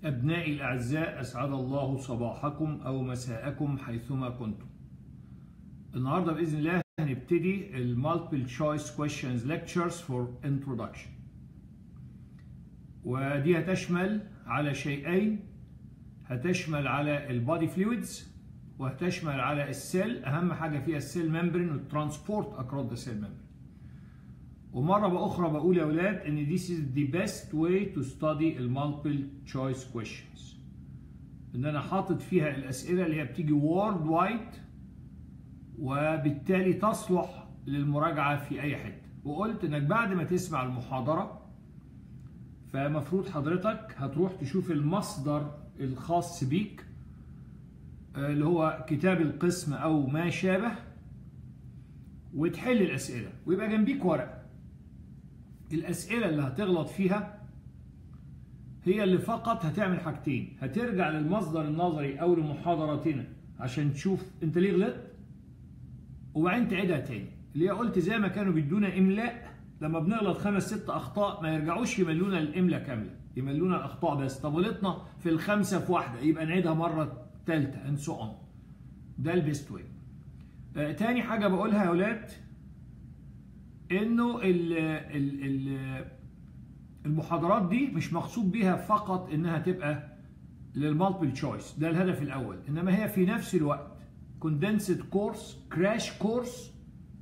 أبنائي الأعزاء أسعد الله صباحكم أو مساءكم حيثما كنتم النهاردة بإذن الله هنبتدي ال Multiple Choice Questions Lectures for Introduction ودي هتشمل على شيئين هتشمل على البادي فلويدز وهتشمل على السيل أهم حاجة فيها السيل ممبرين والترانسبورت أكروس ذا سيل ممبرين ومرة بأخرى بقول يا أولاد إن this is the best way to study ال multiple choice questions إن أنا حاطط فيها الأسئلة اللي هي بتيجي world wide وبالتالي تصلح للمراجعة في أي حتة وقلت إنك بعد ما تسمع المحاضرة فمفروض حضرتك هتروح تشوف المصدر الخاص بيك اللي هو كتاب القسم أو ما شابه وتحل الأسئلة ويبقى جنبيك ورقة الأسئلة اللي هتغلط فيها هي اللي فقط هتعمل حاجتين هترجع للمصدر النظري أو لمحاضراتنا عشان تشوف أنت ليه غلطت وبعدين تعيدها تاني اللي هي قلت زي ما كانوا بيدونا إملاء لما بنغلط خمس ست أخطاء ما يرجعوش يملونا الإملاء كاملة يملونا الأخطاء بس طب غلطنا في الخمسة في واحدة يبقى نعيدها مرة ثالثة and so on ده البيست واي آه تاني حاجة بقولها يا ولاد انه ال ال ال المحاضرات دي مش مقصود بيها فقط انها تبقى للمالتيبل تشويس ده الهدف الاول انما هي في نفس الوقت كوندنسد كورس كراش كورس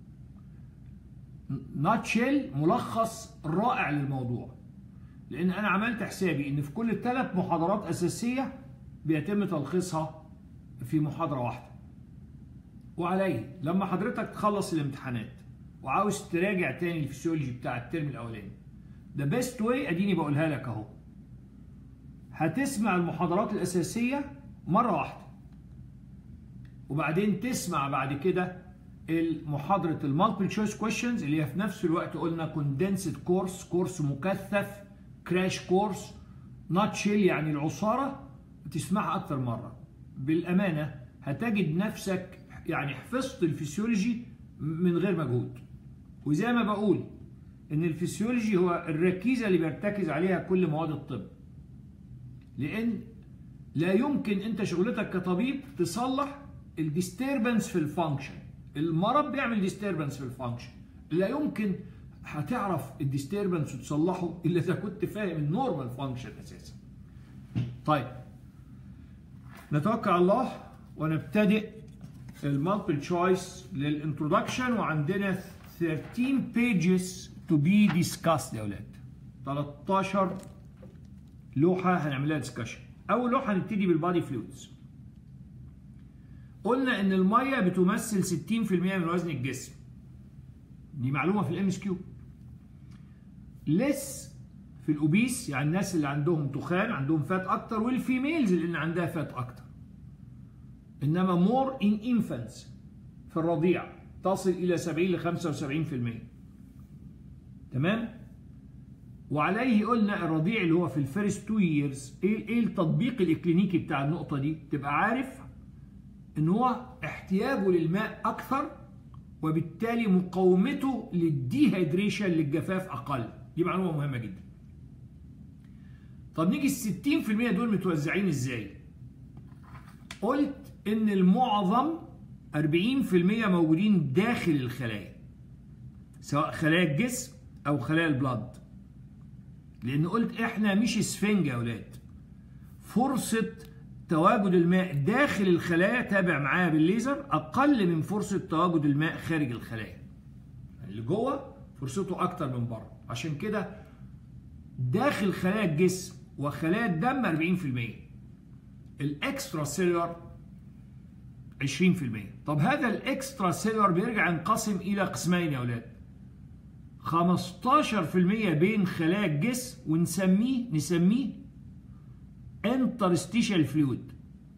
ناتشيل ملخص رائع للموضوع لان انا عملت حسابي ان في كل ثلاث محاضرات اساسيه بيتم تلخيصها في محاضره واحده وعليه لما حضرتك تخلص الامتحانات وعاوز تراجع تاني الفسيولوجي بتاع الترم الاولاني ده بيست واي اديني بقولها لك اهو هتسمع المحاضرات الاساسيه مره واحده وبعدين تسمع بعد كده المحاضره المالتيبل تشويس كويشنز اللي هي في نفس الوقت قلنا كوندنسد كورس كورس مكثف كراش كورس ناتشيل يعني العصاره تسمعها اكتر مره بالامانه هتجد نفسك يعني حفظت الفسيولوجي من غير مجهود وزي ما بقول ان الفسيولوجي هو الركيزه اللي بيرتكز عليها كل مواد الطب لان لا يمكن انت شغلتك كطبيب تصلح الديستربنس في الفانكشن المرض بيعمل ديستربنس في الفانكشن لا يمكن هتعرف الديستربنس وتصلحه الا اذا كنت فاهم النورمال فانكشن اساسا طيب نتوكل على الله ونبتدئ المالتيبل تشويس للانترودكشن وعندنا 13 pages to be discussed يا اولاد 13 لوحه هنعملها ديسكشن اول لوحه هنبتدي بالبادي فلويدز قلنا ان الميه بتمثل 60% من وزن الجسم دي معلومه في الام اس كيو لس في الاوبيس يعني الناس اللي عندهم تخان عندهم فات اكتر والفيميلز اللي عندها فات اكتر انما مور ان انفانتس في الرضيع تصل الى 70 ل 75% تمام وعليه قلنا الرضيع اللي هو في الفيرست تو ييرز ايه ايه التطبيق الاكلينيكي بتاع النقطه دي تبقى عارف ان هو احتياجه للماء اكثر وبالتالي مقاومته للديهيدريشن للجفاف اقل دي معلومه مهمه جدا طب نيجي ال 60% دول متوزعين ازاي قلت ان المعظم 40% موجودين داخل الخلايا سواء خلايا الجسم او خلايا البلاد لان قلت احنا مش اسفنج يا اولاد فرصه تواجد الماء داخل الخلايا تابع معايا بالليزر اقل من فرصه تواجد الماء خارج الخلايا اللي جوه فرصته اكتر من بره عشان كده داخل خلايا الجسم وخلايا الدم 40% الاكسترا سيلولر 20% طب هذا الاكسترا سيلولر بيرجع ينقسم الى قسمين يا اولاد 15% بين خلايا الجسم ونسميه نسميه انترستيشال فلويد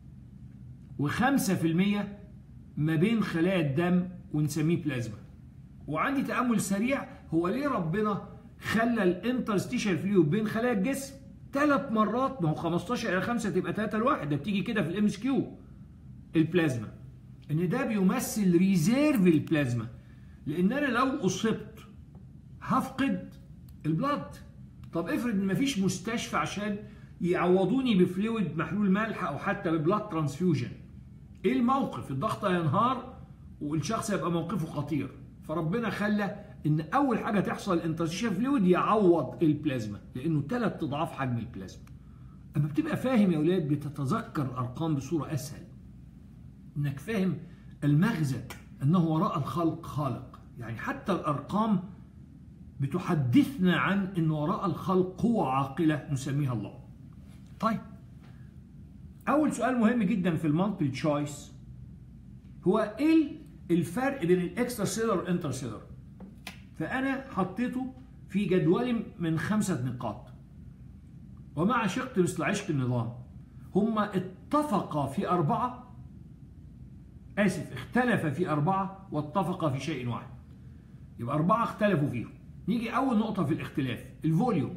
و5% ما بين خلايا الدم ونسميه بلازما وعندي تامل سريع هو ليه ربنا خلى الانترستيشال فلويد بين خلايا الجسم ثلاث مرات ما هو 15 الى 5 تبقى 3 لواحد ده بتيجي كده في الام اس كيو البلازما ان ده بيمثل ريزيرف البلازما لان انا لو اصبت هفقد البلاد طب افرض ان مفيش مستشفى عشان يعوضوني بفلويد محلول ملح او حتى ببلاد ترانسفيوجن ايه الموقف الضغط هينهار والشخص يبقى موقفه خطير فربنا خلى ان اول حاجه تحصل الانترستيشن فلويد يعوض البلازما لانه ثلاث اضعاف حجم البلازما اما بتبقى فاهم يا اولاد بتتذكر الارقام بصوره اسهل انك فاهم المغزى انه وراء الخلق خالق يعني حتى الارقام بتحدثنا عن ان وراء الخلق قوه عاقله نسميها الله طيب اول سؤال مهم جدا في المالتي تشويس هو ايه الفرق بين الاكسترا سيلر والانتر سيلر فانا حطيته في جدول من خمسه نقاط ومع شق مثل عشق النظام هما اتفقا في أربعة آسف اختلف في أربعة واتفقا في شيء واحد يبقى أربعة اختلفوا فيهم نيجي أول نقطة في الاختلاف الفوليوم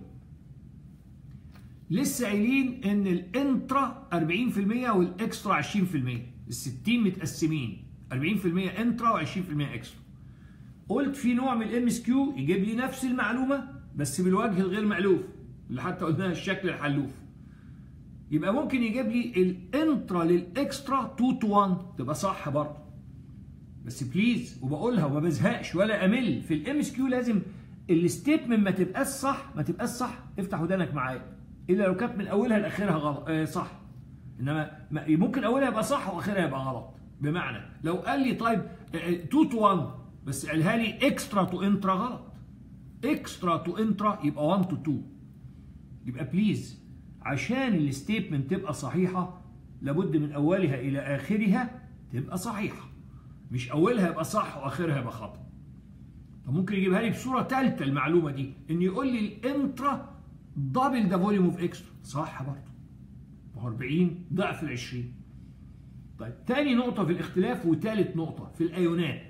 لسه قايلين إن الانترا 40% والإكسترا 20% ال 60 متقسمين 40% انترا و20% اكسترا قلت في نوع من الام اس كيو يجيب لي نفس المعلومة بس بالوجه الغير مألوف اللي حتى قلناها الشكل الحلوف يبقى ممكن يجيب لي الانترا للاكسترا 2 تو 1 تبقى صح برضه بس بليز وبقولها وما بزهقش ولا امل في الام اس كيو لازم الستيتمنت ما تبقاش صح ما تبقاش صح افتح ودانك معايا الا لو كانت من اولها لاخرها غلط آه صح انما ممكن اولها يبقى صح واخرها يبقى غلط بمعنى لو قال لي طيب 2 تو 1 بس قالها لي اكسترا تو انترا غلط اكسترا تو انترا يبقى 1 تو 2 يبقى بليز عشان الستيتمنت تبقى صحيحة لابد من أولها إلى آخرها تبقى صحيحة مش أولها يبقى صح وآخرها يبقى خطأ طب ممكن يجيبها لي بصورة ثالثة المعلومة دي إن يقول لي الانترا دبل ذا فوليوم اوف اكسترا صح برضه ما هو 40 ضعف ال 20 طيب تاني نقطة في الاختلاف وتالت نقطة في الأيونات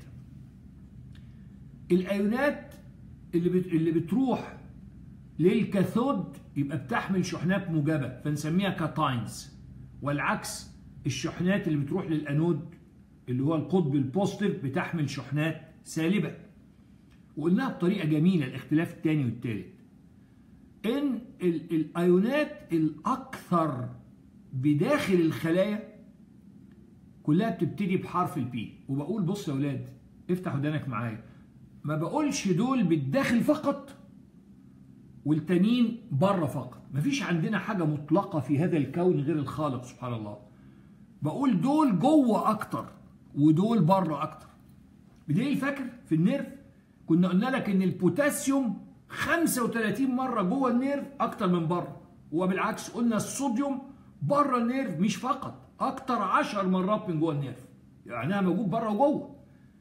الأيونات اللي بت... اللي بتروح للكاثود يبقى بتحمل شحنات موجبة فنسميها كاتاينز والعكس الشحنات اللي بتروح للأنود اللي هو القطب البوزيتيف بتحمل شحنات سالبة وقلناها بطريقة جميلة الاختلاف الثاني والثالث ان الايونات الاكثر بداخل الخلايا كلها بتبتدي بحرف البي وبقول بص يا اولاد افتح ودانك معايا ما بقولش دول بالداخل فقط والتانيين بره فقط مفيش عندنا حاجة مطلقة في هذا الكون غير الخالق سبحان الله بقول دول جوه أكتر ودول بره أكتر بدليل فاكر في النيرف كنا قلنا لك إن البوتاسيوم 35 مرة جوه النيرف أكتر من بره وبالعكس قلنا الصوديوم بره النيرف مش فقط أكتر 10 مرات من جوه النيرف يعني موجود بره وجوه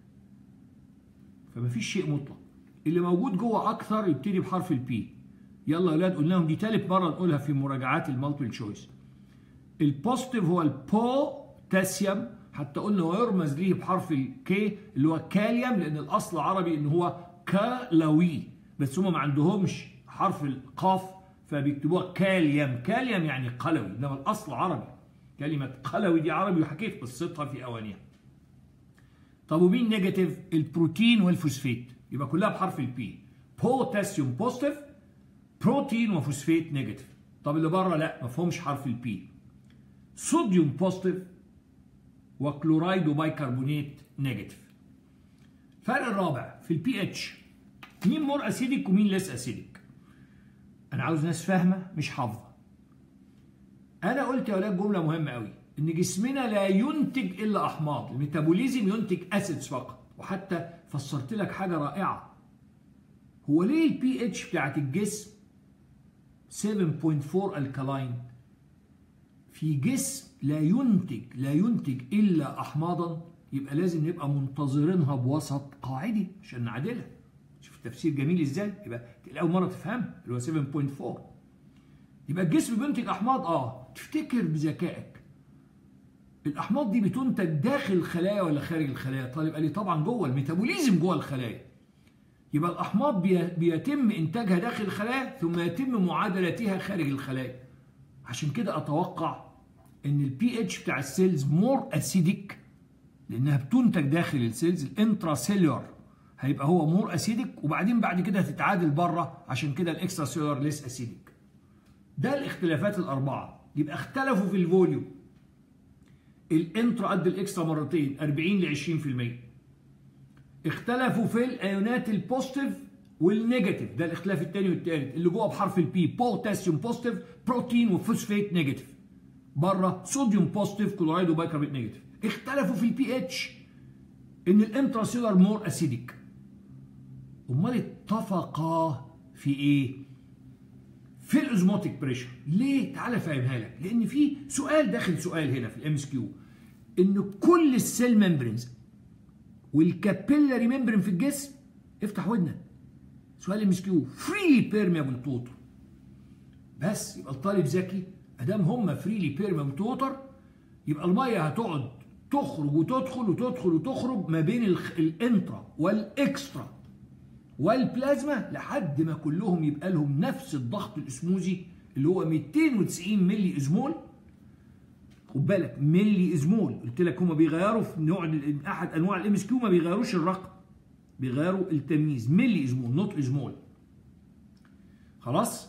فمفيش شيء مطلق اللي موجود جوه أكثر يبتدي بحرف البي يلا يا اولاد قلناهم دي ثالث مره نقولها في مراجعات المالتيبل تشويس البوزيتيف هو البوتاسيوم حتى قلنا ويرمز ليه بحرف الكي اللي هو كاليوم لان الاصل عربي ان هو كالوي بس هم ما عندهمش حرف القاف فبيكتبوها كاليوم كاليوم يعني قلوي انما الاصل عربي كلمه قلوي دي عربي وحكيت قصتها في اوانيها طب ومين نيجاتيف البروتين والفوسفيت يبقى كلها بحرف البي بوتاسيوم بوزيتيف بروتين وفوسفيت نيجاتيف طب اللي بره لا ما فيهمش حرف البي صوديوم بوزيتيف وكلورايد وبايكربونات نيجاتيف الفرق الرابع في البي اتش مين مور اسيدك ومين ليس اسيدك انا عاوز ناس فاهمه مش حافظه انا قلت يا ولاد جمله مهمه قوي ان جسمنا لا ينتج الا احماض الميتابوليزم ينتج اسيدز فقط وحتى فسرت لك حاجه رائعه هو ليه البي اتش بتاعت الجسم 7.4 الكلاين في جسم لا ينتج لا ينتج الا احماضا يبقى لازم نبقى منتظرينها بوسط قاعدي عشان نعدلها شوف التفسير جميل ازاي يبقى اول مره تفهم اللي هو 7.4 يبقى الجسم بينتج احماض اه تفتكر بذكائك الاحماض دي بتنتج داخل الخلايا ولا خارج الخلايا طالب قال لي طبعا جوه الميتابوليزم جوه الخلايا يبقى الأحماض بيتم إنتاجها داخل الخلايا ثم يتم معادلتها خارج الخلايا عشان كده أتوقع إن البي اتش بتاع السيلز مور أسيدك لأنها بتنتج داخل السيلز الانترا سيلولر هيبقى هو مور أسيدك وبعدين بعد كده هتتعادل بره عشان كده الإكسترا سيلولر ليس أسيدك ده الاختلافات الاربعه يبقى اختلفوا في الفوليوم الانترا قد الاكسترا مرتين 40 ل 20% اختلفوا في الايونات البوزيتيف والنيجاتيف ده الاختلاف الثاني والثالث اللي جوه بحرف البي بوتاسيوم بوزيتيف بروتين وفوسفيت نيجاتيف بره صوديوم بوزيتيف كلورايد وبيكربونات نيجاتيف اختلفوا في البي اتش ان الانتراسيلر مور اسيديك امال اتفقا في ايه في الاوزموتيك بريشر ليه تعال افهمها لك لان في سؤال داخل سؤال هنا في الام اس كيو ان كل السيل ممبرينز والكابيلاري ممبرين في الجسم افتح ودنك سؤال ام اس كيو فريلي بيرميبل توتر بس يبقى الطالب ذكي ادام هم فريلي بيرميبل توتر يبقى الميه هتقعد تخرج وتدخل وتدخل وتخرج ما بين الانترا والاكسترا والبلازما لحد ما كلهم يبقى لهم نفس الضغط الاسموزي اللي هو 290 ملي ازمول خد بالك ملي ازمول قلت لك هم بيغيروا في نوع احد انواع الام اس كيو ما بيغيروش الرقم بيغيروا التمييز ملي ازمول نوت ازمول خلاص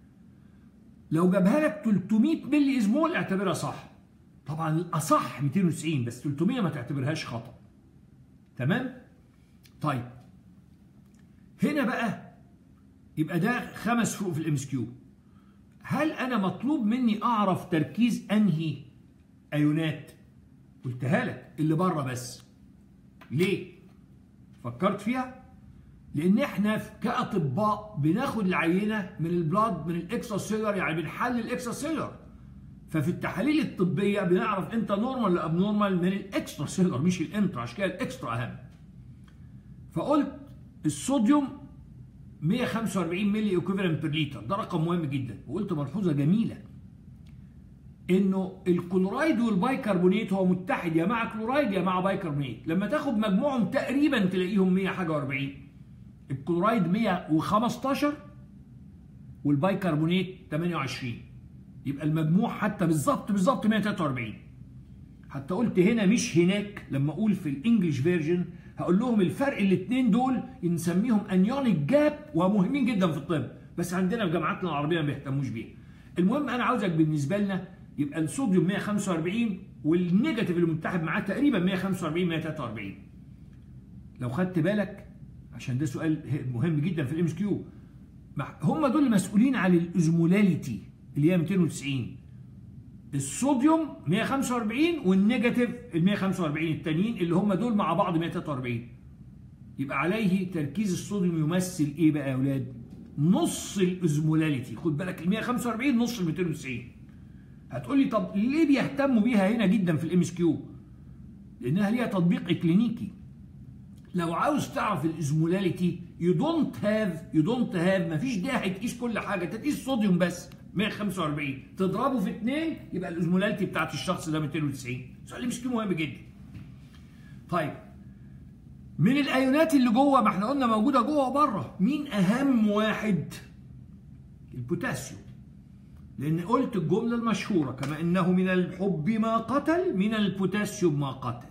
لو جابها لك 300 ملي ازمول اعتبرها صح طبعا الاصح 290 بس 300 ما تعتبرهاش خطا تمام طيب هنا بقى يبقى ده خمس فروق في الام اس كيو هل انا مطلوب مني اعرف تركيز انهي ايونات قلتها لك اللي بره بس ليه فكرت فيها لان احنا كاطباء بناخد العينه من البلاد من الاكسترا سيلر يعني بنحلل الاكسترا سيلر ففي التحاليل الطبيه بنعرف انت نورمال ولا اب نورمال من الاكسترا سيلر مش الانترا عشان كده الاكسترا اهم فقلت الصوديوم 145 ملي ايكوفالنت بير لتر ده رقم مهم جدا وقلت ملحوظه جميله انه الكلورايد والبايكربونات هو متحد يا مع كلورايد يا مع بايكربونات لما تاخد مجموعهم تقريبا تلاقيهم 100 حاجه و40 الكلورايد 115 والبايكربونات 28 يبقى المجموع حتى بالظبط بالظبط 143 حتى قلت هنا مش هناك لما اقول في الانجليش فيرجن هقول لهم الفرق الاثنين دول نسميهم انيونيك جاب ومهمين جدا في الطب بس عندنا في جامعاتنا العربيه ما بيهتموش بيها المهم انا عاوزك بالنسبه لنا يبقى الصوديوم 145 والنيجاتيف اللي متحد معاه تقريبا 145 143 لو خدت بالك عشان ده سؤال مهم جدا في الام اس كيو هم دول المسؤولين عن الاوزمولاليتي اللي هي 290 الصوديوم 145 والنيجاتيف ال 145 التانيين اللي هم دول مع بعض 143 يبقى عليه تركيز الصوديوم يمثل ايه بقى يا اولاد؟ نص الاوزمولاليتي خد بالك ال 145 نص ال 290 هتقول لي طب ليه بيهتموا بيها هنا جدا في الام اس كيو؟ لانها ليها تطبيق اكلينيكي لو عاوز تعرف الاوزمولاليتي يو دونت هاف يو دونت هاف مفيش داعي تقيس كل حاجه تقيس صوديوم بس 145 تضربه في 2 يبقى الاوزمولاليتي بتاعت الشخص ده 290 سؤال مش مهم جدا طيب من الايونات اللي جوه ما احنا قلنا موجوده جوه وبره مين اهم واحد البوتاسيوم لان قلت الجمله المشهوره كما انه من الحب ما قتل من البوتاسيوم ما قتل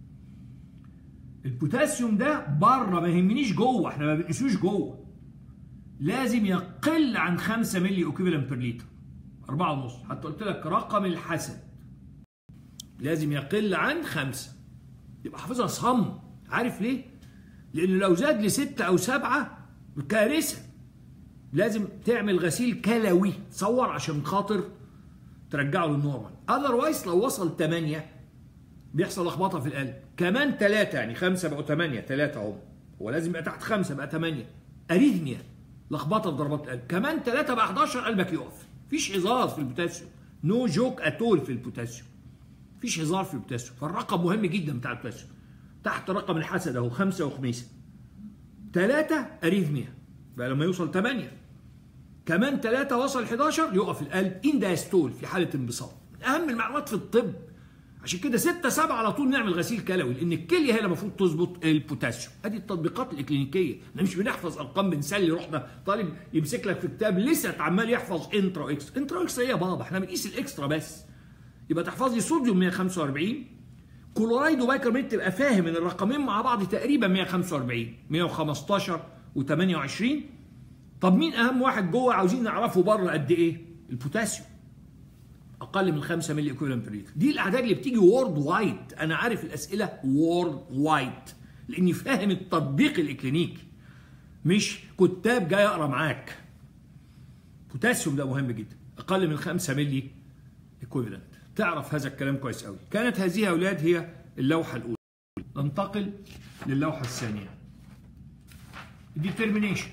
البوتاسيوم ده بره ما يهمنيش جوه احنا ما بنقيسوش جوه لازم يقل عن 5 ملي اوكيفالنت بير لتر 4 ونص حتى قلت لك رقم الحسن لازم يقل عن 5 يبقى حافظها صم عارف ليه؟ لأنه لو زاد لستة أو سبعة كارثة لازم تعمل غسيل كلوي تصور عشان خاطر ترجعه للنورمال اذروايز لو وصل 8 بيحصل لخبطه في القلب كمان 3 يعني 5 بقوا 8 3 اهو هو لازم يبقى تحت 5 بقى 8 اريثميا لخبطه في ضربات القلب كمان 3 بقى 11 قلبك يقف مفيش هزار في البوتاسيوم نو جوك اتول في البوتاسيوم مفيش هزار في البوتاسيوم فالرقم مهم جدا بتاع البوتاسيوم تحت رقم الحسد اهو 5 وخميسه 3 اريثميا بقى لما يوصل 8 كمان 3 وصل 11 يقف القلب ان دايستول في حاله انبساط من اهم المعلومات في الطب عشان كده 6 7 على طول نعمل غسيل كلوي لان الكليه هي اللي المفروض تظبط البوتاسيوم ادي التطبيقات الاكلينيكيه احنا مش بنحفظ ارقام بنسلي رحنا طالب يمسك لك في كتاب لسه عمال يحفظ انترا اكس انترا اكس ايه يا بابا احنا بنقيس الاكسترا بس يبقى تحفظ لي صوديوم 145 كلورايد وبايكربونات تبقى فاهم ان الرقمين مع بعض تقريبا 145 115 و28 طب مين اهم واحد جوه عاوزين نعرفه بره قد ايه البوتاسيوم اقل من 5 ملي ايكويفالنت بير لتر دي الاعداد اللي بتيجي وورد وايد انا عارف الاسئله وورد وايد لاني فاهم التطبيق الاكلينيكي مش كتاب جاي اقرا معاك بوتاسيوم ده مهم جدا اقل من 5 ملي ايكويفالنت تعرف هذا الكلام كويس قوي كانت هذه يا اولاد هي اللوحه الاولى ننتقل للوحه الثانيه determination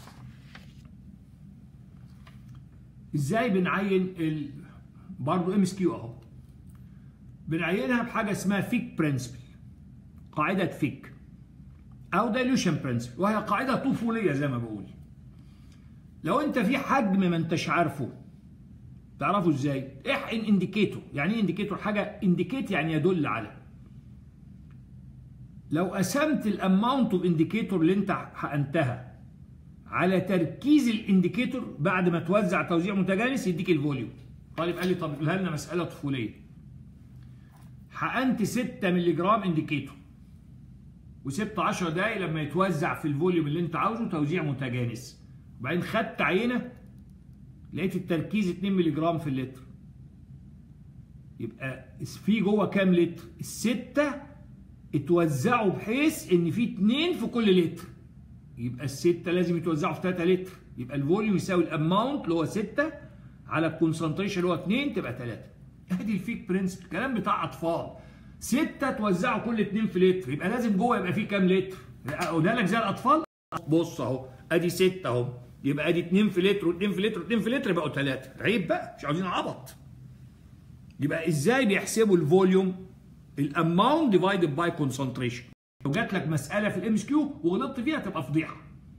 ازاي بنعين ال... برضه ام اس كيو اهو بنعينها بحاجه اسمها فيك برنسبل قاعده فيك او دايلوشن برنسبل وهي قاعده طفوليه زي ما بقول لو انت في حجم ما انتش عارفه تعرفه ازاي احقن انديكيتور يعني ايه انديكيتور حاجه انديكيت يعني يدل على لو قسمت الاماونت اوف انديكيتور اللي انت حقنتها على تركيز الانديكيتور بعد ما توزع توزيع متجانس يديك الفوليوم طالب قال لي طب قولها لنا مساله طفوليه حقنت 6 مللي جرام انديكيتور وسبت 10 دقايق لما يتوزع في الفوليوم اللي انت عاوزه توزيع متجانس وبعدين خدت عينه لقيت التركيز 2 مللي جرام في اللتر يبقى في جوه كام لتر؟ السته اتوزعوا بحيث ان في 2 في كل لتر يبقى السته لازم يتوزعوا في 3 لتر يبقى الفوليوم يساوي الاماونت اللي هو 6 على الكونسنتريشن اللي هو 2 تبقى 3 ادي الفيك برنس الكلام بتاع اطفال 6 توزعوا كل 2 في لتر يبقى لازم جوه يبقى فيه كام لتر اقولها لك زي الاطفال بص اهو ادي 6 اهو يبقى ادي 2 في لتر و2 في لتر و2 في لتر يبقوا 3 عيب بقى مش عاوزين عبط يبقى ازاي بيحسبوا الفوليوم الاماونت ديفايدد باي كونسنتريشن لو جات لك مساله في الام اس كيو وغلطت فيها تبقى فضيحه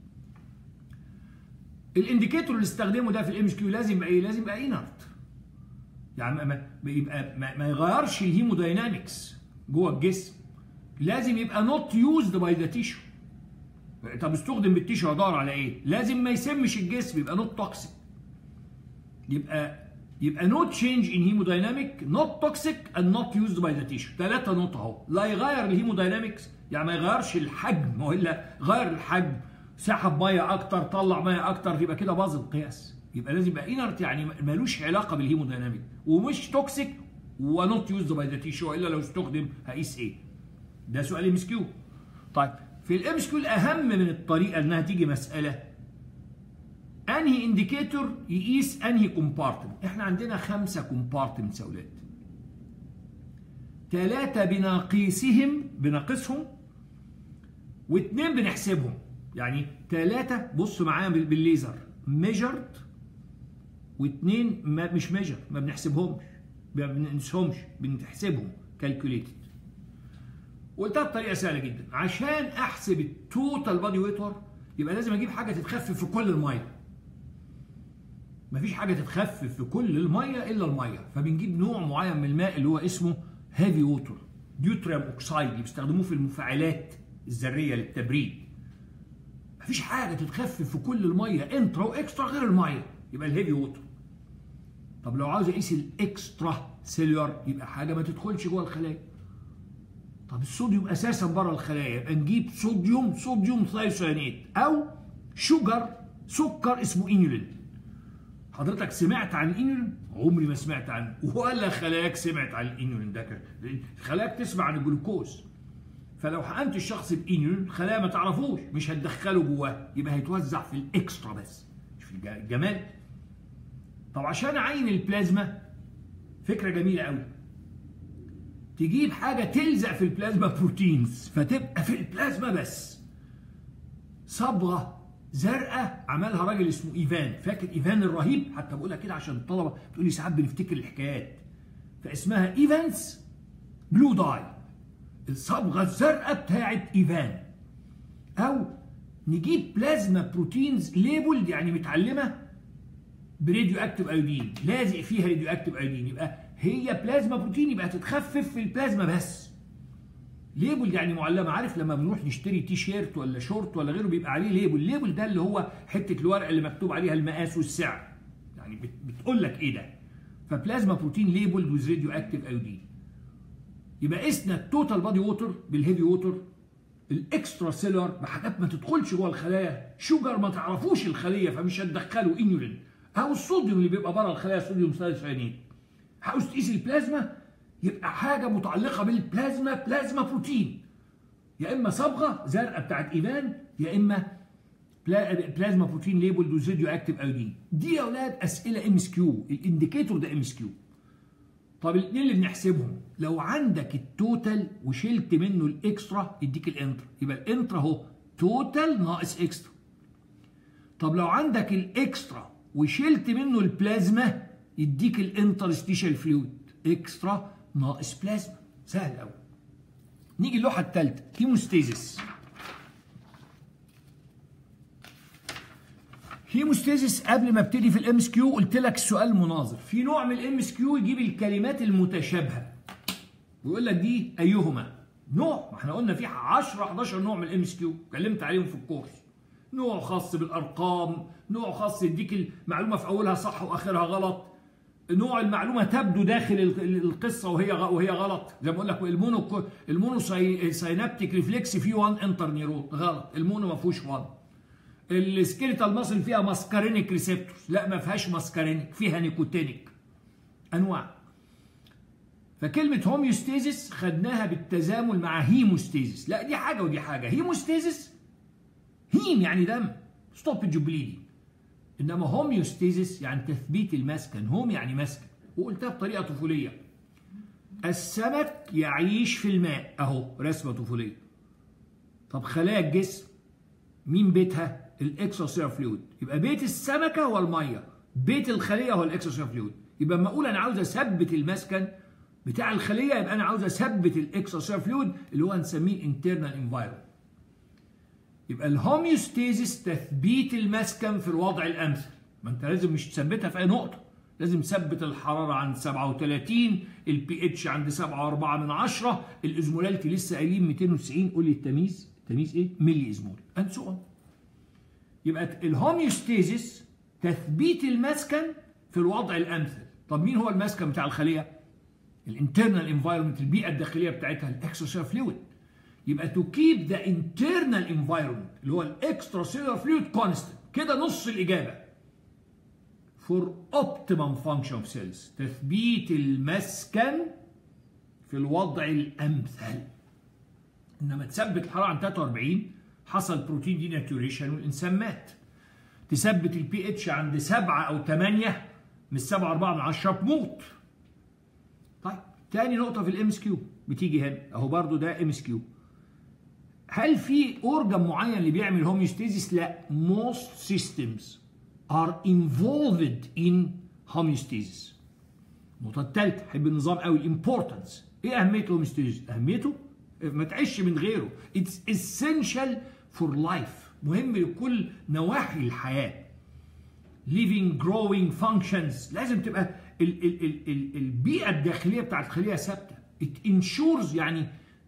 الانديكيتور اللي استخدمه ده في الام اس كيو لازم يبقى ايه لازم يبقى انرت يعني ما يبقى ما, ما يغيرش الهيموداينامكس جوه الجسم لازم يبقى نوت يوزد باي ذا تيشو طب استخدم بالتيشو ادور على ايه لازم ما يسمش الجسم يبقى نوت توكسيك يبقى يبقى نو تشينج ان هيمودايناميك نوت توكسيك اند نوت يوزد باي ذا تيشو ثلاثه نقط اهو لا يغير الهيموداينامكس يعني ما يغيرش الحجم والا غير الحجم سحب ميه اكتر طلع ميه اكتر يبقى كده باظ القياس يبقى لازم يبقى انرت يعني ملوش علاقه بالهيمودايناميك ومش توكسيك ونوت يوزد باي ذا تيشو الا لو استخدم هقيس ايه ده سؤال ام اس كيو طيب في الام اس كيو الاهم من الطريقه انها تيجي مساله انهي انديكيتور يقيس انهي كومبارتمنت احنا عندنا خمسه كومبارتمنتس يا اولاد ثلاثه بنقيسهم بنقيسهم واثنين بنحسبهم يعني ثلاثه بص معايا بالليزر ميجرد واثنين ما مش ميجر ما بنحسبهمش ما بننسهمش بنحسبهم كالكوليتد قلتها بطريقه سهله جدا عشان احسب التوتال بادي ويتر يبقى لازم اجيب حاجه تتخفف في كل الميه مفيش حاجه تتخفف في كل الميه الا الميه فبنجيب نوع معين من الماء اللي هو اسمه هيفي ووتر ديوتريوم اوكسايد اللي بيستخدموه في المفاعلات الذريه للتبريد مفيش حاجه تتخفف في كل الميه انترا واكسترا غير الميه يبقى الهيفي ووتر طب لو عاوز اقيس الاكسترا سيلولار يبقى حاجه ما تدخلش جوه الخلايا طب الصوديوم اساسا بره الخلايا يبقى نجيب صوديوم صوديوم ثايوسيانات او شوجر سكر اسمه انيولين حضرتك سمعت عن الانيولين عمري ما سمعت عنه ولا خلاياك سمعت عن الانيولين ده خلاياك تسمع عن الجلوكوز فلو حقنت الشخص بانيولين خلايا ما تعرفوش مش هتدخله جواه يبقى هيتوزع في الاكسترا بس مش في الجمال طب عشان اعين البلازما فكره جميله قوي تجيب حاجه تلزق في البلازما بروتينز فتبقى في البلازما بس صبغه زرقاء عملها راجل اسمه ايفان فاكر ايفان الرهيب حتى بقولها كده عشان الطلبه تقول لي ساعات بنفتكر الحكايات فاسمها ايفانس بلو داي الصبغه الزرقاء بتاعت ايفان او نجيب بلازما بروتينز ليبلد يعني متعلمه براديو اكتيف ايودين لازق فيها راديو اكتيف ايودين يبقى هي بلازما بروتين يبقى هتتخفف في البلازما بس ليبل يعني معلمه عارف لما بنروح نشتري تي شيرت ولا شورت ولا غيره بيبقى عليه ليبل ليبل ده اللي هو حته الورقه اللي مكتوب عليها المقاس والسعر يعني بتقول لك ايه ده فبلازما بروتين ليبل ويز راديو اكتيف ايودين يبقى قسنا التوتال بادي ووتر بالهيفي ووتر الاكسترا سيلر بحاجات ما تدخلش جوه الخلايا شوجر ما تعرفوش الخليه فمش هتدخله انيولين او الصوديوم اللي بيبقى بره الخلايا صوديوم ساينيد عاوز تقيس البلازما يبقى حاجه متعلقه بالبلازما بلازما بروتين يا اما صبغه زرقاء بتاعت ايفان يا اما بلازما بروتين ليبل وزيديو اكتيف ايودين دي يا اولاد اسئله ام اس كيو الانديكيتور ده ام اس كيو طب الاثنين اللي بنحسبهم لو عندك التوتال وشلت منه الاكسترا يديك الانترا يبقى الانترا اهو توتال ناقص اكسترا طب لو عندك الاكسترا وشلت منه البلازما يديك الانترستيشال فلويد اكسترا ناقص بلازما سهل قوي نيجي اللوحه الثالثه هيموستيزيس هيموستيزيس قبل ما ابتدي في الام اس كيو قلت لك السؤال مناظر في نوع من الام اس كيو يجيب الكلمات المتشابهه ويقول لك دي ايهما نوع ما احنا قلنا في 10 11 نوع من الام اس كيو اتكلمت عليهم في الكورس نوع خاص بالارقام نوع خاص يديك المعلومه في اولها صح واخرها غلط نوع المعلومه تبدو داخل القصه وهي وهي غلط زي ما بقول لك المونو المونو ساينابتيك ريفلكس فيه 1 انتر نيرون غلط المونو ما فيهوش 1 السكيليتال ماسل فيها ماسكارينيك ريسبتورز لا ما فيهاش ماسكارينيك فيها نيكوتينيك انواع فكلمة هوميوستيزيس خدناها بالتزامن مع هيموستيزيس لا دي حاجة ودي حاجة هيموستيزيس هيم يعني دم ستوب بليدنج انما هوميوستيزيس يعني تثبيت المسكن هوم يعني مسكن وقلتها بطريقة طفولية السمك يعيش في الماء اهو رسمة طفولية طب خلايا الجسم مين بيتها الاكسترا فلويد يبقى بيت السمكه هو الميه بيت الخليه هو الاكسترا فلويد يبقى لما اقول انا عاوز اثبت المسكن بتاع الخليه يبقى انا عاوز اثبت الاكسترا فلويد اللي هو هنسميه انترنال انفايرمنت يبقى الهوميوستيزيس تثبيت المسكن في الوضع الامثل ما انت لازم مش تثبتها في اي نقطه لازم تثبت الحراره عند 37 البي اتش عند 7.4 من 10 الازمولالتي لسه قايلين 290 قول لي التمييز تمييز ايه؟ ملي ازمول اند سو يبقى الهوميوستيزيس تثبيت المسكن في الوضع الامثل طب مين هو المسكن بتاع الخليه؟ الانترنال انفايرمنت البيئه الداخليه بتاعتها الاكسترا فلويد يبقى تو كيب ذا انترنال انفايرمنت اللي هو الاكسترا سيلولار فلويد كونستنت كده نص الاجابه فور اوبتيمم فانكشن اوف سيلز تثبيت المسكن في الوضع الامثل انما تثبت الحراره عند 43 حصل بروتين دي ناتوريشن والانسان مات تثبت البي اتش عند 7 او 8 مش 7 4 من 10 بموت طيب تاني نقطة في الام اس كيو بتيجي هنا اهو برضو ده ام اس كيو هل في اورجن معين اللي بيعمل هوميوستيزيس؟ لا most systems are involved in homeostasis النقطة الثالثة حب النظام قوي الامبورتنس ايه أهمية الهوميوستيزيس؟ أهميته ما تعيش من غيره it's essential for life مهم لكل نواحي الحياة living growing functions لازم تبقى ال ال ال ال البيئة الداخلية بتاعت الخلية ثابتة it ensures يعني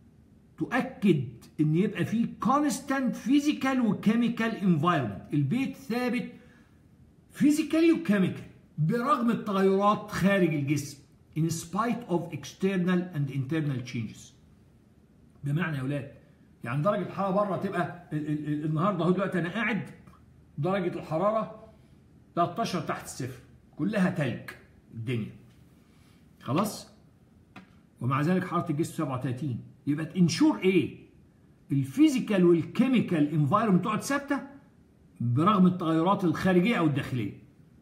تؤكد ان يبقى فيه constant physical وchemical environment البيت ثابت physically وchemical برغم التغيرات خارج الجسم in spite of external and internal changes بمعنى يا اولاد يعني درجه الحراره بره تبقى النهارده اهو دلوقتي انا قاعد درجه الحراره 13 تحت الصفر كلها تلج الدنيا خلاص ومع ذلك حراره الجسم 37 يبقى تنشور ايه الفيزيكال والكيميكال انفايرمنت تقعد ثابته برغم التغيرات الخارجيه او الداخليه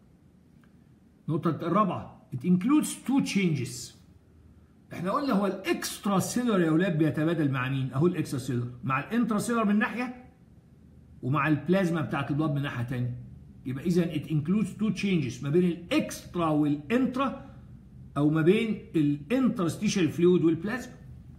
النقطه الرابعه it includes two changes احنا قلنا هو الاكسترا سيلر يا اولاد بيتبادل مع مين؟ اهو الاكسترا سيلر مع الانترا سيلر من ناحيه ومع البلازما بتاعت البلاد من ناحيه ثانيه يبقى اذا ات انكلودز تو تشينجز ما بين الاكسترا والانترا او ما بين الانترستيشال فلويد والبلازما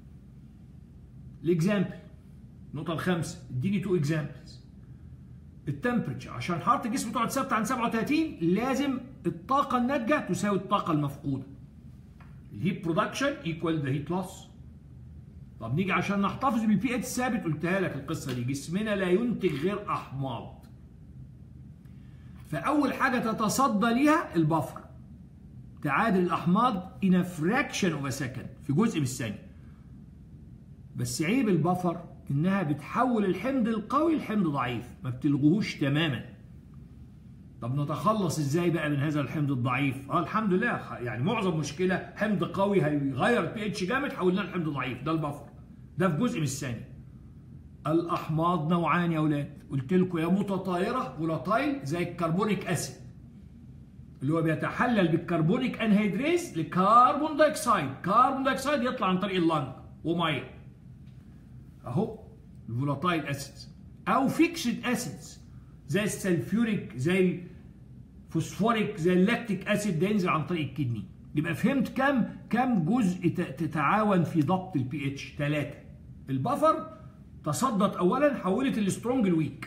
الاكزامبل النقطه الخامسه اديني تو اكزامبلز التمبريتشر عشان حراره الجسم تقعد ثابته عن 37 لازم الطاقه الناتجه تساوي الطاقه المفقوده الهيت برودكشن ايكوال ذا هيت لوس طب نيجي عشان نحتفظ بالبي اتش ثابت قلتها لك القصه دي جسمنا لا ينتج غير احماض فاول حاجه تتصدى ليها البفر تعادل الاحماض in a fraction of a second في جزء من الثانيه بس عيب البفر انها بتحول الحمض القوي لحمض ضعيف ما بتلغوهوش تماما طب نتخلص ازاي بقى من هذا الحمض الضعيف اه الحمد لله يعني معظم مشكله حمض قوي هيغير البي اتش جامد حولناه لحمض ضعيف ده البفر ده في جزء من الثانيه الاحماض نوعان يا اولاد قلت لكم يا متطايره فولاتايل زي الكربونيك اسيد اللي هو بيتحلل بالكربونيك انهيدريز لكربون دايوكسيد كربون دايوكسيد يطلع عن طريق اللنج وميه اهو الفولاتايل اسيدز او فيكسد اسيدز زي السلفيوريك زي الفوسفوريك زي اللاكتيك اسيد ده ينزل عن طريق الكدني يبقى فهمت كم كم جزء تتعاون في ضبط البي اتش ثلاثه البفر تصدت اولا حولت السترونج الويك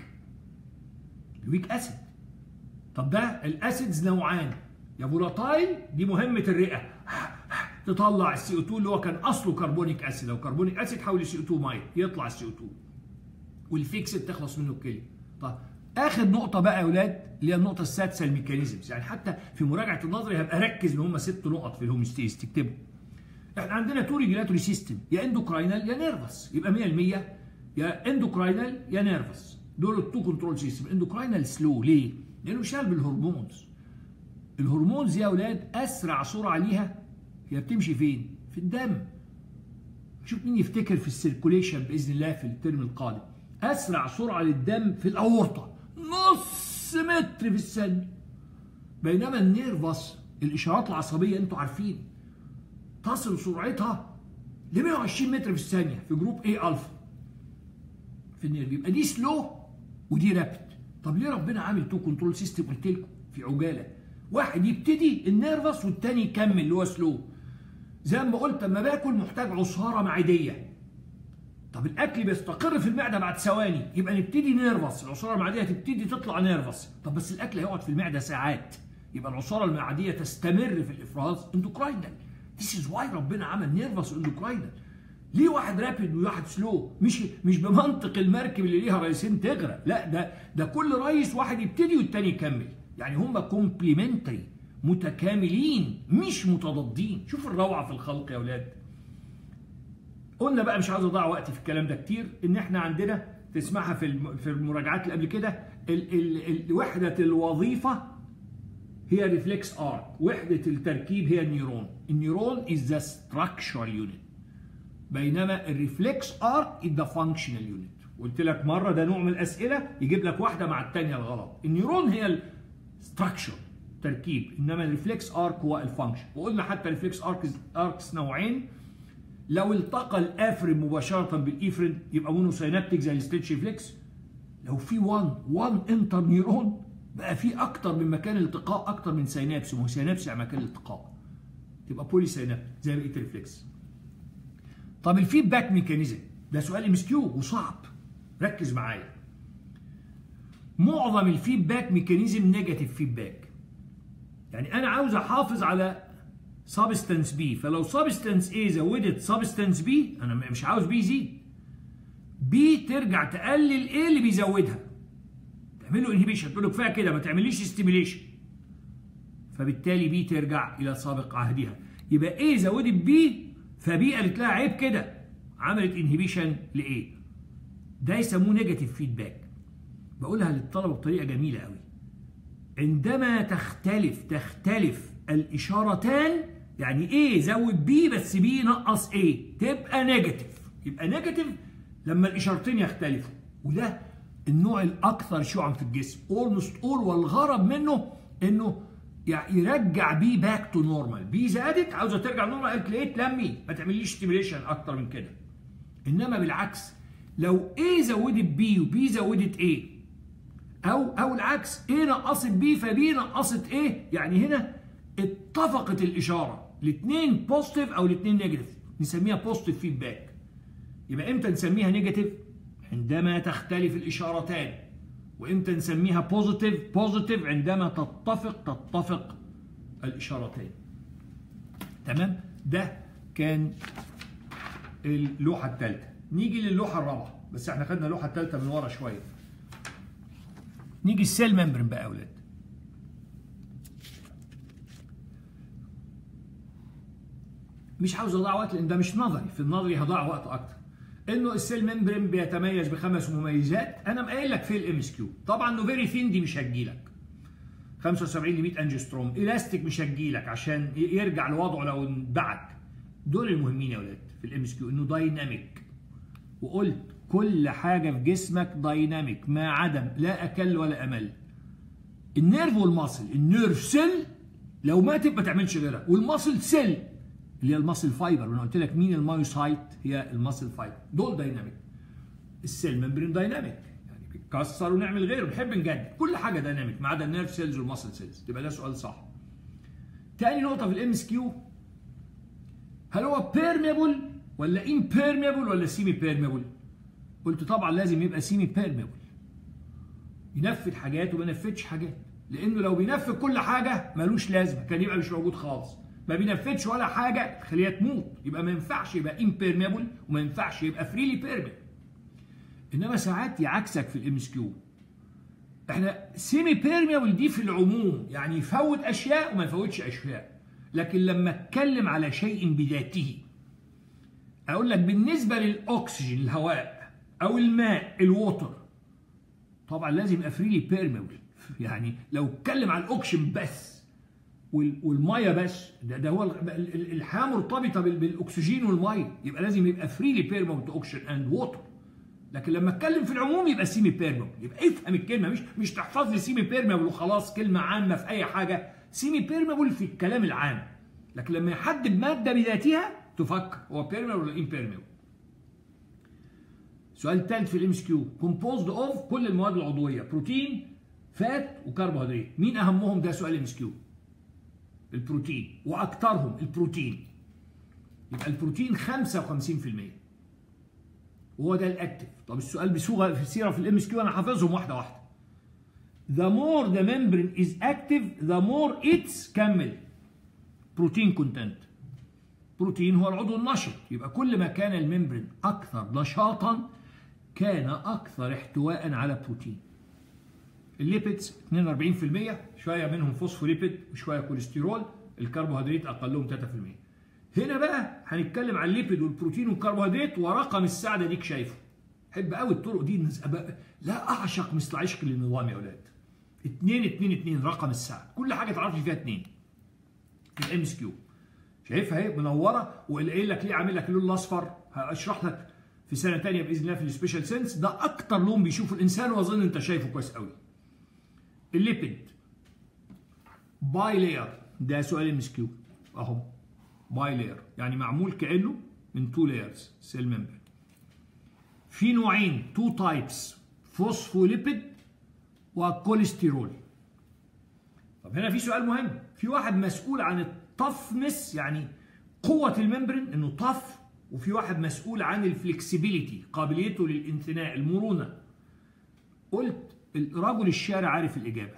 الويك اسيد طب ده الاسيدز نوعان يا فولاتايل دي مهمه الرئه تطلع السي او 2 اللي هو كان اصله كربونيك اسيد لو كربونيك اسيد حول السي او 2 ميه يطلع السي او 2 والفيكسد تخلص منه الكليه طب اخر نقطه بقى يا اولاد اللي هي النقطه السادسه الميكانيزمز يعني حتى في مراجعه النظري هبقى ركز ان هم ست نقط في الهومستيز تكتبوا احنا عندنا تو ريجولاتوري سيستم يا اندوكراينال يا نيرفس يبقى 100% يا اندوكراينال يا نيرفس دول التو كنترول سيستم اندوكراينال سلو ليه؟ لانه شال بالهرمونز الهرمونز يا اولاد اسرع سرعه ليها هي بتمشي فين؟ في الدم شوف مين يفتكر في السيركوليشن باذن الله في الترم القادم اسرع سرعه للدم في الاورطه نص متر في الثانيه بينما النيرفس الاشارات العصبيه انتوا عارفين تصل سرعتها ل 120 متر في الثانيه في جروب اي الفا في النيرف يبقى دي سلو ودي رابد طب ليه ربنا عامل تو كنترول سيستم قلت لكم في عجاله واحد يبتدي النيرفس والتاني يكمل اللي هو سلو زي ما قلت اما باكل محتاج عصاره معديه طب الاكل بيستقر في المعده بعد ثواني يبقى نبتدي نيرفس العصاره المعديه تبتدي تطلع نيرفس طب بس الاكل هيقعد في المعده ساعات يبقى العصاره المعديه تستمر في الافراز اندوكراينال This is why ربنا عمل نيرفس واندوكراينال ليه واحد رابيد وواحد سلو مش مش بمنطق المركب اللي ليها رئيسين تغرق لا ده ده كل رئيس واحد يبتدي والتاني يكمل يعني هم كومبليمنتري متكاملين مش متضادين شوف الروعه في الخلق يا اولاد قلنا بقى مش عاوز اضيع وقت في الكلام ده كتير ان احنا عندنا تسمعها في في المراجعات اللي قبل كده ال ال ال وحده الوظيفه هي ريفلكس ارك وحده التركيب هي النيورون النيورون از ذا ستراكشرال يونت بينما الريفلكس ارك از ذا فانكشنال يونت قلت لك مره ده نوع من الاسئله يجيب لك واحده مع الثانيه الغلط النيورون هي الستراكشر تركيب انما الريفلكس ارك هو الفانكشن وقلنا حتى الريفلكس ارك اركس نوعين لو التقى الافرين مباشره بالايفرين يبقى مونوسينابتيك زي الستيتش ريفلكس لو في 1 1 انتر نيورون بقى في اكتر من مكان التقاء اكتر من سينابس وهو سينابس يعني مكان الالتقاء تبقى بولي سينابتيك زي بقيه الريفلكس طب الفيدباك ميكانيزم ده سؤال ام كيو وصعب ركز معايا معظم الفيدباك ميكانيزم نيجاتيف فيدباك يعني انا عاوز احافظ على سبستانس بي فلو سبستانس اي زودت سبستانس بي انا مش عاوز بي يزيد بي ترجع تقلل ايه اللي بيزودها تعمل له انهبيشن تقول له كفايه كده ما تعمليش ستيميليشن فبالتالي بي ترجع الى سابق عهدها يبقى ايه زودت بي فبي قالت لها عيب كده عملت انهبيشن لايه ده يسموه نيجاتيف فيدباك بقولها للطلبه بطريقه جميله قوي عندما تختلف تختلف الاشارتان يعني ايه زود بي بس بي نقص ايه تبقى نيجاتيف يبقى نيجاتيف لما الاشارتين يختلفوا وده النوع الاكثر شيوعا في الجسم اولموست اول والغرض منه انه يعني يرجع بي باك تو نورمال بي زادت عاوزه ترجع نورمال قالت ليه تلمي ما تعمليش ستيميليشن اكتر من كده انما بالعكس لو ايه زودت بي وبي زودت ايه او او العكس ايه نقصت بي فبي نقصت ايه يعني هنا اتفقت الاشاره الاثنين بوزيتيف او الاثنين نيجاتيف نسميها بوزيتيف فيدباك يبقى امتى نسميها نيجاتيف عندما تختلف الاشارتان وامتى نسميها بوزيتيف بوزيتيف عندما تتفق تتفق الاشارتين تمام ده كان اللوحه الثالثه نيجي للوحه الرابعه بس احنا خدنا اللوحه الثالثه من ورا شويه نيجي السيل ممبرين بقى يا اولاد مش عاوز اضيع وقت لان ده مش نظري في النظري هضيع وقت اكتر انه السيل ممبرين بيتميز بخمس مميزات انا قايل لك في الام اس كيو طبعا انه فيري ثين دي مش هتجيلك 75 ل 100 انجستروم الاستيك مش هتجيلك عشان يرجع لوضعه لو انبعت دول المهمين يا ولاد في الام اس كيو انه دايناميك وقلت كل حاجه في جسمك دايناميك ما عدم لا اكل ولا امل النيرف والماسل النيرف سيل لو ماتت ما تعملش غيرها والماسل سيل اللي هي الماسل فايبر وانا قلت لك مين المايوسايت هي الماسل فايبر دول دايناميك السيل ممبرين دايناميك يعني بيتكسر ونعمل غيره بنحب نجدد كل حاجه دايناميك ما عدا النيرف سيلز والماسل سيلز يبقى ده سؤال صح تاني نقطه في الام اس كيو هل هو بيرميبل ولا امبيرميبل ولا سيمي بيرميبل قلت طبعا لازم يبقى سيمي بيرميبل ينفذ حاجات وما ينفذش حاجات لانه لو بينفذ كل حاجه ملوش لازمه كان يبقى مش موجود خالص ما بينفذش ولا حاجه خليها تموت يبقى ما ينفعش يبقى امبيرميبل وما ينفعش يبقى فريلي بيرميبل انما ساعات يعكسك في الام اس كيو احنا سيمي بيرميبل دي في العموم يعني يفوت اشياء وما يفوتش اشياء لكن لما اتكلم على شيء بذاته اقول لك بالنسبه للاكسجين الهواء او الماء الووتر طبعا لازم يبقى فريلي بيرميبل يعني لو اتكلم على الاوكسجين بس والميه بس ده, ده هو الحياه مرتبطه بالاكسجين والميه يبقى لازم يبقى فريلي بيرميبل تو اوكسجين اند ووتر لكن لما اتكلم في العموم يبقى سيمي بيرميبل يبقى افهم الكلمه مش مش تحفظ لي سيمي بيرميبل وخلاص كلمه عامه في اي حاجه سيمي بيرميبل في الكلام العام لكن لما يحدد ماده بذاتها تفكر هو بيرميبل ولا امبيرميبل السؤال الثالث في الام اس كيو كومبوزد اوف كل المواد العضويه بروتين فات وكربوهيدرات مين اهمهم ده سؤال ام اس كيو البروتين واكثرهم البروتين يبقى البروتين 55% وهو ده الاكتف طب السؤال بصيغه في السيره في الام اس كيو انا حافظهم واحده واحده the more the membrane is active the more its كمل بروتين كونتنت بروتين هو العضو النشط يبقى كل ما كان الممبرين اكثر نشاطا كان اكثر احتواء على بروتين الليبيدز 42% شويه منهم فوسفوليبيد وشويه كوليسترول الكربوهيدرات اقلهم 3% هنا بقى هنتكلم عن الليبيد والبروتين والكربوهيدرات ورقم السعده ديك شايفه احب قوي الطرق دي لا اعشق مثل عشق للنظام يا اولاد 2 2 2 رقم السعد كل حاجه تعرف فيها 2 في الام اس كيو شايفها اهي منوره وقايل لك ليه عامل لك اللون الاصفر هشرح لك في سنه ثانيه باذن الله في السبيشال سنس ده اكتر لون بيشوفه الانسان واظن انت شايفه كويس قوي الليبيد باي لاير ده سؤال ام اس كيو اهو باي لاير يعني معمول كانه من تو لايرز سيل ممبر في نوعين تو تايبس فوسفوليبيد وكوليسترول طب هنا في سؤال مهم في واحد مسؤول عن الطفنس يعني قوة الممبرين انه طف وفي واحد مسؤول عن الفلكسبيليتي قابليته للانثناء المرونة قلت الرجل الشارع عارف الإجابة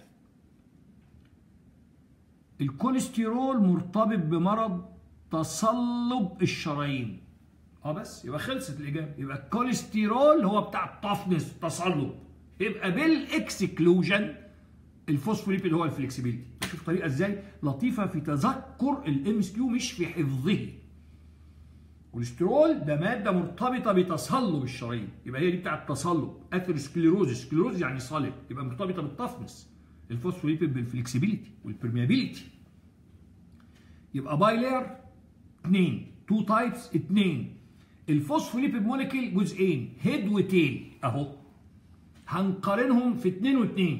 الكوليسترول مرتبط بمرض تصلب الشرايين اه بس يبقى خلصت الإجابة يبقى الكوليسترول هو بتاع الطفنس تصلب يبقى بالاكسكلوجن الفوسفوليبيد هو الفلكسبيليتي شوف طريقه ازاي لطيفه في تذكر الام اس كيو مش في حفظه كوليسترول ده ماده مرتبطه بتصلب الشرايين يبقى هي دي بتاعه التصلب اثيروسكليروزس سكليروز يعني صلب يبقى مرتبطه بالطفنس الفوسفوليبيد بالفلكسبيليتي والبرميابيليتي يبقى باي لاير 2 تو تايبس 2 الفوسفوليبيد موليكيول جزئين هيد وتيل اهو هنقارنهم في 2 و2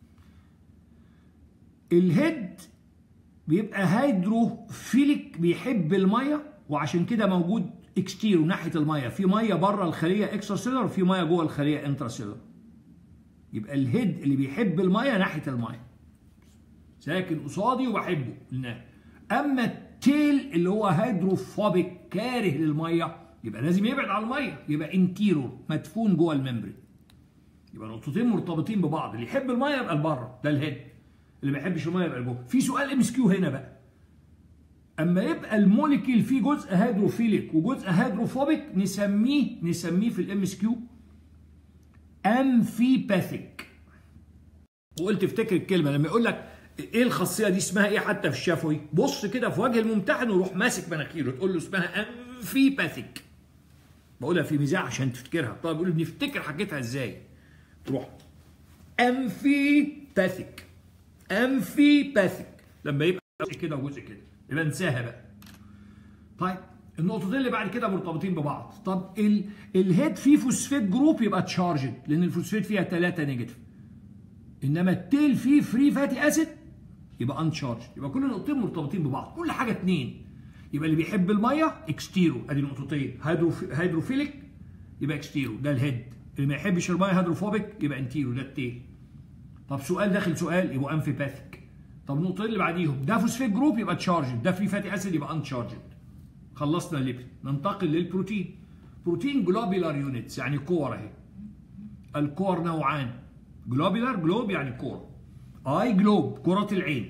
الهيد بيبقى هيدروفيليك بيحب الميه وعشان كده موجود اكستيرو ناحيه الميه في ميه بره الخليه اكسترا سيلر وفي ميه جوه الخليه انترا سيلر يبقى الهيد اللي بيحب الميه ناحيه الميه ساكن قصادي وبحبه هناك اما التيل اللي هو هيدروفوبيك كاره للميه يبقى لازم يبعد عن الميه يبقى انتيرور مدفون جوه الممبرين يبقى نقطتين مرتبطين ببعض اللي يحب الميه يبقى لبره ده الهيد اللي ما يحبش الميه يبقى لجوه في سؤال ام اس كيو هنا بقى اما يبقى الموليكيول فيه جزء هيدروفيليك وجزء هيدروفوبيك نسميه نسميه في الام اس كيو امفيباثيك وقلت افتكر الكلمه لما يقول لك ايه الخاصيه دي اسمها ايه حتى في الشفوي بص كده في وجه الممتحن وروح ماسك مناخيره تقول له اسمها امفيباثيك بقولها في مزاح عشان تفتكرها طب بيقول بنفتكر حكيتها ازاي تروح امفيباثيك امفيباثيك لما يبقى جزء كده وجزء كده يبقى انساها بقى طيب النقطتين اللي بعد كده مرتبطين ببعض طب ال الهيد فيه فوسفيت جروب يبقى تشارجد لان الفوسفيت فيها 3 نيجاتيف انما التيل فيه فري فاتي اسيد يبقى انشارج يبقى كل النقطتين مرتبطين ببعض كل حاجه اتنين يبقى اللي بيحب الميه اكستيرو ادي نقطتين هيدروف... هيدروفيليك يبقى اكستيرو ده الهيد اللي ما يحبش الميه هيدروفوبيك يبقى انتيرو ده التيل طب سؤال داخل سؤال يبقى انفيباثيك طب النقطتين اللي بعديهم ده فوسفيت جروب يبقى تشارجد ده فري فاتي اسيد يبقى انشارجد خلصنا الليبيد ننتقل للبروتين بروتين جلوبيلار يونتس يعني كور اهي الكور نوعان جلوبيلار جلوب يعني كور اي جلوب كرة العين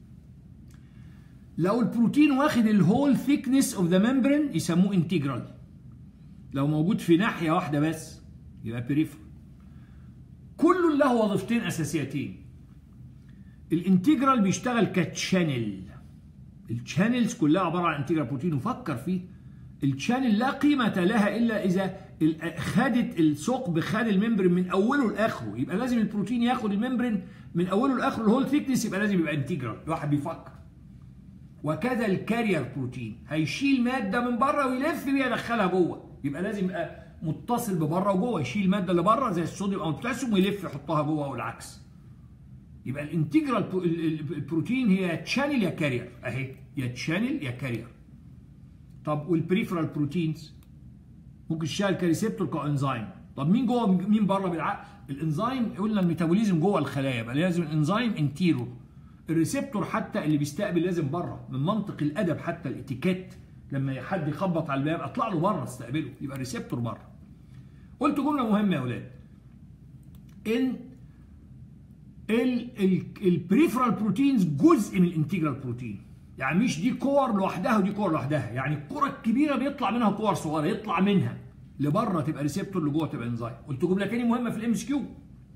لو البروتين واخد الهول ثيكنس اوف ذا ممبرين يسموه انتجرال لو موجود في ناحيه واحده بس يبقى بريفر كل له وظيفتين اساسيتين الانتجرال بيشتغل كتشانل الشانلز كلها عباره عن انتجرال بروتين وفكر فيه الشانل لا قيمه لها الا اذا خدت الثقب خد الممبرين من اوله لاخره يبقى لازم البروتين ياخد الممبرين من اوله لاخره الهول ثيكنس يبقى لازم يبقى انتجرال الواحد بيفكر وكذا الكارير بروتين هيشيل ماده من بره ويلف بيها يدخلها جوه يبقى لازم يبقى متصل ببره وجوه يشيل الماده اللي بره زي الصوديوم او البوتاسيوم ويلف يحطها جوه والعكس يبقى الانتجرال البروتين هي تشانل يا كارير اهي يا تشانل يا كارير طب والبريفرال بروتينز ممكن تشتغل كريسبتور كانزيم طب مين جوه مين بره بالعقل الانزيم قلنا الميتابوليزم جوه الخلايا يبقى لازم الانزيم انتيرو الريسبتور حتى اللي بيستقبل لازم بره من منطق الادب حتى الاتيكيت لما حد يخبط على الباب اطلع له بره استقبله يبقى الريسبتور بره قلت جمله مهمه يا اولاد ان البريفرال بروتينز جزء من الانتجرال بروتين يعني مش دي كور لوحدها ودي كور لوحدها يعني الكره الكبيره بيطلع منها كور صغيره يطلع منها لبره تبقى ريسبتور لجوه تبقى انزيم قلت جمله تاني مهمه في الام اس كيو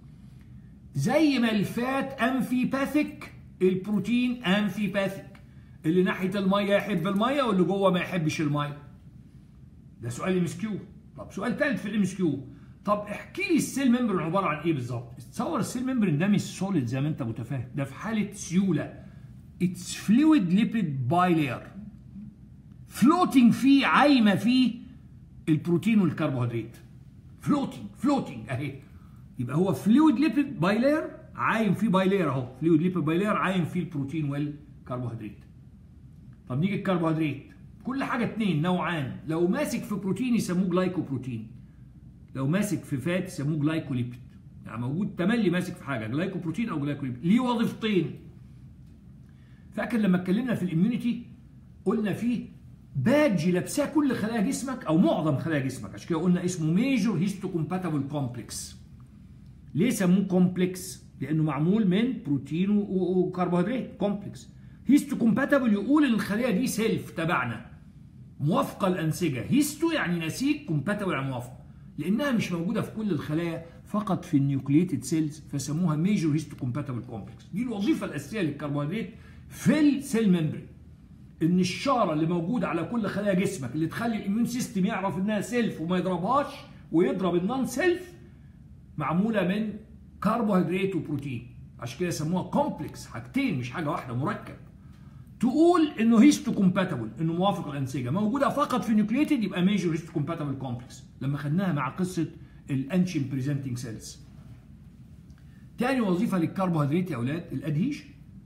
زي ما الفات امفيباثيك البروتين امفيباثيك اللي ناحيه الميه يحب الميه واللي جوه ما يحبش الميه ده سؤال ام اس كيو طب سؤال ثالث في الام اس كيو طب احكي لي السيل ممبرين عباره عن ايه بالظبط تصور السيل ممبرين ده مش سوليد زي ما انت متفاهم ده في حاله سيوله اتس فلويد ليبيد بايلير فلوتنج فيه عايمه فيه البروتين والكربوهيدرات فلوتنج فلوتنج اهي يبقى هو فلويد ليبيد بايلير عايم فيه بايلير اهو فلويد ليبيد بايلير عايم فيه البروتين والكربوهيدرات طب نيجي الكربوهيدرات كل حاجه اتنين نوعان لو ماسك في بروتين يسموه جلايكوبروتين لو ماسك في فات يسموه جلايكوليبيد يعني موجود تملي ماسك في حاجه جلايكوبروتين او جلايكوليبيد ليه وظيفتين فاكر لما اتكلمنا في الاميونيتي قلنا فيه بادج لابساه كل خلايا جسمك او معظم خلايا جسمك عشان كده قلنا اسمه ميجور هيستو كومباتبل كومبلكس ليه سموه كومبلكس لانه معمول من بروتين وكربوهيدرات كومبلكس هيستو كومباتبل يقول ان الخليه دي سيلف تبعنا موافقه الانسجه هيستو يعني نسيج كومباتبل يعني موافقه لانها مش موجوده في كل الخلايا فقط في النيوكليتد سيلز فسموها ميجور هيستو كومباتبل كومبلكس دي الوظيفه الاساسيه للكربوهيدرات في السيل ممبرين ان الشاره اللي موجوده على كل خلايا جسمك اللي تخلي الاميون سيستم يعرف انها سيلف وما يضربهاش ويضرب النون سيلف معموله من كربوهيدرات وبروتين عشان كده سموها كومبلكس حاجتين مش حاجه واحده مركب تقول انه هيستو كومباتبل انه موافق الانسجه موجوده فقط في نيوكليتد يبقى ميجور هيستو كومباتبل كومبلكس لما خدناها مع قصه الانشين بريزنتنج سيلز تاني وظيفه للكربوهيدرات يا اولاد الادهيشن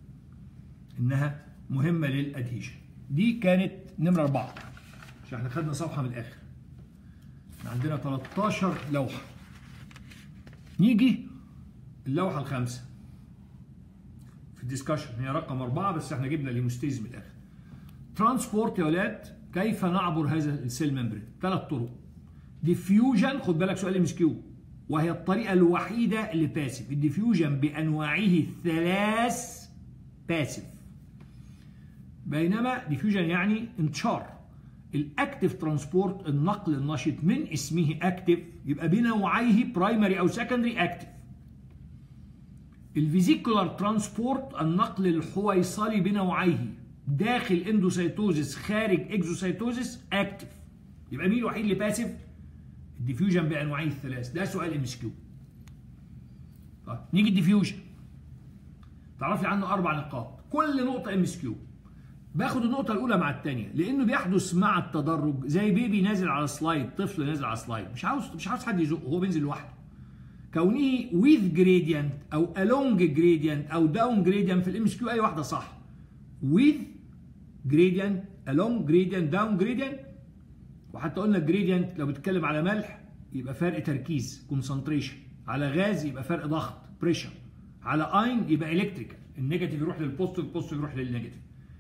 انها مهمه للادهيشن دي كانت نمره اربعه عشان احنا خدنا صفحه من الاخر احنا عندنا 13 لوحه نيجي اللوحه الخامسه في الديسكشن هي رقم أربعة بس احنا جبنا الهيموستيز من الآخر. ترانسبورت يا ولاد كيف نعبر هذا السيل ممبرين؟ ثلاث طرق. ديفيوجن خد بالك سؤال ام اس كيو وهي الطريقة الوحيدة اللي باسف، الديفيوجن بأنواعه الثلاث باسف. بينما ديفيوجن يعني انتشار. الاكتف ترانسبورت النقل النشط من اسمه اكتف يبقى بنوعيه برايمري او سكندري اكتف. الفيزيكولار ترانسبورت النقل الحويصلي بنوعيه داخل اندوسيتوزيس خارج اكزوسيتوزيس اكتف يبقى مين الوحيد اللي باسف الديفيوجن بانواعيه الثلاث ده سؤال ام اس كيو طيب نيجي الديفيوجن تعرف لي عنه اربع نقاط كل نقطه ام اس كيو باخد النقطة الأولى مع الثانية لأنه بيحدث مع التدرج زي بيبي نازل على سلايد طفل نازل على سلايد مش عاوز مش عاوز حد يزقه هو بينزل لوحده كونه with gradient أو along gradient أو down gradient في الام اس كيو أي واحدة صح with gradient along gradient down gradient وحتى قلنا gradient لو بتتكلم على ملح يبقى فرق تركيز concentration على غاز يبقى فرق ضغط pressure على اين يبقى الكتريكال النيجاتيف يروح للبوزيتيف البوزيتيف يروح للنيجاتيف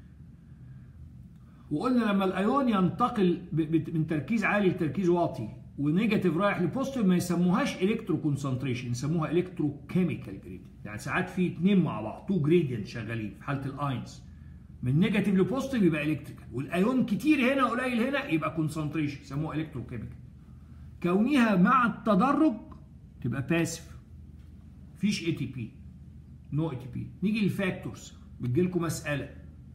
وقلنا لما الايون ينتقل من تركيز عالي لتركيز واطي ونيجاتيف رايح لبوزيتيف ما يسموهاش الكترو كونسنتريشن يسموها الكترو كيميكال جريدينت يعني ساعات في اثنين مع بعض تو جريدينت شغالين في حاله الاينز من نيجاتيف لبوزيتيف يبقى الكتريكال والايون كتير هنا قليل هنا يبقى كونسنتريشن يسموها الكترو كيميكال كونها مع التدرج تبقى باسف مفيش اي تي بي نو اي تي بي نيجي للفاكتورز بتجي لكم مساله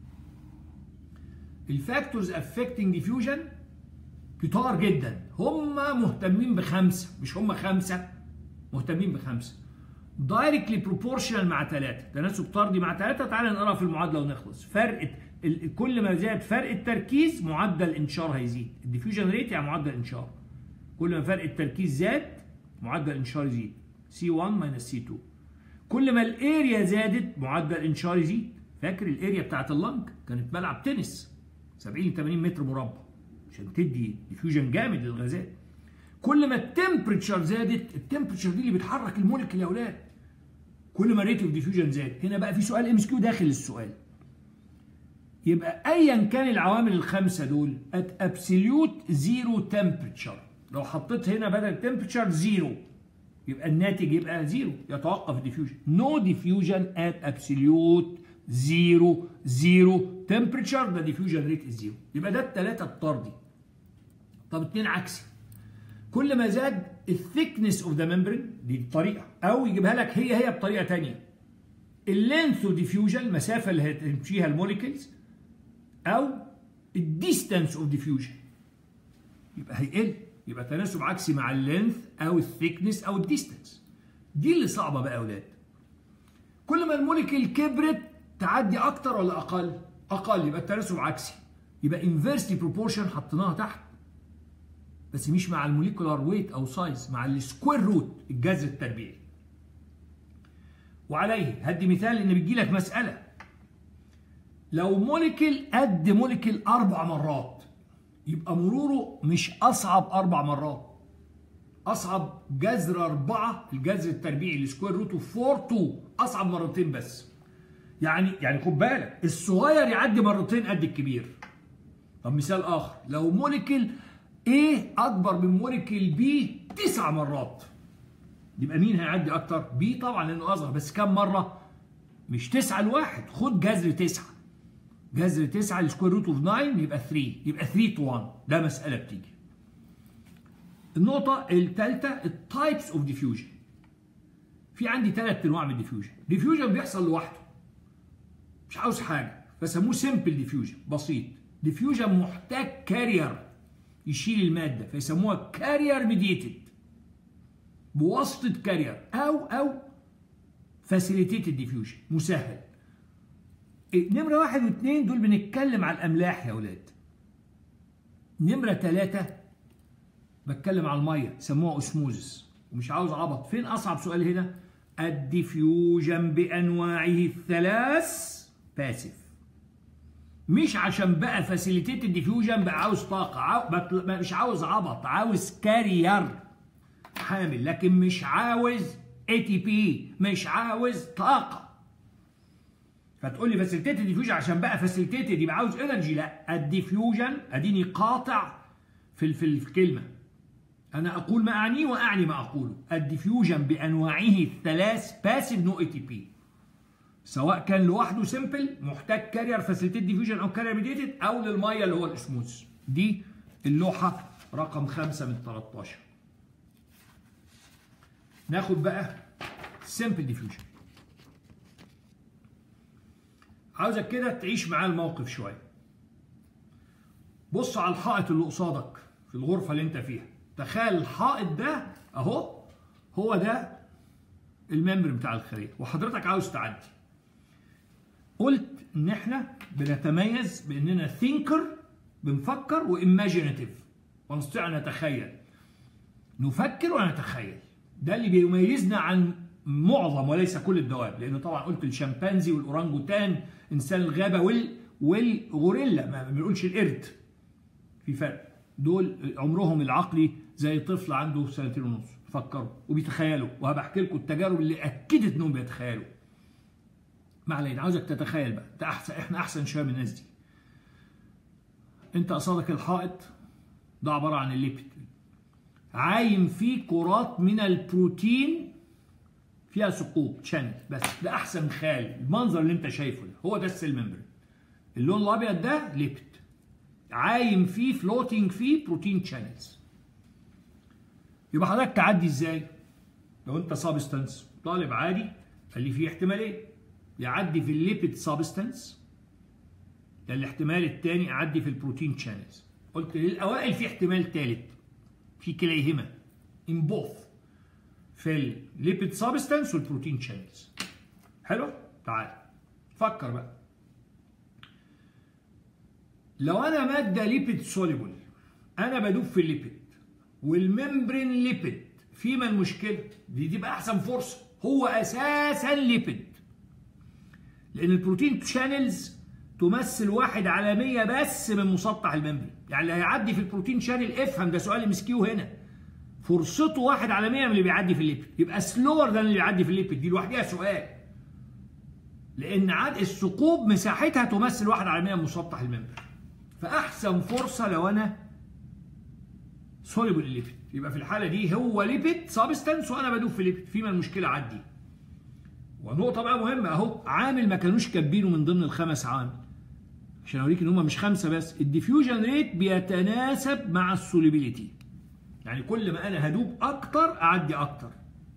الفاكتورز افكتنج ديفيوجن كتار جدا هم مهتمين بخمسه مش هم خمسه مهتمين بخمسه دايركتلي بروبورشنال مع ثلاثه تناسب طردي مع ثلاثه تعال نقرا في المعادله ونخلص فرق كل ما زاد فرق التركيز معدل الانشار هيزيد الديفيوجن ريت يعني معدل الانشار كل ما فرق التركيز زاد معدل الانشار يزيد C1 ماينس C2 كل ما الاريا زادت معدل الانشار يزيد فاكر الاريا بتاعت اللنج كانت ملعب تنس 70 ل 80 متر مربع عشان تدي ديفيوجن جامد للغازات كل ما التمبريتشر زادت التمبريتشر دي اللي بتحرك الموليكيول يا اولاد كل ما الريت اوف ديفيوجن زاد هنا بقى في سؤال ام اس كيو داخل السؤال يبقى ايا كان العوامل الخمسه دول ات ابسوليوت زيرو تمبريتشر لو حطيت هنا بدل تمبريتشر زيرو يبقى الناتج يبقى زيرو يتوقف الديفيوجن نو ديفيوجن ات ابسوليوت زيرو زيرو تمبريتشر ده ديفيوجن ريت الزيرو يبقى ده الثلاثه الطردي طب اتنين عكسي كل ما زاد الثيكنس اوف ذا ممبرين دي طريقه او يجيبها لك هي هي بطريقه ثانيه اللينث اوف ديفيوجن المسافه اللي هتمشيها الموليكيولز او الديستانس اوف ديفيوجن يبقى هيقل يبقى تناسب عكسي مع اللينث او الثيكنس او الديستانس دي اللي صعبه بقى يا اولاد كل ما الموليكيول كبرت تعدي اكتر ولا اقل اقل يبقى التناسب عكسي يبقى انفيرسلي بروبورشن حطيناها تحت بس مش مع الموليكولار ويت او سايز مع السكوير روت الجذر التربيعي وعليه هدي مثال ان بيجي لك مساله لو موليكيول قد موليكيول اربع مرات يبقى مروره مش اصعب اربع مرات اصعب جذر اربعه الجذر التربيعي السكوير روت اوف 4 2 اصعب مرتين بس يعني يعني خد بالك الصغير يعدي مرتين قد الكبير طب مثال اخر لو موليكيول A اكبر من موليكيول B تسع مرات يبقى مين هيعدي اكتر B طبعا لانه اصغر بس كم مره مش تسعة لواحد خد جذر تسعة جذر تسعة السكوير روت اوف 9 يبقى 3 يبقى 3 تو 1 ده مسألة بتيجي النقطة الثالثة التايبس اوف ديفيوجن في عندي ثلاث انواع من الديفيوجن ديفيوجن بيحصل لوحده مش عاوز حاجة فسموه سمبل ديفيوجن بسيط ديفيوجن محتاج كارير يشيل المادة فيسموها كارير ميديتد بواسطة كارير أو أو فاسيليتيتد ديفيوجن مسهل نمرة واحد واثنين دول بنتكلم على الأملاح يا ولاد نمرة ثلاثة بتكلم على المية سموها أسموزس ومش عاوز عبط فين أصعب سؤال هنا الديفيوجن بأنواعه الثلاث باسف مش عشان بقى فاسيليتيت الديفيوجن بقى عاوز طاقة عاو... مش عاوز عبط عاوز كارير حامل لكن مش عاوز اي تي بي مش عاوز طاقة فتقول لي فاسيليتيت الديفيوجن عشان بقى فاسيليتيت يبقى عاوز انرجي لا الديفيوجن اديني قاطع في في الكلمة انا اقول ما اعنيه واعني ما اقوله الديفيوجن بانواعه الثلاث باسيف نو اي تي بي سواء كان لوحده سمبل محتاج كارير فاسيليتيت ديفيوجن او كارير ميديتد او للميه اللي هو الاسموث دي اللوحه رقم 5 من 13 ناخد بقى سمبل ديفيوجن عاوزك كده تعيش معاه الموقف شويه بص على الحائط اللي قصادك في الغرفه اللي انت فيها تخيل الحائط ده اهو هو ده الممبر بتاع الخليه وحضرتك عاوز تعدي قلت ان احنا بنتميز باننا ثينكر بنفكر وايماجينيتيف ونستطيع ان نتخيل نفكر ونتخيل ده اللي بيميزنا عن معظم وليس كل الدواب لان طبعا قلت الشمبانزي والاورانجوتان انسان الغابه وال والغوريلا ما بنقولش القرد في فرق دول عمرهم العقلي زي طفل عنده سنتين ونص فكروا وبيتخيلوا وهبحكي لكم التجارب اللي اكدت انهم بيتخيلوا ما علينا عاوزك تتخيل بقى انت احسن احنا احسن شويه من الناس دي انت قصادك الحائط ده عباره عن الليبيد عايم فيه كرات من البروتين فيها ثقوب شانل بس ده احسن خيال المنظر اللي انت شايفه ده هو ده السيل ممبرين اللون الابيض ده ليبيد عايم فيه فلوتنج فيه بروتين شانلز يبقى حضرتك تعدي ازاي لو انت سابستنس طالب عادي قال لي في احتمالين يعدي في الليبيد سابستنس ده الاحتمال الثاني اعدي في البروتين شانلز قلت للاوائل في احتمال ثالث في كليهما in both في الليبيد سابستنس والبروتين شانلز حلو تعال فكر بقى لو انا ماده ليبيد سوليبل انا بدوب في الليبيد والممبرين ليبيد فيما المشكله دي تبقى احسن فرصه هو اساسا ليبيد لان البروتين شانلز تمثل واحد على 100 بس من مسطح الممبرين يعني اللي هيعدي في البروتين شانل افهم ده سؤال مسكيو هنا فرصته واحد على 100 من اللي بيعدي في الليبيد يبقى سلور ده اللي بيعدي في الليبيد دي لوحدها سؤال لان عد الثقوب مساحتها تمثل واحد على 100 من مسطح الممبرين فاحسن فرصه لو انا سوليبل الليبيد يبقى في الحاله دي هو ليبيد سابستنس وانا بدوب في ليبيد فيما المشكله عدي ونقطه بقى مهمه اهو عامل ما كانوش كاتبينه من ضمن الخمس عوامل عشان اوريك ان هم مش خمسه بس الديفيوجن ريت بيتناسب مع السوليبيليتي يعني كل ما انا هدوب اكتر اعدي اكتر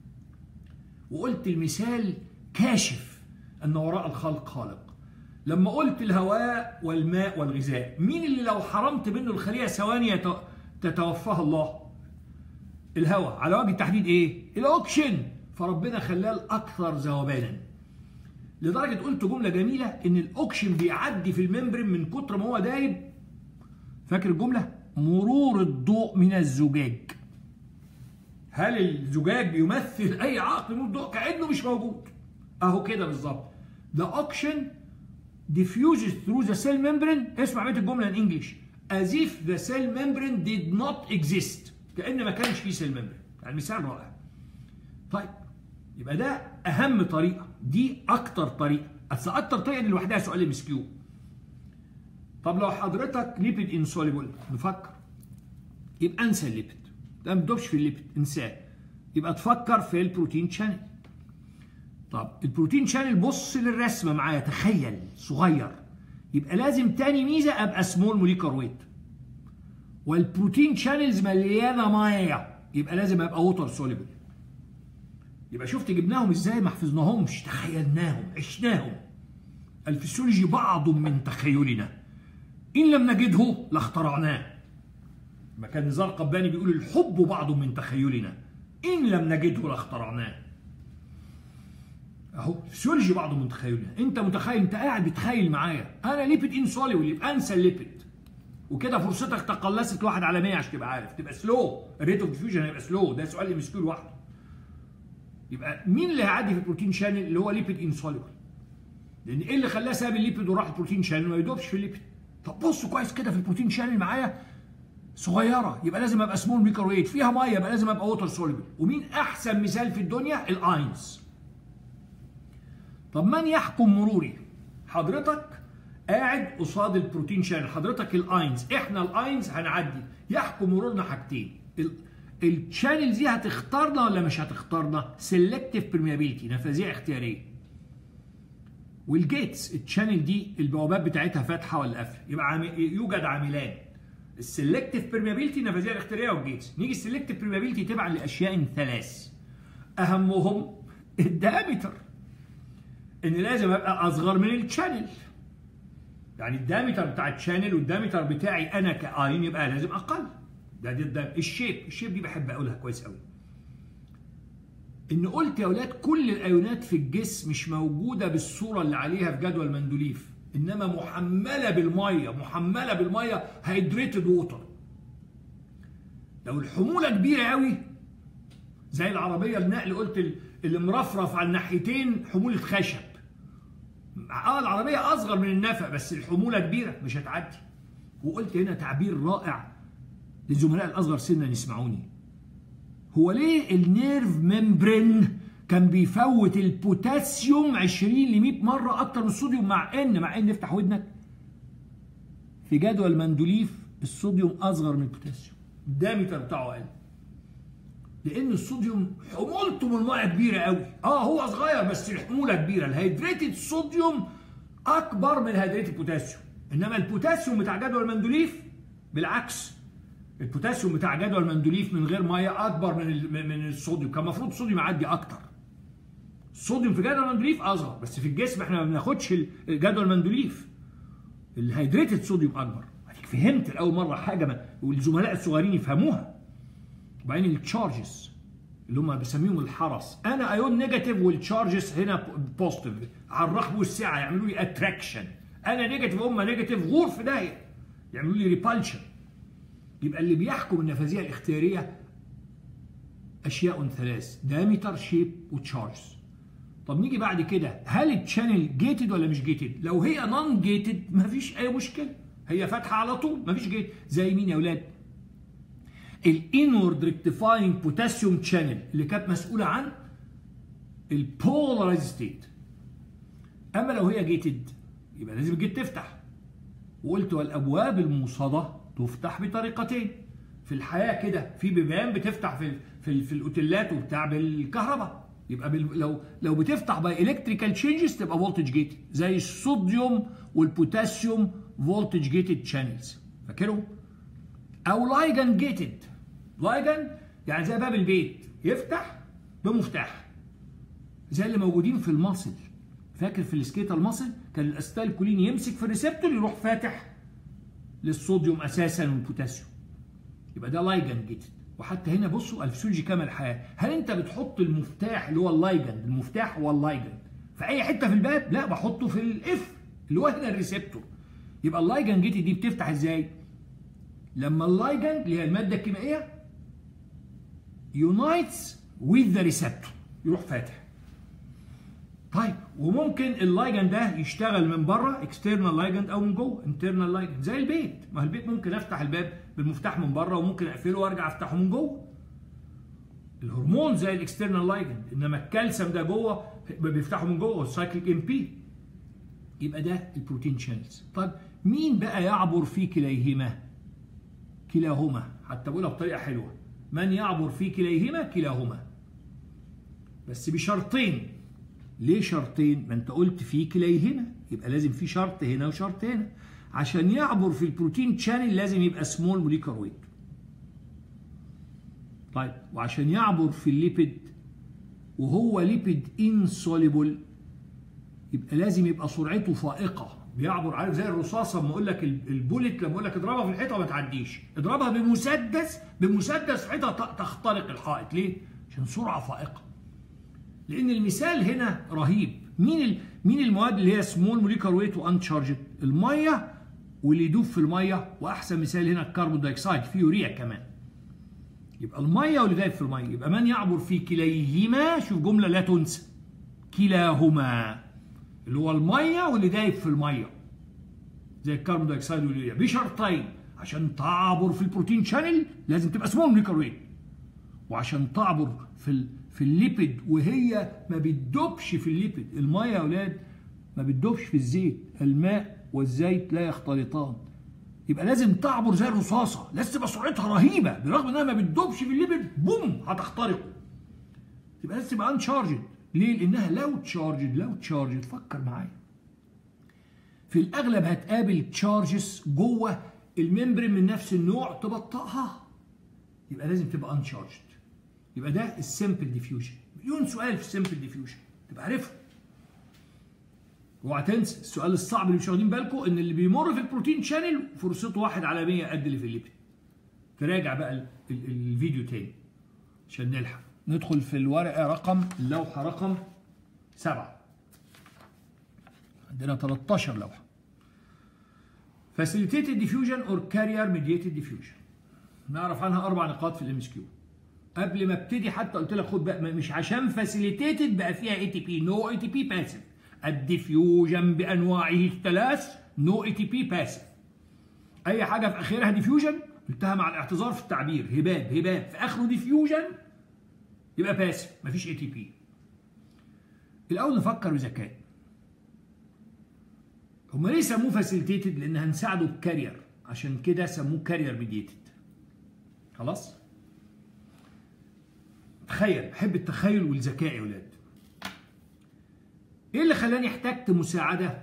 وقلت المثال كاشف ان وراء الخلق خالق لما قلت الهواء والماء والغذاء مين اللي لو حرمت منه الخليه ثواني تتوفاها الله الهواء على وجه التحديد ايه الاوكشن فربنا خلاه الاكثر ذوبانا لدرجه قلت جمله جميله ان الاوكشن بيعدي في الممبرين من كتر ما هو دايب فاكر الجمله مرور الضوء من الزجاج هل الزجاج بيمثل اي عقل من الضوء كانه مش موجود اهو كده بالظبط the oxygen diffuses through the cell membrane اسمع بقيه الجمله ان انجلش as if the cell membrane did not exist كان ما كانش فيه سيل membrane يعني مثال رائع طيب يبقى ده اهم طريقه دي اكتر طريقه اصل اكتر طريقه دي لوحدها سؤال ام اس كيو طب لو حضرتك ليبيد انسوليبل نفكر يبقى انسى الليبيد ده ما تدوبش في الليبيد انساه يبقى تفكر في البروتين شانل طب البروتين شانل بص للرسمه معايا تخيل صغير يبقى لازم تاني ميزه ابقى سمول موليكر ويت والبروتين شانلز مليانه ميه يبقى لازم ابقى ووتر سوليبل يبقى شفت جبناهم ازاي ما حفظناهمش تخيلناهم عشناهم الفسيولوجي بعض من تخيلنا ان لم نجده لاخترعناه ما كان نزار قباني بيقول الحب بعض من تخيلنا ان لم نجده لاخترعناه اهو فسيولوجي بعض من تخيلنا انت متخيل انت قاعد بتخيل معايا انا ليبيد انسوليبل يبقى انسى الليبيد وكده فرصتك تقلصت واحد على 100 عشان تبقى عارف تبقى سلو الريت اوف ديفيوجن هيبقى سلو ده سؤال ام لوحده يبقى مين اللي هيعدي في البروتين شانل اللي هو ليبيد انسوليبل لان ايه اللي خلاه ساب الليبيد وراح البروتين شانل ما يدوبش في الليبيد طب بصوا كويس كده في البروتين شانل معايا صغيره يبقى لازم ابقى سمول ميكروويت فيها ميه يبقى لازم ابقى ووتر سوليبل ومين احسن مثال في الدنيا الاينز طب من يحكم مروري حضرتك قاعد قصاد البروتين شانل حضرتك الاينز احنا الاينز هنعدي يحكم مرورنا حاجتين الشانلز دي هتختارنا ولا مش هتختارنا سيلكتيف برميابيلتي نفاذيه اختياريه والجيتس الشانل دي البوابات بتاعتها فاتحه ولا قافله يبقى عامل يوجد عاملان السلكتيف برميابيلتي النفاذيه الاختياريه والجيتس نيجي السلكتيف برميابيلتي تبعا لاشياء ثلاث اهمهم الدايمتر ان لازم ابقى اصغر من الشانل يعني الدايمتر بتاع الشانل والدايمتر بتاعي انا كاين يبقى لازم اقل ده ده, ده الشيب الشيب دي بحب اقولها كويس قوي ان قلت يا اولاد كل الايونات في الجسم مش موجوده بالصوره اللي عليها في جدول مندوليف انما محمله بالميه محمله بالميه هيدريتد ووتر لو الحموله كبيره قوي زي العربيه النقل قلت اللي مرفرف على الناحيتين حموله خشب اه العربيه اصغر من النفق بس الحموله كبيره مش هتعدي وقلت هنا تعبير رائع للزملاء الاصغر سنا يسمعوني هو ليه النيرف ممبرين كان بيفوت البوتاسيوم 20 ل 100 مره اكتر من الصوديوم مع ان مع ان افتح ودنك في جدول مندوليف الصوديوم اصغر من البوتاسيوم الدامتر بتاعه اقل لان الصوديوم حمولته من الميه كبيره قوي اه هو صغير بس الحموله كبيره الهيدريتد صوديوم اكبر من الهيدريتد بوتاسيوم انما البوتاسيوم بتاع جدول مندوليف بالعكس البوتاسيوم بتاع جدول مندوليف من غير ميه اكبر من من الصوديوم كان المفروض الصوديوم يعدي اكتر الصوديوم في جدول مندوليف اصغر بس في الجسم احنا ما بناخدش جدول مندوليف الهيدريتد صوديوم اكبر اديك فهمت لاول مره حاجه ما والزملاء الصغيرين يفهموها وبعدين التشارجز اللي هم بيسميهم الحرس انا ايون نيجاتيف والتشارجز هنا بوزيتيف على الرحب والسعه يعملوا لي اتراكشن انا نيجاتيف هم نيجاتيف غور في داهيه يعملوا لي ريبالشن يبقى اللي بيحكم النفاذيه الاختياريه اشياء ثلاث دامتر شيب وتشارجز طب نيجي بعد كده هل التشانل جيتد ولا مش جيتد لو هي نون جيتد مفيش اي مشكله هي فاتحه على طول مفيش جيت زي مين يا اولاد الانورد ريكتيفاينج بوتاسيوم تشانل اللي كانت مسؤوله عن البولارايز ستيت اما لو هي جيتد يبقى لازم الجيت تفتح وقلت والابواب الموصده تفتح بطريقتين في الحياه كده في بيبان بتفتح في في, في الاوتيلات وبتاع بالكهرباء يبقى بال لو لو بتفتح باي الكتريكال تشينجز تبقى فولتج جيتد زي الصوديوم والبوتاسيوم فولتج جيتد شانلز فاكرهم؟ او لايجن جيتد لايجن يعني زي باب البيت يفتح بمفتاح زي اللي موجودين في المصل فاكر في السكيتا المصل كان الاستايل كولين يمسك في الريسبتور يروح فاتح للصوديوم اساسا والبوتاسيوم يبقى ده لايجن جيتد وحتى هنا بصوا الفسيولوجي كما الحياه هل انت بتحط المفتاح اللي هو اللايجن المفتاح هو اللايجن في اي حته في الباب لا بحطه في الاف اللي هو هنا الريسبتور يبقى اللايجن جيتد دي بتفتح ازاي لما اللايجن اللي هي الماده الكيميائيه يونايتس وذ ذا ريسبتور يروح فاتح طيب وممكن اللايجن ده يشتغل من بره اكسترنال لايجن او من جوه انترنال لايجن زي البيت ما البيت ممكن افتح الباب بالمفتاح من بره وممكن اقفله وارجع افتحه من جوه الهرمون زي الاكسترنال لايجن انما الكالسيوم ده جوه بيفتحه من جوه السايكليك ام بي يبقى ده البروتين شانلز طيب مين بقى يعبر في كليهما كلاهما حتى بقولها بطريقه حلوه من يعبر في كليهما كلاهما بس بشرطين ليه شرطين ما انت قلت في كليهما يبقى لازم في شرط هنا وشرط هنا عشان يعبر في البروتين شانل لازم يبقى سمول موليكر ويت طيب وعشان يعبر في الليبيد وهو ليبيد انسوليبل يبقى لازم يبقى سرعته فائقه بيعبر عارف زي الرصاصه لما اقول لك البوليت لما اقول لك اضربها في الحيطه ما تعديش اضربها بمسدس بمسدس حيطه تخترق الحائط ليه عشان سرعه فائقه لان المثال هنا رهيب مين ال... مين المواد اللي هي سمول موليكر ويت وانتشارجد الميه واللي يدوب في الميه واحسن مثال هنا الكربون دايوكسيد في يوريا كمان يبقى الميه واللي دايب في الميه يبقى من يعبر في كليهما شوف جمله لا تنسى كلاهما اللي هو الميه واللي دايب في الميه زي الكربون دايوكسيد واليوريا بشرطين عشان تعبر في البروتين شانل لازم تبقى سمول موليكر ويت وعشان تعبر في ال... في الليبيد وهي ما بتدوبش في الليبيد الميه يا اولاد ما بتدوبش في الزيت الماء والزيت لا يختلطان يبقى لازم تعبر زي الرصاصه لازم تبقى سرعتها رهيبه برغم انها ما بتدوبش في الليبيد بوم هتخترقه يبقى لازم تبقى انشارجد ليه لانها لو تشارجد لو تشارجد فكر معايا في الاغلب هتقابل تشارجز جوه الممبرين من نفس النوع تبطئها يبقى لازم تبقى انشارجد يبقى ده السمبل ديفيوجن مليون سؤال في السمبل ديفيوجن تبقى عارفه اوعى تنسى السؤال الصعب اللي مش واخدين بالكم ان اللي بيمر في البروتين شانل فرصته واحد على 100 قد اللي في الليبيد تراجع بقى ال ال الفيديو تاني عشان نلحق ندخل في الورقة رقم اللوحة رقم سبعة عندنا 13 لوحة facilitated diffusion or carrier mediated diffusion نعرف عنها أربع نقاط في الام اس كيو قبل ما ابتدي حتى قلت لك خد بقى مش عشان فاسيليتيتد بقى فيها اي تي بي نو اي تي بي باسف الديفيوجن بانواعه الثلاث نو اي تي بي باسف اي حاجه في اخرها ديفيوجن قلتها مع الاعتذار في التعبير هباب هباب في اخره ديفيوجن يبقى باسف مفيش اي تي بي الاول نفكر بذكاء هم ليه سموه فاسيليتيتد لان هنساعده بكارير عشان كده سموه كارير ميديتد خلاص تخيل بحب التخيل والذكاء يا ولاد ايه اللي خلاني احتجت مساعده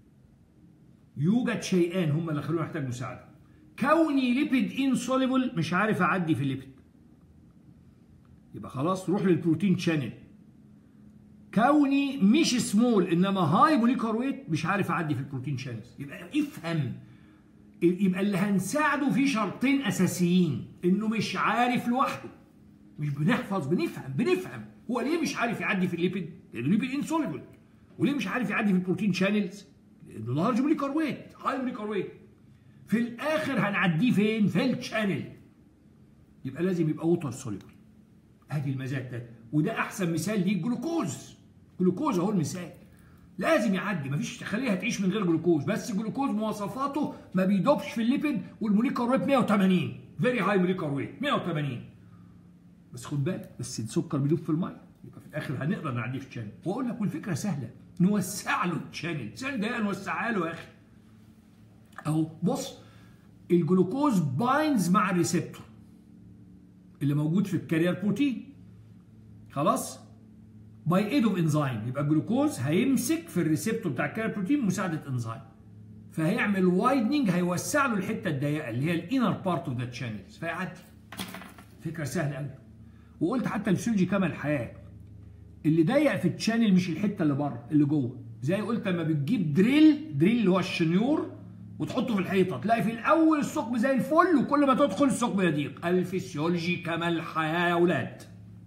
يوجد شيئان هما اللي خلوني احتاج مساعده كوني ليبيد انسوليبل مش عارف اعدي في الليبيد يبقى خلاص روح للبروتين شانل كوني مش سمول انما هاي موليكر ويت مش عارف اعدي في البروتين شانلز يبقى افهم يبقى اللي هنساعده في شرطين اساسيين انه مش عارف لوحده مش بنحفظ بنفهم بنفهم هو ليه مش عارف يعدي في الليبيد لانه الليبيد انسوليبل وليه مش عارف يعدي في البروتين شانلز لانه لارج موليكر ويت هاي موليكر ويت في الاخر هنعديه فين في الشانل يبقى لازم يبقى ووتر سوليبل ادي المزاج ده وده احسن مثال ليه الجلوكوز جلوكوز اهو المثال لازم يعدي مفيش تخليها تعيش من غير جلوكوز بس الجلوكوز مواصفاته ما بيدوبش في الليبيد والموليكر ويت 180 فيري هاي موليكر ويت 180 بس خد بالك بس السكر بيدوب في الميه يبقى في الاخر هنقدر نعديه في الشانل واقول لك والفكره سهله نوسع له الشانل الشانل ده نوسعها له يا اخي اهو بص الجلوكوز بايندز مع الريسبتور اللي موجود في الكارير بروتين خلاص باي ايد اوف انزيم يبقى الجلوكوز هيمسك في الريسبتور بتاع الكارير بروتين مساعده انزيم فهيعمل وايدنينج هيوسع له الحته الضيقه اللي هي الانر بارت اوف ذا شانلز فيعدي فكره سهله قوي وقلت حتى الفسيولوجي كما الحياه اللي ضيق في الشانل مش الحته اللي بره اللي جوه زي قلت لما بتجيب دريل دريل اللي هو الشنيور وتحطه في الحيطه تلاقي في الاول الثقب زي الفل وكل ما تدخل الثقب يضيق الفسيولوجي كما الحياه يا اولاد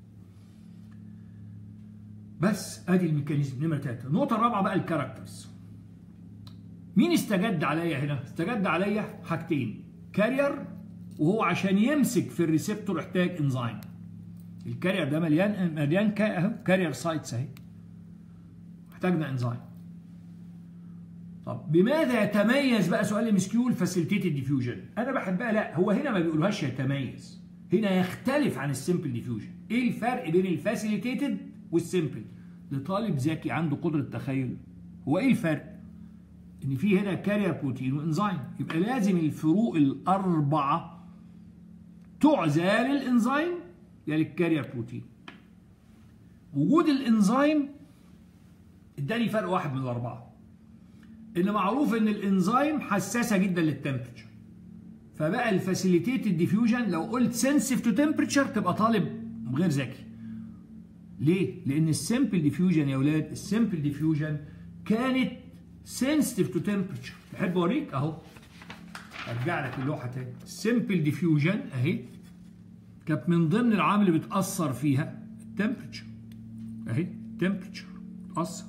بس ادي الميكانيزم نمره ثلاثه النقطه الرابعه بقى الكاركترز مين استجد عليا هنا استجد عليا حاجتين كارير وهو عشان يمسك في الريسبتور احتاج انزيم الكارير ده مليان مليان كا اهو كارير سايتس اهي احتاجنا انزيم طب بماذا يتميز بقى سؤال المسكيو الفاسيليتيتد ديفيوجن انا بحبها لا هو هنا ما بيقولوهاش يتميز هنا يختلف عن السمبل ديفيوجن ايه الفرق بين الفاسيليتيتد والسمبل لطالب ذكي عنده قدره تخيل هو ايه الفرق ان في هنا كارير بروتين وانزيم يبقى لازم الفروق الاربعه تعزى للانزيم يا للكارير بروتين وجود الانزيم اداني فرق واحد من الاربعه ان معروف ان الانزيم حساسه جدا للتمبريتشر فبقى الفاسيليتيتد ديفيوجن لو قلت سنسيف تو تمبريتشر تبقى طالب غير ذكي ليه؟ لان السمبل ديفيوجن يا اولاد السمبل ديفيوجن كانت سنسيتيف تو تمبريتشر تحب اوريك اهو ارجع لك اللوحه تاني السمبل ديفيوجن اهي كانت من ضمن العوامل اللي بتاثر فيها التمبريتشر اهي التمبريتشر بتاثر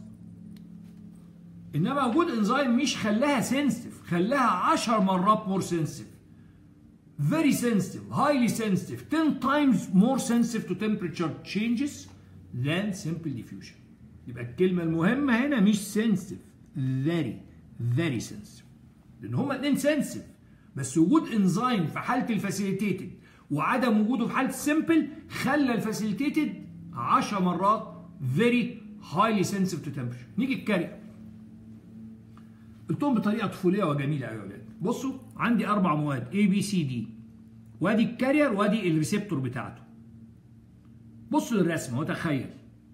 انما وجود انزيم مش خلاها سنسيتيف خلاها 10 مرات مور سنسيتيف very sensitive highly sensitive 10 times more sensitive to temperature changes than simple diffusion يبقى الكلمة المهمة هنا مش sensitive very very sensitive لأن هما اتنين sensitive بس وجود انزيم في حالة الفاسيليتيتد وعدم وجوده في حالة السمبل خلى الفاسيليتيتد 10 مرات very highly sensitive to temperature نيجي الكارير قلتهم بطريقة طفولية وجميلة قوي يا ولاد بصوا عندي أربع مواد A B C D وادي الكارير وادي الريسبتور بتاعته بصوا للرسمة وتخيل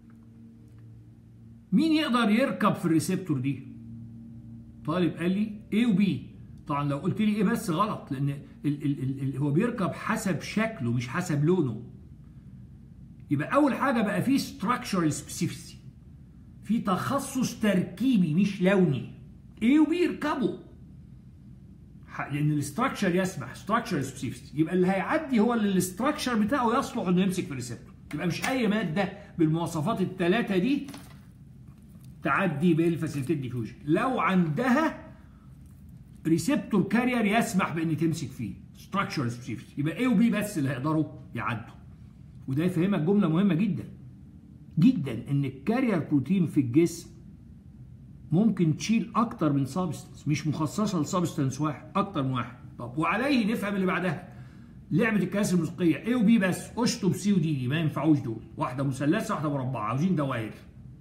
مين يقدر يركب في الريسبتور دي طالب قال لي A و B طبعا لو قلت لي ايه بس غلط لان ال ال ال ال هو بيركب حسب شكله مش حسب لونه يبقى اول حاجه بقى فيه structural specificity في تخصص تركيبي مش لوني A و B يركبوا لان الاستراكشر يسمح structural specificity يبقى اللي هيعدي هو اللي الاستراكشر بتاعه يصلح انه يمسك في الريسبتور يبقى مش اي ماده بالمواصفات الثلاثه دي تعدي بالفاسيلتيت ديفيوجن لو عندها ريسبتور كارير يسمح بان تمسك فيه ستراكشر سبيسيفيك يبقى A وبي بس اللي هيقدروا يعدوا وده يفهمك جمله مهمه جدا جدا ان الكارير بروتين في الجسم ممكن تشيل اكتر من سبستنس مش مخصصه لسبستنس واحد اكتر من واحد طب وعليه نفهم اللي بعدها لعبه الكراسي الموسيقيه A وبي بس اشطب سي ودي دي ما ينفعوش دول واحده مثلثه واحده مربعه عاوزين دوائر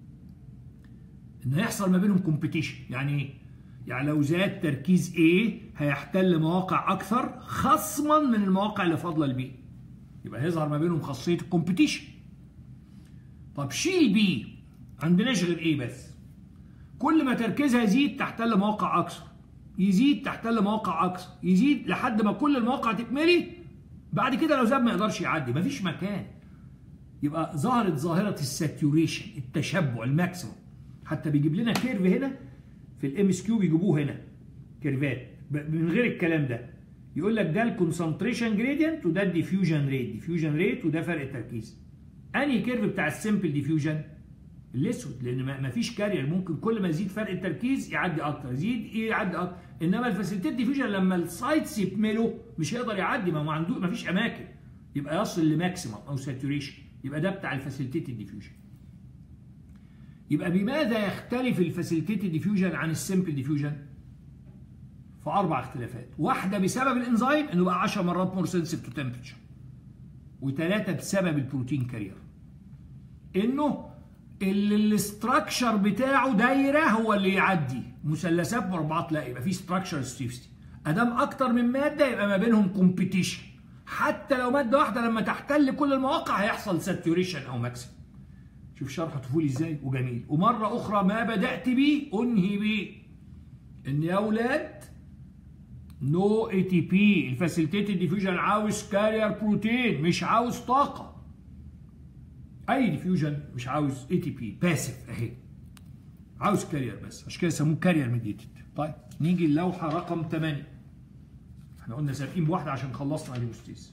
ان هيحصل ما بينهم كومبيتيشن يعني ايه يعني لو زاد تركيز A هيحتل مواقع اكثر خصما من المواقع اللي فاضله لبي يبقى هيظهر ما بينهم خاصيه الكومبيتيشن طب شيل بي عندناش غير ايه بس كل ما تركيزها يزيد تحتل مواقع اكثر يزيد تحتل مواقع اكثر يزيد لحد ما كل المواقع تكملي بعد كده لو زاد ما يقدرش يعدي مفيش مكان يبقى ظهرت ظاهره الساتوريشن التشبع الماكسيموم حتى بيجيب لنا كيرف هنا في الام اس كيو بيجيبوه هنا كيرفات من غير الكلام ده يقول لك ده الكونسنتريشن جريدينت وده الديفيوجن ريت ديفيوجن ريت وده فرق التركيز انهي كيرف بتاع السمبل ديفيوجن الاسود لان ما فيش كارير ممكن كل ما يزيد فرق التركيز يعدي اكتر يزيد يعدي اكتر انما الفاسيلتيت ديفيوجن لما السايتس يكملوا مش هيقدر يعدي ما هو عنده ما فيش اماكن يبقى يصل لماكسيمم او ساتوريشن يبقى ده بتاع الفاسيلتيت ديفيوجن يبقى بماذا يختلف الفاسيلتيت ديفيوجن عن السمبل ديفيوجن في اربع اختلافات واحده بسبب الانزيم انه بقى 10 مرات مور سنسيف تو تمبرتشر وثلاثه بسبب البروتين كارير انه اللي الاستراكشر بتاعه دايره هو اللي يعدي مثلثات مربعات لا يبقى في ستراكشر سيفتي ادام اكتر من ماده يبقى ما بينهم كومبيتيشن حتى لو ماده واحده لما تحتل كل المواقع هيحصل ساتوريشن او ماكسيم شوف شرح طفولي ازاي وجميل ومره اخرى ما بدات بيه انهي بيه ان يا اولاد نو اي تي بي الفاسيلتيتد ديفيوجن عاوز كارير بروتين مش عاوز طاقه اي ديفيوجن مش عاوز اي تي بي باسف اهي عاوز كارير بس عشان كده يسموه كارير ميديتد طيب نيجي اللوحه رقم 8 احنا قلنا سابقين بواحده عشان خلصنا الهيموستيز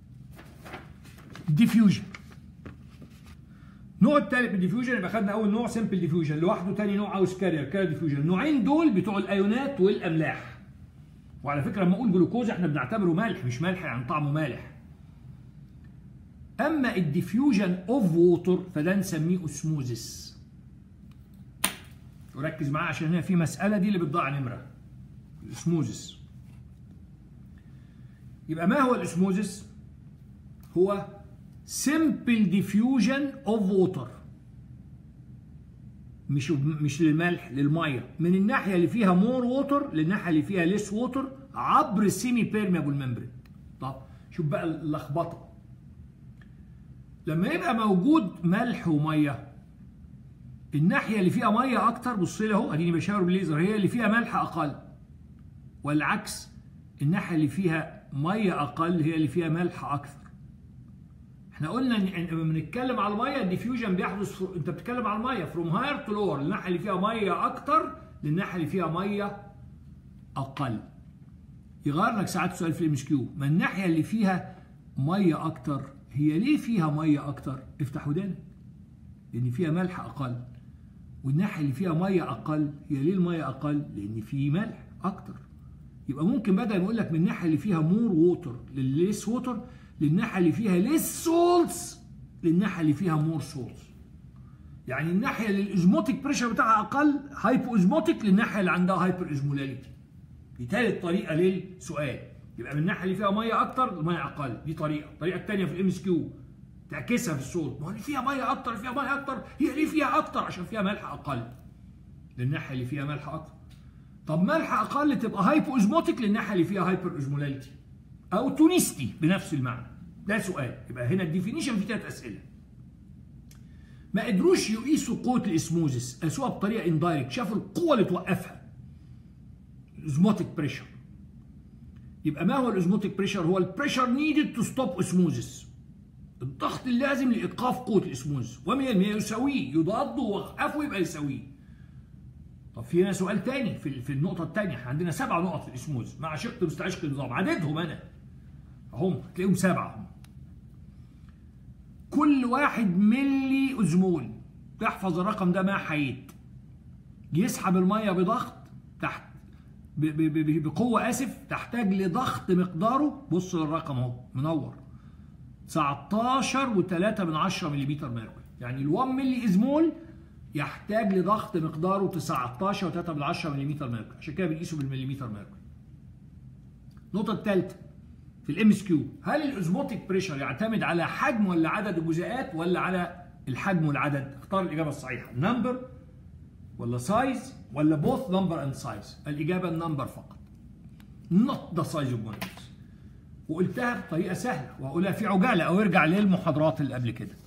ديفيوجن النوع الثالث من الديفيوجن يبقى خدنا اول نوع سمبل ديفيوجن لوحده ثاني نوع عاوز كارير كارير ديفيوجن النوعين دول بتوع الايونات والاملاح وعلى فكره لما اقول جلوكوز احنا بنعتبره ملح مش ملح يعني طعمه مالح اما الديفيوجن اوف ووتر فده نسميه اسموزس وركز معايا عشان هنا في مساله دي اللي بتضيع نمره الاسموزس يبقى ما هو الاسموزس هو simple diffusion of water مش مش للملح للميه من الناحيه اللي فيها مور ووتر للناحيه اللي فيها ليس ووتر عبر السيمي بيرميبل ممبرين طب شوف بقى اللخبطه لما يبقى موجود ملح وميه الناحيه اللي فيها ميه اكتر بص لي اهو اديني بشاور بالليزر هي اللي فيها ملح اقل والعكس الناحيه اللي فيها ميه اقل هي اللي فيها ملح اكثر احنا قلنا ان لما بنتكلم على الميه الديفيوجن بيحدث فرو... انت بتتكلم على الميه فروم هاير تو لور الناحيه اللي فيها ميه اكتر للناحيه اللي فيها ميه اقل يغير لك ساعات سؤال في الام كيو ما الناحيه اللي فيها ميه اكتر هي ليه فيها ميه اكتر افتح ودانك لان فيها ملح اقل والناحيه اللي فيها ميه اقل هي ليه الميه اقل لان في ملح اكتر يبقى ممكن بدل ما اقول لك من الناحيه اللي فيها مور ووتر للليس ووتر للناحيه اللي فيها ليس سولتس للناحيه اللي فيها مور سولتس يعني الناحيه اللي الاوزموتيك بريشر بتاعها اقل هايبو اوزموتيك للناحيه اللي عندها هايبر اوزمولاريتي دي ثالث طريقه للسؤال يبقى من الناحيه اللي فيها ميه اكتر الميه اقل دي طريقه الطريقه الثانيه في الام اس كيو تعكسها في الصوت ما هو اللي فيها ميه اكتر فيها ميه اكتر هي ليه فيها اكتر عشان فيها ملح اقل للناحيه اللي فيها ملح اكتر طب ملح اقل تبقى هايبو اوزموتيك للناحيه اللي فيها هايبر اوزمولاريتي او تونستي بنفس المعنى ده سؤال يبقى هنا الديفينيشن في ثلاث اسئله ما قدروش يقيسوا قوه الاسموزس قاسوها بطريقه اندايركت شافوا القوه اللي توقفها الاسموتيك بريشر يبقى ما هو الاسموتيك بريشر هو البريشر نيدد تو ستوب اسموزس الضغط اللازم لايقاف قوه الاسموزس و100% يساويه يضاده ويوقفه يبقى يساويه طب في هنا سؤال تاني في في النقطه الثانيه احنا عندنا سبع نقط في الاسموز مع شق مستعشق النظام عددهم انا هم تلاقيهم سبعه هم كل واحد ملي أزمول تحفظ الرقم ده ما حييت يسحب المية بضغط تحت بقوة آسف تحتاج لضغط مقداره بص الرقم اهو منور 19 و3 من 10 ملم ميركوري يعني ال 1 ملي ازمول يحتاج لضغط مقداره 19 و3 من 10 ملم ميركوري عشان كده بنقيسه بالمليمتر ميركوري النقطة الثالثة في الام اس كيو هل الاوزموتيك بريشر يعتمد على حجم ولا عدد الجزيئات ولا على الحجم والعدد اختار الاجابه الصحيحه نمبر ولا سايز ولا بوث نمبر اند سايز الاجابه النمبر فقط not the size of molecules وقلتها بطريقه سهله وهقولها في عجاله او ارجع للمحاضرات اللي قبل كده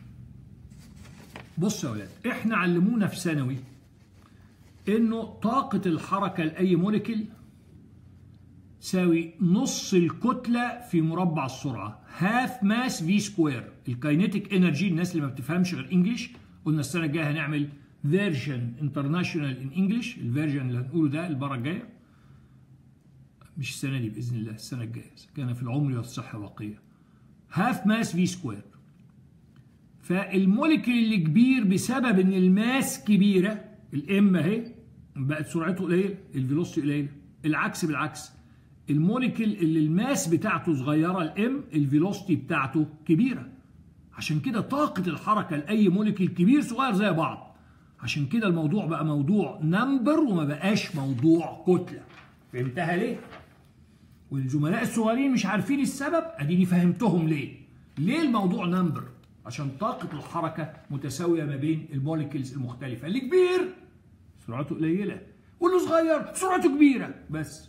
بصوا يا اولاد احنا علمونا في ثانوي انه طاقه الحركه لاي موليكيول تساوي نص الكتله في مربع السرعه هاف ماس في سكوير الكاينيتيك انرجي الناس اللي ما بتفهمش غير انجلش قلنا السنه الجايه هنعمل فيرجن انترناشونال ان انجلش الفيرجن اللي هنقوله ده المره الجايه مش السنه دي باذن الله السنه الجايه كان في العمر والصحه بقيه هاف ماس في سكوير فالموليكيول اللي كبير بسبب ان الماس كبيره الام اهي بقت سرعته قليله الفيلوسيتي قليله العكس بالعكس الموليكيول اللي الماس بتاعته صغيره الام الفيلوسيتي بتاعته كبيره عشان كده طاقه الحركه لاي موليكيول كبير صغير زي بعض عشان كده الموضوع بقى موضوع نمبر وما بقاش موضوع كتله فهمتها ليه والزملاء الصغيرين مش عارفين السبب اديني فهمتهم ليه ليه الموضوع نمبر عشان طاقه الحركه متساويه ما بين الموليكيولز المختلفه اللي كبير سرعته قليله واللي صغير سرعته كبيره بس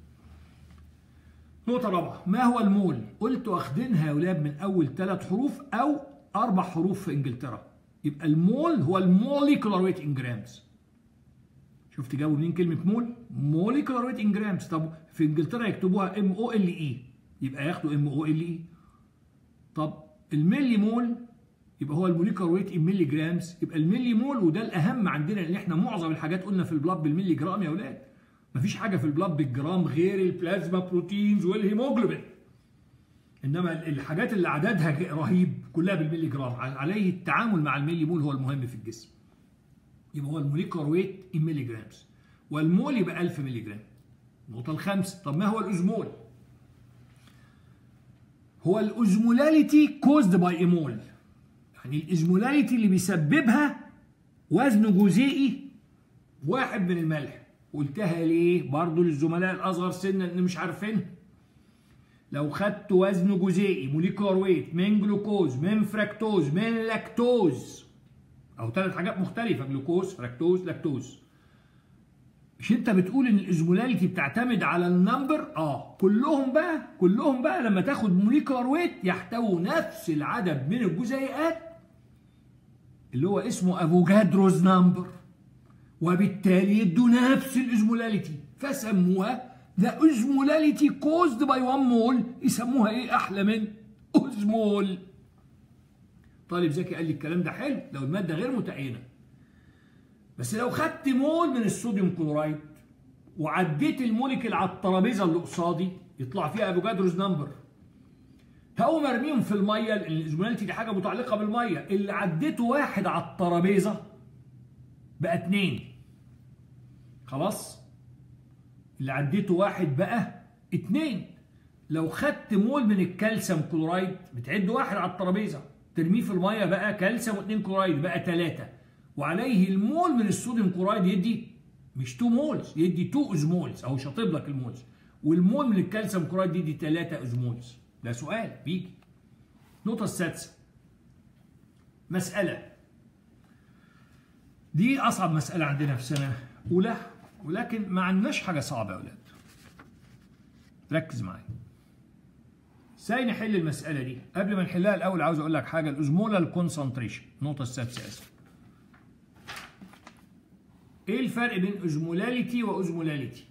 نقطة رابعة ما هو المول؟ قلت واخدينها يا ولاد من أول ثلاث حروف أو أربع حروف في إنجلترا يبقى المول هو الموليكولار ويت إن جرامز شفت جابوا منين كلمة مول؟ موليكولار ويت إن جرامز طب في إنجلترا يكتبوها ام او ال اي يبقى ياخدوا ام او ال اي طب الملي مول يبقى هو الموليكولار ويت ان ملي جرامز يبقى الملي مول وده الأهم عندنا لأن احنا معظم الحاجات قلنا في البلاد بالملي جرام يا ولاد مفيش حاجه في البلاد بالجرام غير البلازما بروتينز والهيموجلوبين انما الحاجات اللي عددها رهيب كلها بالملي جرام عليه التعامل مع الملي مول هو المهم في الجسم يبقى هو الموليكولار ويت ان ملي جرامز والمول يبقى 1000 ملي جرام النقطه الخامسه طب ما هو الازمول هو الازمولاليتي كوزد باي ايمول يعني الازمولاليتي اللي بيسببها وزن جزيئي واحد من الملح قلتها ليه برضو للزملاء الأصغر سنا اللي مش عارفينها لو خدت وزن جزيئي موليكولار ويت من جلوكوز من فركتوز من لاكتوز أو ثلاث حاجات مختلفة جلوكوز فركتوز لاكتوز مش انت بتقول ان الازمولاليتي بتعتمد على النمبر اه كلهم بقى كلهم بقى لما تاخد موليكولار ويت يحتووا نفس العدد من الجزيئات اللي هو اسمه افوجادروز نمبر وبالتالي يدوا نفس الازمولاليتي فسموها ذا ازمولاليتي كوزد باي 1 مول يسموها ايه احلى من ازمول طالب ذكي قال لي الكلام ده حلو لو الماده غير متعينه بس لو خدت مول من الصوديوم كلورايد وعديت الموليكيول على الترابيزه اللي قصادي يطلع فيها افوجادروز نمبر هقوم ارميهم في الميه لان الازمولاليتي دي حاجه متعلقه بالميه اللي عديته واحد على الترابيزه بقى اتنين خلاص اللي عديته واحد بقى اتنين لو خدت مول من الكالسيوم كلورايد بتعد واحد على الترابيزه ترميه في الميه بقى كالسيوم واثنين كلورايد بقى ثلاثه وعليه المول من الصوديوم كلورايد يدي مش 2 مولز يدي 2 ازمولز او شاطب لك المولز والمول من الكالسيوم كلورايد يدي 3 ازمولز ده سؤال بيجي النقطه السادسه مساله دي اصعب مساله عندنا في سنه اولى ولكن ما عندناش حاجه صعبه يا اولاد ركز معايا ازاي نحل المساله دي قبل ما نحلها الاول عاوز اقول لك حاجه الازمولال كونسنتريشن النقطه السادسه اسف ايه الفرق بين ازمولاليتي وازمولاليتي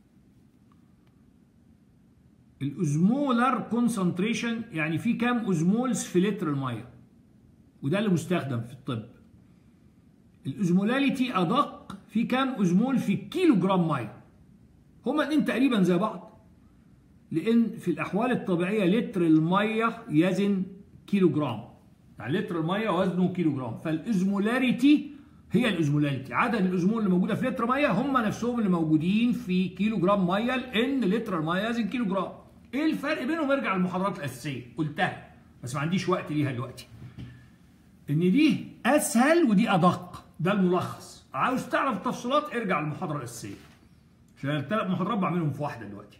الازمولار كونسنتريشن يعني في كام ازمولز في لتر الميه وده اللي مستخدم في الطب الازمولاليتي ادق في كام ازمول في كيلو جرام ميه هما الاثنين تقريبا زي بعض لان في الاحوال الطبيعيه لتر الميه يزن كيلو جرام يعني لتر الميه وزنه كيلو جرام فالازمولاريتي هي الازمولاريتي عدد الازمول اللي موجوده في لتر ميه هم نفسهم اللي موجودين في كيلو جرام ميه لان لتر الميه يزن كيلو جرام ايه الفرق بينهم ارجع للمحاضرات الاساسيه قلتها بس ما عنديش وقت ليها دلوقتي ان دي اسهل ودي ادق ده الملخص عاوز تعرف التفصيلات ارجع للمحاضره الاساسيه عشان الثلاث محاضرات بعملهم في واحده دلوقتي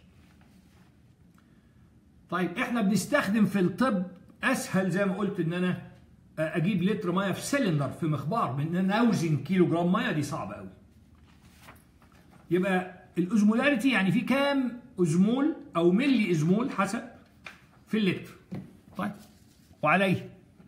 طيب احنا بنستخدم في الطب اسهل زي ما قلت ان انا اجيب لتر ميه في سلندر في مخبار من ان انا اوزن كيلو جرام ميه دي صعبه قوي يبقى الازمولاريتي يعني في كام ازمول او ملي ازمول حسب في اللتر طيب وعليه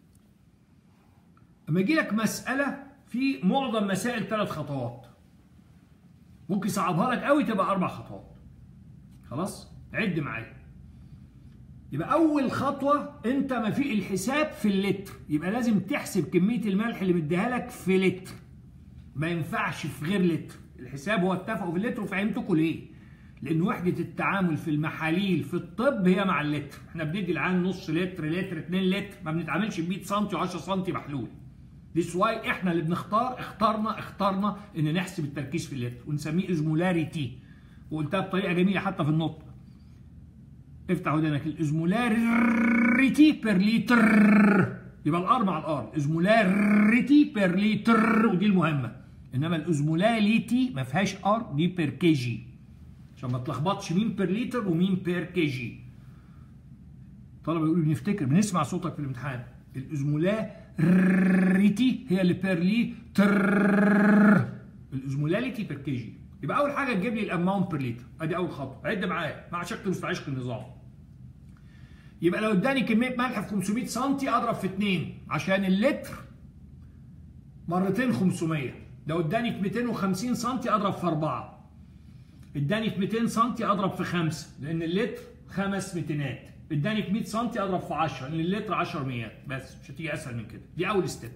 اما يجي لك مساله في معظم مسائل ثلاث خطوات ممكن يصعبها لك قوي تبقى اربع خطوات خلاص عد معايا يبقى اول خطوه انت ما في الحساب في اللتر يبقى لازم تحسب كميه الملح اللي مديها لك في لتر ما ينفعش في غير لتر الحساب هو اتفقوا في اللتر وفهمتكم ليه لان وحده التعامل في المحاليل في الطب هي مع اللتر احنا بندي العين نص لتر لتر 2 لتر ما بنتعاملش ب 100 سم و10 سم محلول This واي احنا اللي بنختار اخترنا اخترنا ان نحسب التركيز في اللتر ونسميه ازمولاريتي وقلتها بطريقه جميله حتى في النطق افتح ودانك الازمولاريتي بير لتر يبقى الار مع الار ازمولاريتي بير لتر ودي المهمه انما الازمولاليتي ما فيهاش ار دي بير كي جي عشان ما تلخبطش مين بير لتر ومين بير كي جي طلبه يقولوا بنفتكر بنسمع صوتك في الامتحان الازمولاريتي هي اللي بير لتر الازمولاليتي بير كي جي يبقى اول حاجه تجيب لي الاماونت بير لتر ادي اول خطوه عد معايا مع شكل مستعشق النظام يبقى لو اداني كميه ملح في 500 سم اضرب في 2 عشان اللتر مرتين 500 لو اداني في 250 سم اضرب في 4 اداني في 200 سم اضرب في 5 لان اللتر خمس ميتينات اداني في 100 سم اضرب في 10 لان اللتر 10 ميات بس مش هتيجي اسهل من كده دي اول ستيب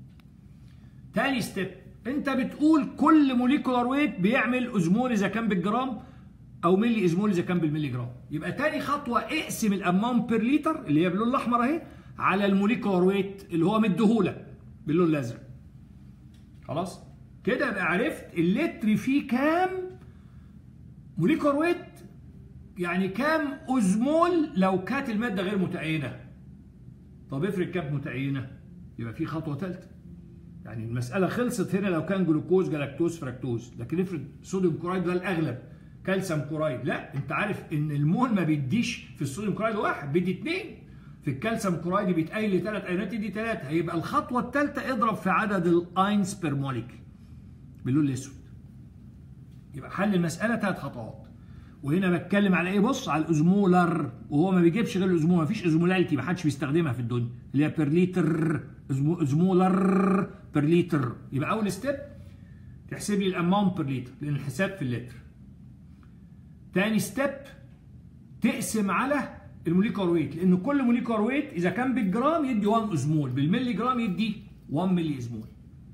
تاني ستيب انت بتقول كل موليكولار ويت بيعمل ازمول اذا كان بالجرام او ملي ازمول اذا كان بالملي جرام يبقى تاني خطوه اقسم الاماونت بير لتر اللي هي باللون الاحمر اهي على الموليكولار ويت اللي هو مديهولك باللون الازرق خلاص كده يبقى عرفت اللتر فيه كام موليكولار ويت يعني كام ازمول لو كانت الماده غير متعينه طب افرض كانت متعينه يبقى في خطوه ثالثه يعني المساله خلصت هنا لو كان جلوكوز جلاكتوز فركتوز لكن افرض صوديوم كورايد ده الاغلب كالسيوم كورايد لا انت عارف ان المول ما بيديش في الصوديوم كورايد واحد بيدي اثنين في الكالسيوم كورايد بيتقايل لثلاث ايونات يدي ثلاثه هيبقى الخطوه الثالثه اضرب في عدد الاينز بير موليكيول باللون الاسود يبقى حل المساله ثلاث خطوات وهنا بتكلم على ايه بص على الازمولر وهو ما بيجيبش غير الازمول ما فيش ازمولاليتي ما حدش بيستخدمها في الدنيا اللي هي بير لتر ازمولر بير لتر يبقى اول ستيب تحسب لي الاماونت بير لتر لان الحساب في اللتر تاني ستيب تقسم على الموليكولار ويت لان كل موليكولار ويت اذا كان بالجرام يدي 1 ازمول بالملي جرام يدي 1 ملي ازمول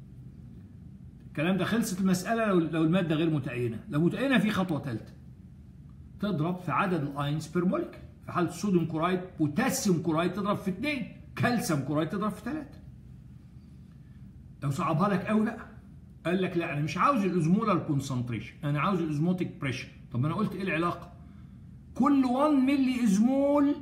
الكلام ده خلصت المساله لو لو الماده غير متعينه لو متعينه في خطوه ثالثه تضرب في عدد الاينز بير مولكيول في حاله الصوديوم كورايد بوتاسيوم كورايد تضرب في 2 كالسيوم كورايد تضرب في 3 لو صعبها لك قوي بقى قال لك لا انا مش عاوز الازمولار كونسنتريشن انا عاوز الازموتيك بريشر طب ما انا قلت ايه العلاقه كل 1 ملي ازمول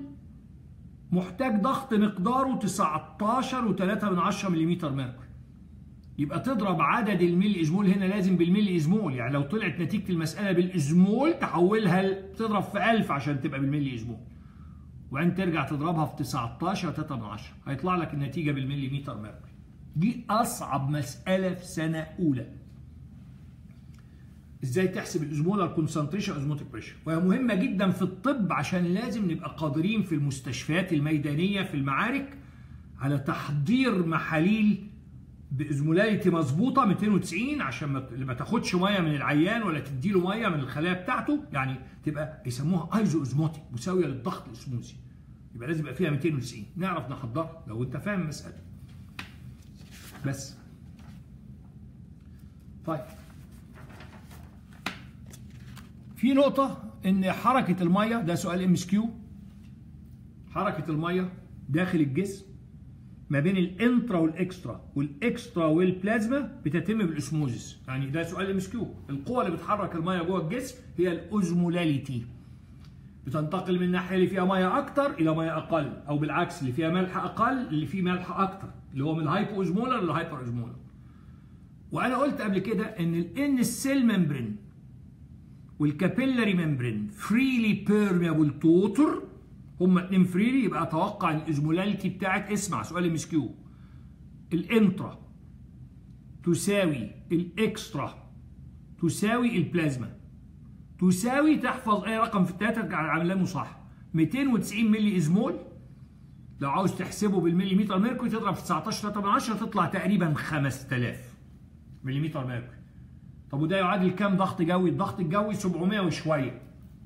محتاج ضغط مقداره 19 و3 من 10 ملم ميركوري يبقى تضرب عدد الملي ازمول هنا لازم بالملي ازمول يعني لو طلعت نتيجه المساله بالازمول تحولها تضرب في 1000 عشان تبقى بالملي ازمول وبعدين ترجع تضربها في 19 و3 من 10 هيطلع لك النتيجه بالملي متر ميركوري دي اصعب مساله في سنه اولى ازاي تحسب الازمولار كونسنتريشن ازموتيك بريشر وهي مهمه جدا في الطب عشان لازم نبقى قادرين في المستشفيات الميدانيه في المعارك على تحضير محاليل بازمولاريتي مظبوطه 290 عشان ما تاخدش ميه من العيان ولا تدي له ميه من الخلايا بتاعته يعني تبقى يسموها ايزو ازموتيك مساويه للضغط الاسموزي يبقى لازم يبقى فيها 290 نعرف نحضرها لو انت فاهم المساله بس طيب في نقطة إن حركة المية ده سؤال ام اس كيو حركة المية داخل الجسم ما بين الانترا والاكسترا والاكسترا والبلازما بتتم بالاسموزس يعني ده سؤال ام كيو القوه اللي بتحرك الميه جوه الجسم هي الاوزمولاليتي بتنتقل من الناحيه اللي فيها ميه اكتر الى ميه اقل او بالعكس اللي فيها ملح اقل اللي فيه ملح اكتر اللي هو من الهايبو اوزمولر للهايبر اوزمولر وانا قلت قبل كده ان الان السيل ممبرين والكابيلاري ممبرين فريلي بيرميبل تو ووتر هما اتنين فريلي يبقى اتوقع الاوزمولاليتي بتاعت اسمع سؤال ام كيو الانترا تساوي الاكسترا تساوي البلازما تساوي تحفظ اي رقم في التلاته عاملينه صح 290 ملي ازمول لو عاوز تحسبه بالمليمتر ميركوري تضرب في 19 3 من 10 تطلع تقريبا 5000 مليمتر ميركوري طب وده يعادل كام ضغط جوي؟ الضغط الجوي 700 وشويه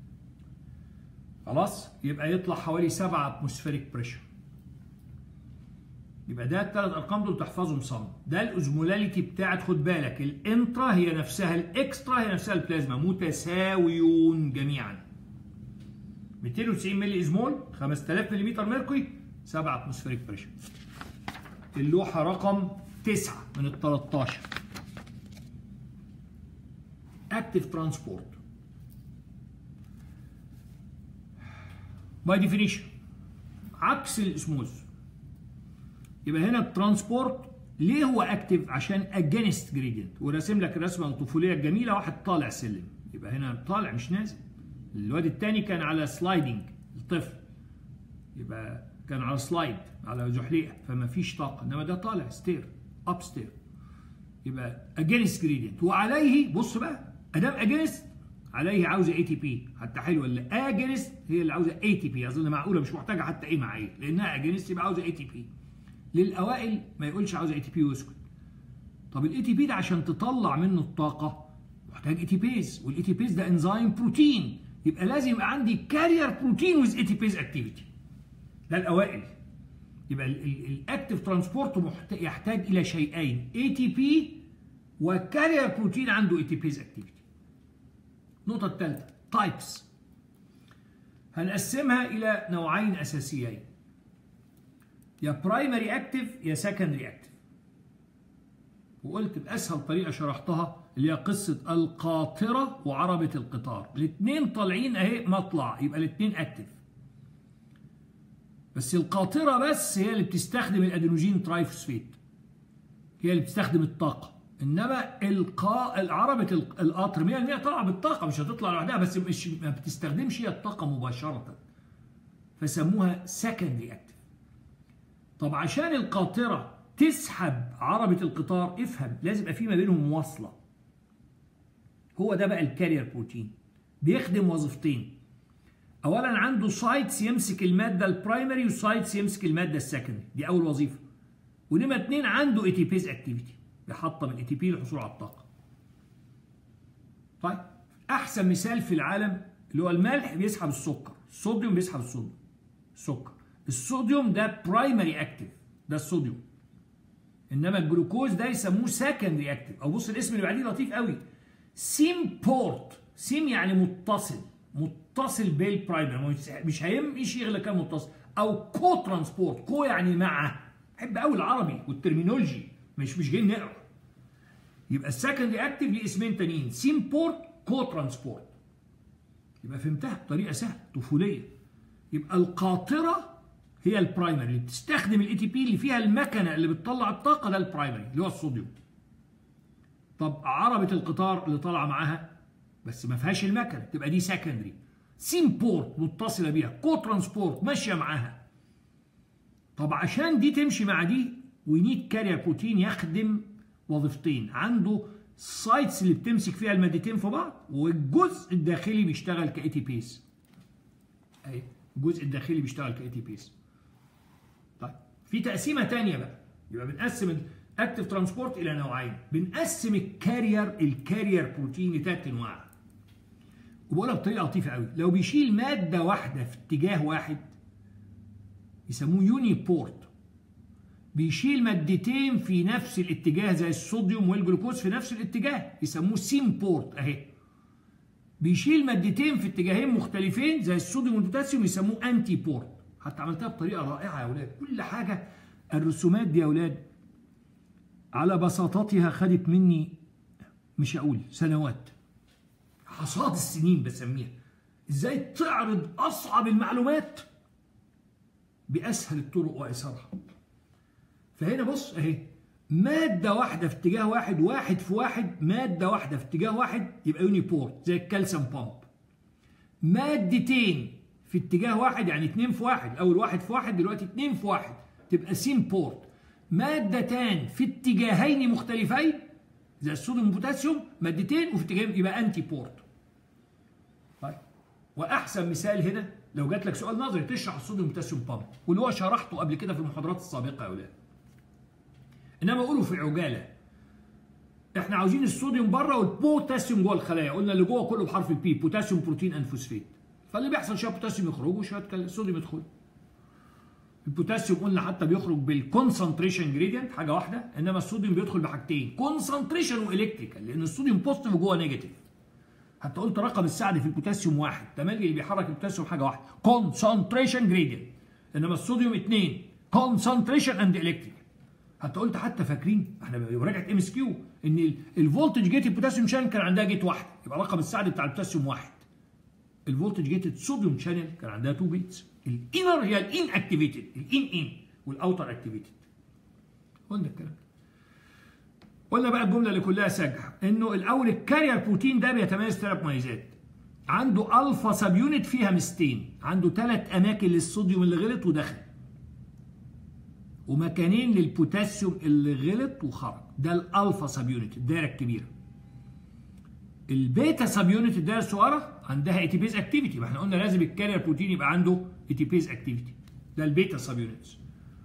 خلاص يبقى يطلع حوالي 7 اتموسفيريك بريشر يبقى ده الثلاث ارقام دول تحفظهم صم ده الاوزمولاليتي بتاعت خد بالك الانترا هي نفسها الاكسترا هي نفسها البلازما متساويون جميعا 290 ملي ازمول 5000 ملم ميركوري 7 اتموسفيريك بريشر اللوحه رقم 9 من ال 13 اكتف ترانسبورت باي ديفينيشن عكس الاسموز يبقى هنا الترانسبورت ليه هو اكتف عشان اجينست جريدينت وراسم لك الرسمه الطفوليه الجميله واحد طالع سلم يبقى هنا طالع مش نازل الواد الثاني كان على سلايدنج الطفل يبقى كان على سلايد على زحليقه فما فيش طاقه انما ده طالع ستير اب ستير يبقى اجينست جريدينت وعليه بص بقى ادام اجينست عليه عاوزه اي تي بي حتى حلوه اللي اجينست هي اللي عاوزه اي تي بي اظن معقوله مش محتاجه حتى ايه مع ايه لانها اجينست يبقى عاوزه اي تي بي للاوائل ما يقولش عاوزه اي تي بي ويسكت طب الاي تي بي ده عشان تطلع منه الطاقه محتاج اي تي بيز والاي تي بيز ده انزيم بروتين يبقى لازم يبقى عندي كارير بروتين ويز اي تي بيز اكتيفيتي ده الاوائل يبقى الاكتف ترانسبورت يحتاج الى شيئين اي تي بي وكارير بروتين عنده اي تي بيز اكتيفيتي النقطه الثالثه تايبس هنقسمها الى نوعين اساسيين يا برايمري اكتف يا سكندري اكتف وقلت باسهل طريقه شرحتها اللي هي قصه القاطره وعربه القطار الاثنين طالعين اهي مطلع يبقى الاثنين اكتف بس القاطره بس هي اللي بتستخدم الادينوجين ترايفوسفيت هي اللي بتستخدم الطاقه انما القاء عربه القطر 100% طالعه بالطاقه مش هتطلع لوحدها بس مش ما بتستخدمش هي الطاقه مباشره فسموها سكندري اكتف طب عشان القاطره تسحب عربه القطار افهم لازم يبقى في ما بينهم مواصله هو ده بقى الكارير بروتين بيخدم وظيفتين اولا عنده سايتس يمسك الماده البرايمري وسايتس يمسك الماده السكندري دي اول وظيفه ونمره اثنين عنده اي تي بيز اكتيفيتي بيحطم الاي تي بي للحصول على الطاقه طيب احسن مثال في العالم اللي هو الملح بيسحب السكر الصوديوم بيسحب الصوديوم السكر الصوديوم ده برايمري اكتيف ده الصوديوم انما الجلوكوز ده يسموه سكندري اكتيف او بص الاسم اللي بعديه لطيف قوي سيم بورت سيم يعني متصل متصل بالبرايمري مش هيمشي غير كان متصل او كو ترانسبورت كو يعني مع بحب قوي العربي والترمينولوجي مش مش جايين نقرا يبقى السكندري اكتيف ليه اسمين تانيين سيم بورت كو ترانسبورت يبقى فهمتها بطريقه سهله طفوليه يبقى القاطره هي البرايمري اللي بتستخدم الاي تي بي اللي فيها المكنه اللي بتطلع الطاقه ده البرايمري اللي هو الصوديوم طب عربه القطار اللي طالعه معاها بس ما فيهاش المكنه تبقى دي سكندري سيم بورت متصله بيها كو ترانسبورت ماشيه معاها طب عشان دي تمشي مع دي وينيد كارير بروتين يخدم وظيفتين عنده السايتس اللي بتمسك فيها المادتين في بعض والجزء الداخلي بيشتغل كاي تي بيس اهي الجزء الداخلي بيشتغل كاي تي بيس طيب في تقسيمه ثانيه بقى يبقى بنقسم الاكتف ترانسبورت الى نوعين بنقسم الكارير الكارير بروتين لثلاث انواع وبقولها بطريقه لطيفه قوي لو بيشيل ماده واحده في اتجاه واحد يسموه يوني بورت بيشيل مادتين في نفس الاتجاه زي الصوديوم والجلوكوز في نفس الاتجاه يسموه سيم بورت اهي بيشيل مادتين في اتجاهين مختلفين زي الصوديوم والبوتاسيوم يسموه انتي بورت حتى عملتها بطريقه رائعه يا اولاد كل حاجه الرسومات دي يا اولاد على بساطتها خدت مني مش هقول سنوات حصاد السنين بسميها ازاي تعرض اصعب المعلومات باسهل الطرق وايسرها فهنا بص اهي ماده واحده في اتجاه واحد واحد في واحد ماده واحده في اتجاه واحد يبقى يوني بورت زي الكالسيوم بامب مادتين في اتجاه واحد يعني اتنين في واحد اول واحد في واحد دلوقتي اتنين في واحد تبقى سين بورت مادتان في اتجاهين مختلفين زي الصوديوم والبوتاسيوم مادتين وفي اتجاهين يبقى انتي بورت طيب واحسن مثال هنا لو جات لك سؤال نظري تشرح الصوديوم والبوتاسيوم بامب واللي هو شرحته قبل كده في المحاضرات السابقه يا اولاد انما اقوله في عجاله احنا عاوزين الصوديوم بره والبوتاسيوم جوه الخلايا قلنا اللي جوه كله بحرف البي بوتاسيوم بروتين ان فوسفات فاللي بيحصل شويه بوتاسيوم يخرج وشويه صوديوم يدخل البوتاسيوم قلنا حتى بيخرج بالكونسنتريشن جريدينت حاجه واحده انما الصوديوم بيدخل بحاجتين كونسنتريشن والكتريكال لان الصوديوم بوزيتيف وجوه نيجاتيف حتى قلت رقم السعدي في البوتاسيوم واحد تملي اللي بيحرك البوتاسيوم حاجه واحده كونسنتريشن جريدينت انما الصوديوم اثنين كونسنتريشن اند الكتريك حتى قلت حتى فاكرين احنا مراجعه ام اس كيو ان الفولتج جيت البوتاسيوم شانل كان عندها جيت واحده يبقى رقم السعدي بتاع البوتاسيوم واحد الفولتج جيت الصوديوم شانل كان عندها تو بيتس الانر هي الان اكتيفيتد الان ان والاوتر اكتيفيتد قلنا الكلام قلنا بقى الجمله اللي كلها سجع انه الاول الكارير بروتين ده بيتميز ثلاث مميزات عنده الفا سب يونت فيها مستين عنده ثلاث اماكن للصوديوم اللي غلط ودخل ومكانين للبوتاسيوم اللي غلط وخرج ده الالفا سب يونت الدايره الكبيره البيتا سب يونت الدايره الصغيره عندها اي تي بيز اكتيفيتي ما احنا قلنا لازم الكارير بروتين يبقى عنده اي تي بيز اكتيفيتي ده البيتا سب يونتس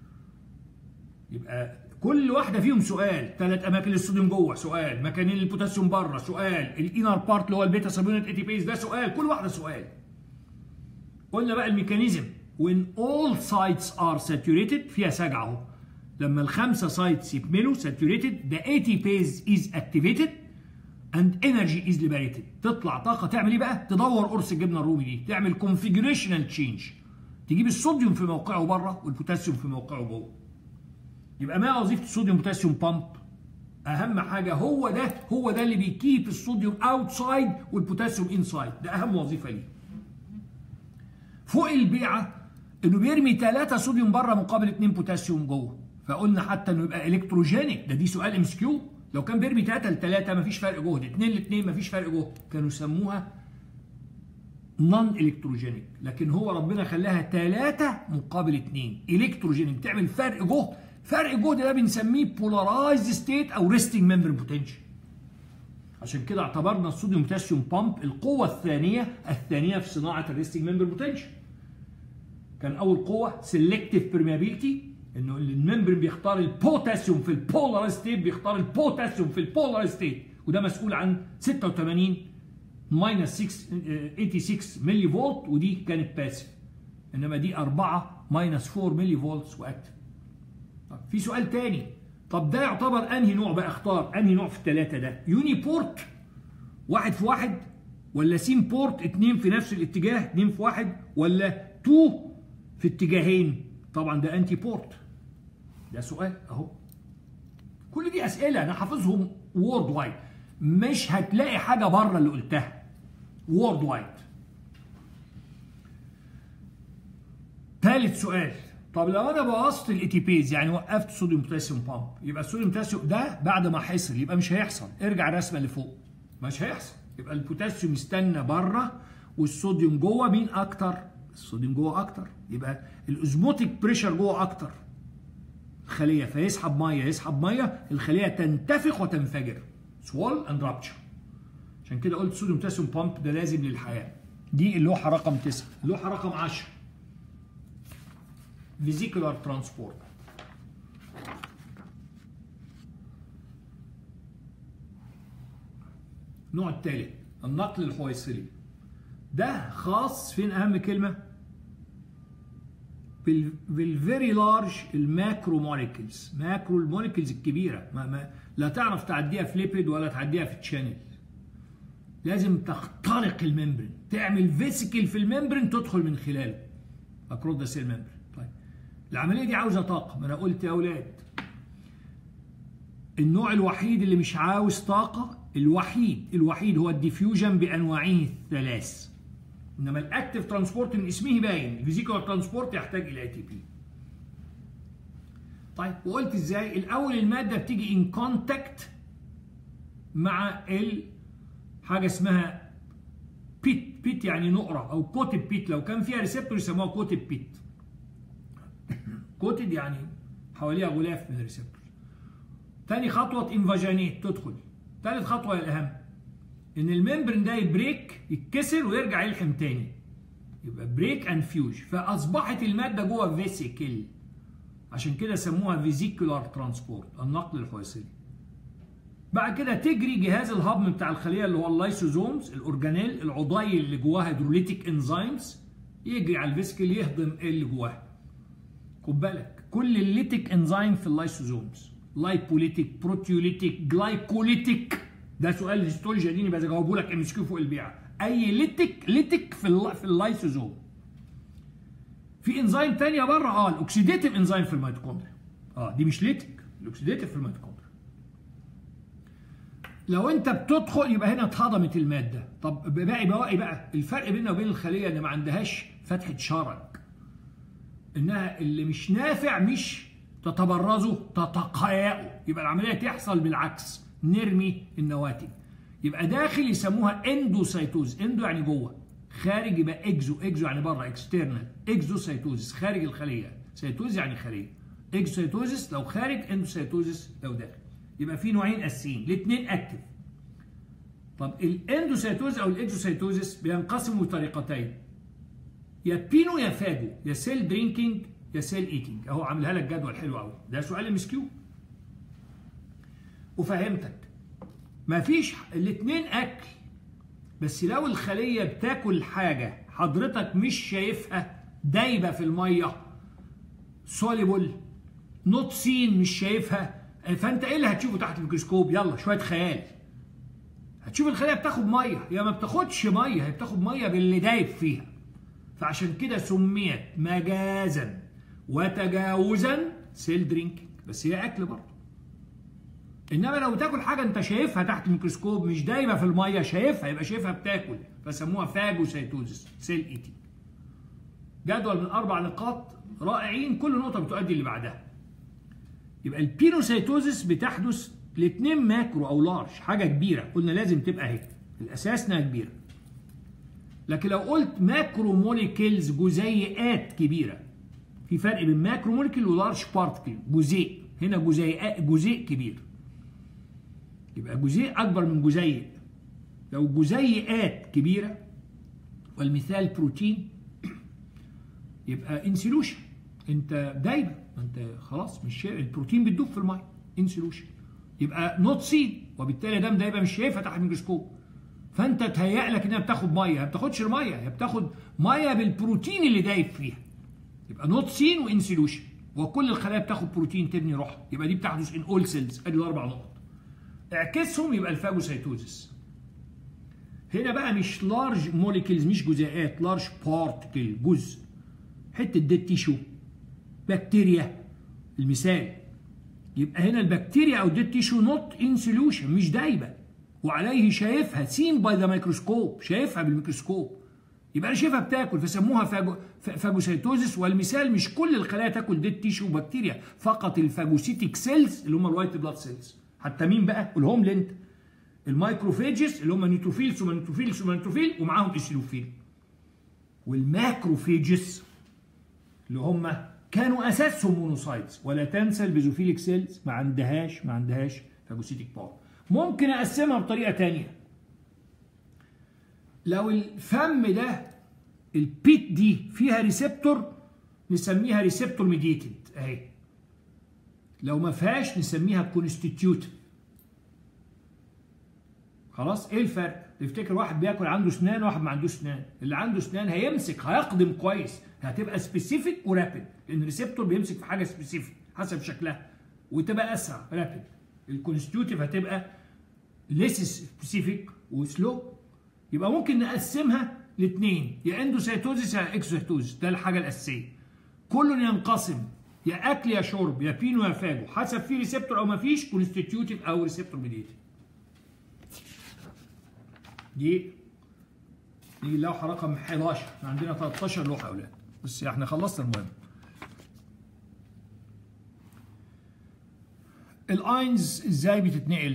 يبقى كل واحده فيهم سؤال ثلاث اماكن للصوديوم جوه سؤال مكانين للبوتاسيوم بره سؤال الانر بارت اللي هو البيتا سب يونت اي تي بيز ده سؤال كل واحده سؤال قلنا بقى الميكانيزم when all sites are saturated فيها سجع اهو لما الخمسه سايتس يكملوا saturated the ATPase is activated and energy is liberated تطلع طاقه تعمل ايه بقى تدور قرص الجبنه الرومي دي تعمل configurational change تجيب الصوديوم في موقعه بره والبوتاسيوم في موقعه جوه يبقى ما وظيفه الصوديوم بوتاسيوم بامب اهم حاجه هو ده هو ده اللي بيكيب الصوديوم اوتسايد والبوتاسيوم انسايد ده اهم وظيفه ليه فوق البيعه انه بيرمي 3 صوديوم بره مقابل 2 بوتاسيوم جوه فقلنا حتى انه يبقى الكتروجينيك ده دي سؤال ام اس كيو لو كان بيرمي 3 ل 3 مفيش فرق جهد 2 ل 2 مفيش فرق جهد كانوا يسموها نون الكتروجينيك لكن هو ربنا خلاها 3 مقابل 2 الكتروجينيك بتعمل فرق جهد فرق جهد ده بنسميه بولارايزد ستيت او ريستنج ممبر بوتنشال عشان كده اعتبرنا الصوديوم بوتاسيوم بامب القوه الثانيه الثانيه في صناعه الريستنج ممبر بوتنشال كان اول قوه سيلكتيف بيرميابيلتي انه الممبرين بيختار البوتاسيوم في البولار ستيت بيختار البوتاسيوم في البولار ستيت وده مسؤول عن 86 ماينس 86 ملي فولت ودي كانت باسف انما دي 4 ماينس 4 ملي فولت واكتف طب في سؤال تاني طب ده يعتبر انهي نوع بقى اختار انهي نوع في الثلاثه ده يوني بورت واحد في واحد ولا سين بورت اتنين في نفس الاتجاه اتنين في واحد ولا تو في اتجاهين طبعا ده انتي بورت ده سؤال اهو كل دي اسئله انا حافظهم وورد وايد مش هتلاقي حاجه بره اللي قلتها وورد وايد ثالث سؤال طب لو انا بوظت الاي تي بيز يعني وقفت صوديوم بوتاسيوم بامب يبقى الصوديوم بوتاسيوم ده بعد ما حصل يبقى مش هيحصل ارجع الرسمه اللي فوق مش هيحصل يبقى البوتاسيوم يستنى بره والصوديوم جوه مين اكتر الصوديوم جوه اكتر يبقى الاوزموتيك بريشر جوه اكتر الخليه فيسحب ميه يسحب ميه الخليه تنتفخ وتنفجر سوال اند رابتشر عشان كده قلت صوديوم بوتاسيوم بامب ده لازم للحياه دي اللوحه رقم 9 اللوحه رقم 10 فيزيكولار ترانسبورت النوع الثالث النقل الحويصلي ده خاص فين اهم كلمه بالفيري لارج الماكرو موليكيولز ماكرو الموليكيولز الكبيره ما ما لا تعرف تعديها في ليبيد ولا تعديها في تشانل لازم تخترق الممبرين تعمل فيسيكل في الممبرين تدخل من خلاله اكروس ذا سيل ممبرين طيب العمليه دي عاوزه طاقه ما انا قلت يا اولاد النوع الوحيد اللي مش عاوز طاقه الوحيد الوحيد هو الديفيوجن بانواعه الثلاث انما الاكتف ترانسبورت من اسمه باين الفيزيكال ترانسبورت يحتاج الى اي تي بي طيب وقلت ازاي الاول الماده بتيجي ان كونتاكت مع ال حاجه اسمها بيت بيت يعني نقره او كوتد بيت لو كان فيها ريسبتور يسموها كوتد بيت كوتد يعني حواليها غلاف من الريسبتور تاني خطوه انفاجينيت تدخل تالت خطوه الاهم ان الممبرين ده يبريك يتكسر ويرجع يلحم تاني يبقى بريك اند فيوج فاصبحت الماده جوه فيسيكل عشان كده سموها فيزيكولار ترانسبورت النقل الحويصلي بعد كده تجري جهاز الهضم بتاع الخليه اللي هو اللايسوزومز الاورجانيل العضي اللي جواها هيدروليتيك انزيمز يجري على الفيسكل يهضم اللي جواها خد بالك كل الليتيك انزيم في اللايسوزومز لايبوليتيك بروتيوليتيك جلايكوليتيك ده سؤال هيستولوجي اديني بجاوبه لك ام اس كيو فوق البيعه اي ليتيك ليتيك في الل... في اللايسوزوم في انزيم ثانيه بره اه الاكسيديتيف انزيم في الميتوكوندريا اه دي مش ليتيك الاكسيديتيف في الميتوكوندريا لو انت بتدخل يبقى هنا اتهضمت الماده طب باقي بواقي بقى الفرق بيننا وبين الخليه ان ما عندهاش فتحه شرج انها اللي مش نافع مش تتبرزه تتقيأه يبقى العمليه تحصل بالعكس نرمي النواتج يبقى داخل يسموها اندوسيتوز اندو يعني جوه خارج يبقى اكزو اكزو يعني بره اكسترنال اكزوسيتوزس خارج الخليه سيتوز يعني خارج اكزوسيتوزس لو خارج اندوسيتوزس لو داخل يبقى في نوعين اساسيين الاثنين اكتف طب الاندوسيتوز او الاكزوسيتوزس بينقسموا بطريقتين يا بينو يا فاجو يا سيل درينكينج يا سيل ايتنج اهو عاملها لك جدول حلو قوي ده سؤال ام اس كيو وفهمتك مفيش الاثنين اكل بس لو الخليه بتاكل حاجه حضرتك مش شايفها دايبه في الميه سوليبل نوت سين مش شايفها فانت ايه اللي هتشوفه تحت الميكروسكوب يلا شويه خيال هتشوف الخليه بتاخد ميه هي ما بتاخدش ميه هي بتاخد ميه باللي دايب فيها فعشان كده سميت مجازا وتجاوزا سيل درينكينج بس هي اكل برضه انما لو تاكل حاجه انت شايفها تحت الميكروسكوب مش دايبه في الميه شايفها يبقى شايفها بتاكل فسموها فاجوسيتوزس سيل ايتنج جدول من اربع نقاط رائعين كل نقطه بتؤدي اللي بعدها يبقى البينوسيتوزس بتحدث الاثنين ماكرو او لارج حاجه كبيره قلنا لازم تبقى اهي الاساس انها كبيره لكن لو قلت ماكرو موليكيلز جزيئات كبيره في فرق بين ماكرو موليكيل ولارج بارتكل جزيء هنا جزيء جزيء كبير يبقى جزيء اكبر من جزيء لو جزيئات كبيره والمثال بروتين يبقى انسلوشن انت دايبه انت خلاص مش شايف البروتين بتدوب في الميه انسلوشن يبقى نوت سين وبالتالي ده دايبه مش شايفها تحت الميكروسكوب فانت تهيأ لك انها بتاخد ميه ما بتاخدش الميه هي بتاخد ميه بالبروتين اللي دايب فيها يبقى نوت سين وانسلوشن وكل الخلايا بتاخد بروتين تبني روحها يبقى دي بتحدث ان اول سيلز ادي الاربع نقط اعكسهم يبقى الفاجوسيتوزس هنا بقى مش لارج موليكيولز مش جزيئات لارج بارتكل جزء حته ديد تيشو بكتيريا المثال يبقى هنا البكتيريا او ديد تيشو نوت ان سوليوشن مش دايبه وعليه شايفها سين باي ذا ميكروسكوب شايفها بالميكروسكوب يبقى انا شايفها بتاكل فسموها فاجو فاجوسيتوزس والمثال مش كل الخلايا تاكل ديد تيشو وبكتيريا فقط الفاجوسيتيك سيلز اللي هم الوايت بلاد سيلز حتى مين بقى قولهم لي انت المايكروفيجز اللي هم نيوتروفيل ثم نيوتروفيل ثم نيوتروفيل ومعاهم اسيلوفيل والماكروفيجز اللي هم كانوا اساسهم مونوسايتس ولا تنسى البيزوفيليك سيلز ما عندهاش ما عندهاش فاجوسيتيك باور ممكن اقسمها بطريقه ثانيه لو الفم ده البيت دي فيها ريسبتور نسميها ريسبتور ميديتد اهي لو ما فيهاش نسميها كونستيتيوت خلاص ايه الفرق تفتكر واحد بياكل عنده اسنان وواحد ما عندوش اسنان اللي عنده اسنان هيمسك هيقدم كويس هتبقى سبيسيفيك ورابid لان الريسبتور بيمسك في حاجه سبيسيفيك حسب شكلها وتبقى اسرع رابid الكونستيوتيف هتبقى ليس سبيسيفيك وسلو يبقى ممكن نقسمها لاثنين يا اندوسيتوزيس يا اكسوسيتوزيس ده الحاجه الاساسيه كل ينقسم يا اكل يا شرب يا بينو يا فاجو حسب في ريسبتور او ما فيش كونستيتيوتيف او ريسبتور ميديتد دي دي اللوحه رقم 11 احنا عندنا 13 لوحه يا اولاد بس احنا خلصنا المهم الاينز ازاي بتتنقل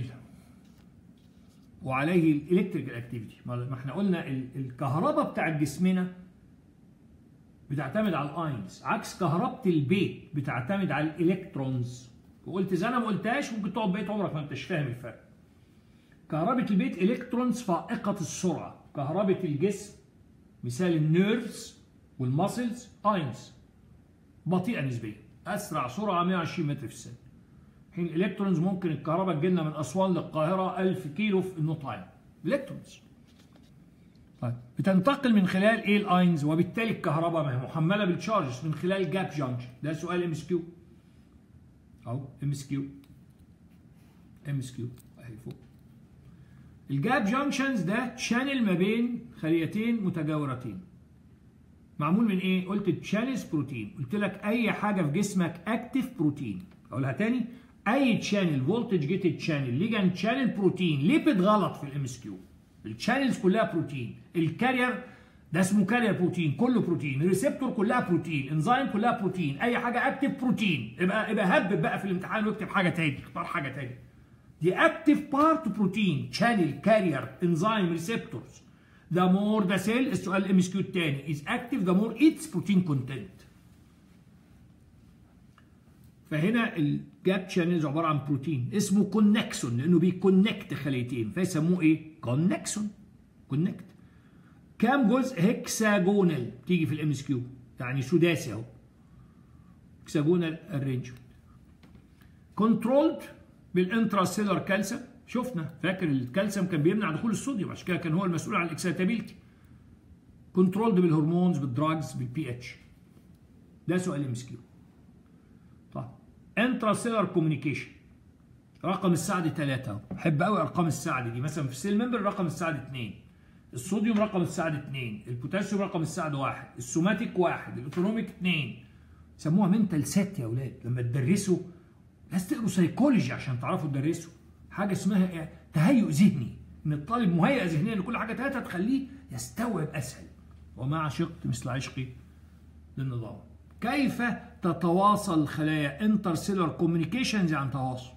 وعليه الالكتريكال اكتيفيتي ما احنا قلنا الكهرباء بتاعت جسمنا بتعتمد على الاينز عكس كهربة البيت بتعتمد على الالكترونز وقلت اذا انا ما قلتهاش ممكن تقعد بقيت عمرك ما انتش فاهم الفرق كهربة البيت الكترونز فائقة السرعة كهربة الجسم مثال النيرفز والماسلز اينز بطيئة نسبيا اسرع سرعة 120 متر في الثانية حين الالكترونز ممكن الكهرباء تجي لنا من اسوان للقاهرة 1000 كيلو في النو تايم الكترونز طيب بتنتقل من خلال ايه الاينز وبالتالي الكهرباء ما هي محمله بالتشارجز من خلال جاب جانكشن ده سؤال ام اس كيو اهو ام اس كيو ام اس كيو اهي فوق الجاب جانكشنز ده تشانل ما بين خليتين متجاورتين معمول من ايه قلت تشانلز بروتين قلت لك اي حاجه في جسمك اكتف بروتين اقولها تاني اي تشانل فولتج جيتد تشانل ليجان تشانل بروتين ليه بتغلط في الام اس كيو الشانلز كلها بروتين الكارير ده اسمه كارير بروتين كله بروتين الريسبتور كلها بروتين انزيم كلها بروتين اي حاجه اكتف بروتين يبقى يبقى هبب بقى في الامتحان واكتب حاجه تاني اختار حاجه تاني دي اكتف بارت بروتين شانل كارير انزيم ريسبتورز the more the cell السؤال الام اس كيو الثاني is active the more its protein content فهنا الجاب شانلز عباره عن بروتين اسمه كونكسون لانه بيكونكت خليتين فيسموه ايه؟ كونكسون كونكت كام جزء هكساجونال تيجي في الام اس كيو يعني سداسي اهو هكساجونال ارينجمنت كنترولد بالانتراسيلر كالسيوم شفنا فاكر الكالسيوم كان بيمنع دخول الصوديوم عشان كده كان هو المسؤول عن الاكسيتابيلتي كنترولد بالهرمونز بالدراجز بالبي اتش ده سؤال ام اس كيو طيب انتراسيلر كوميونيكيشن رقم السعد 3 بحب قوي ارقام السعد دي مثلا في السيل ممبر رقم السعد 2 الصوديوم رقم السعد 2 البوتاسيوم رقم السعد 1 السوماتيك 1 الاوتونوميك 2 سموها منتال سيت يا اولاد لما تدرسوا لازم تقروا سيكولوجي عشان تعرفوا تدرسوا حاجه اسمها إيه؟ تهيؤ ذهني ان الطالب مهيئ ذهنيا ان كل حاجه ثلاثه تخليه يستوعب اسهل وما عشقت مثل عشقي للنظام كيف تتواصل الخلايا انترسيلر كوميونيكيشنز عن تواصل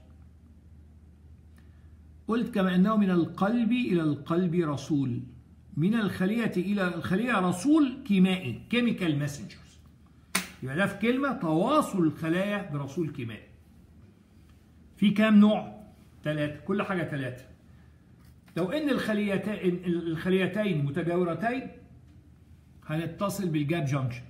قلت كما انه من القلب الى القلب رسول من الخليه الى الخليه رسول كيمائي كيميكال ماسنجرز يبقى ده في كلمه تواصل الخلايا برسول كيمائي في كام نوع ثلاثه كل حاجه ثلاثه لو ان الخليتين الخليتين متجاورتين هنتصل بالجاب جانكشن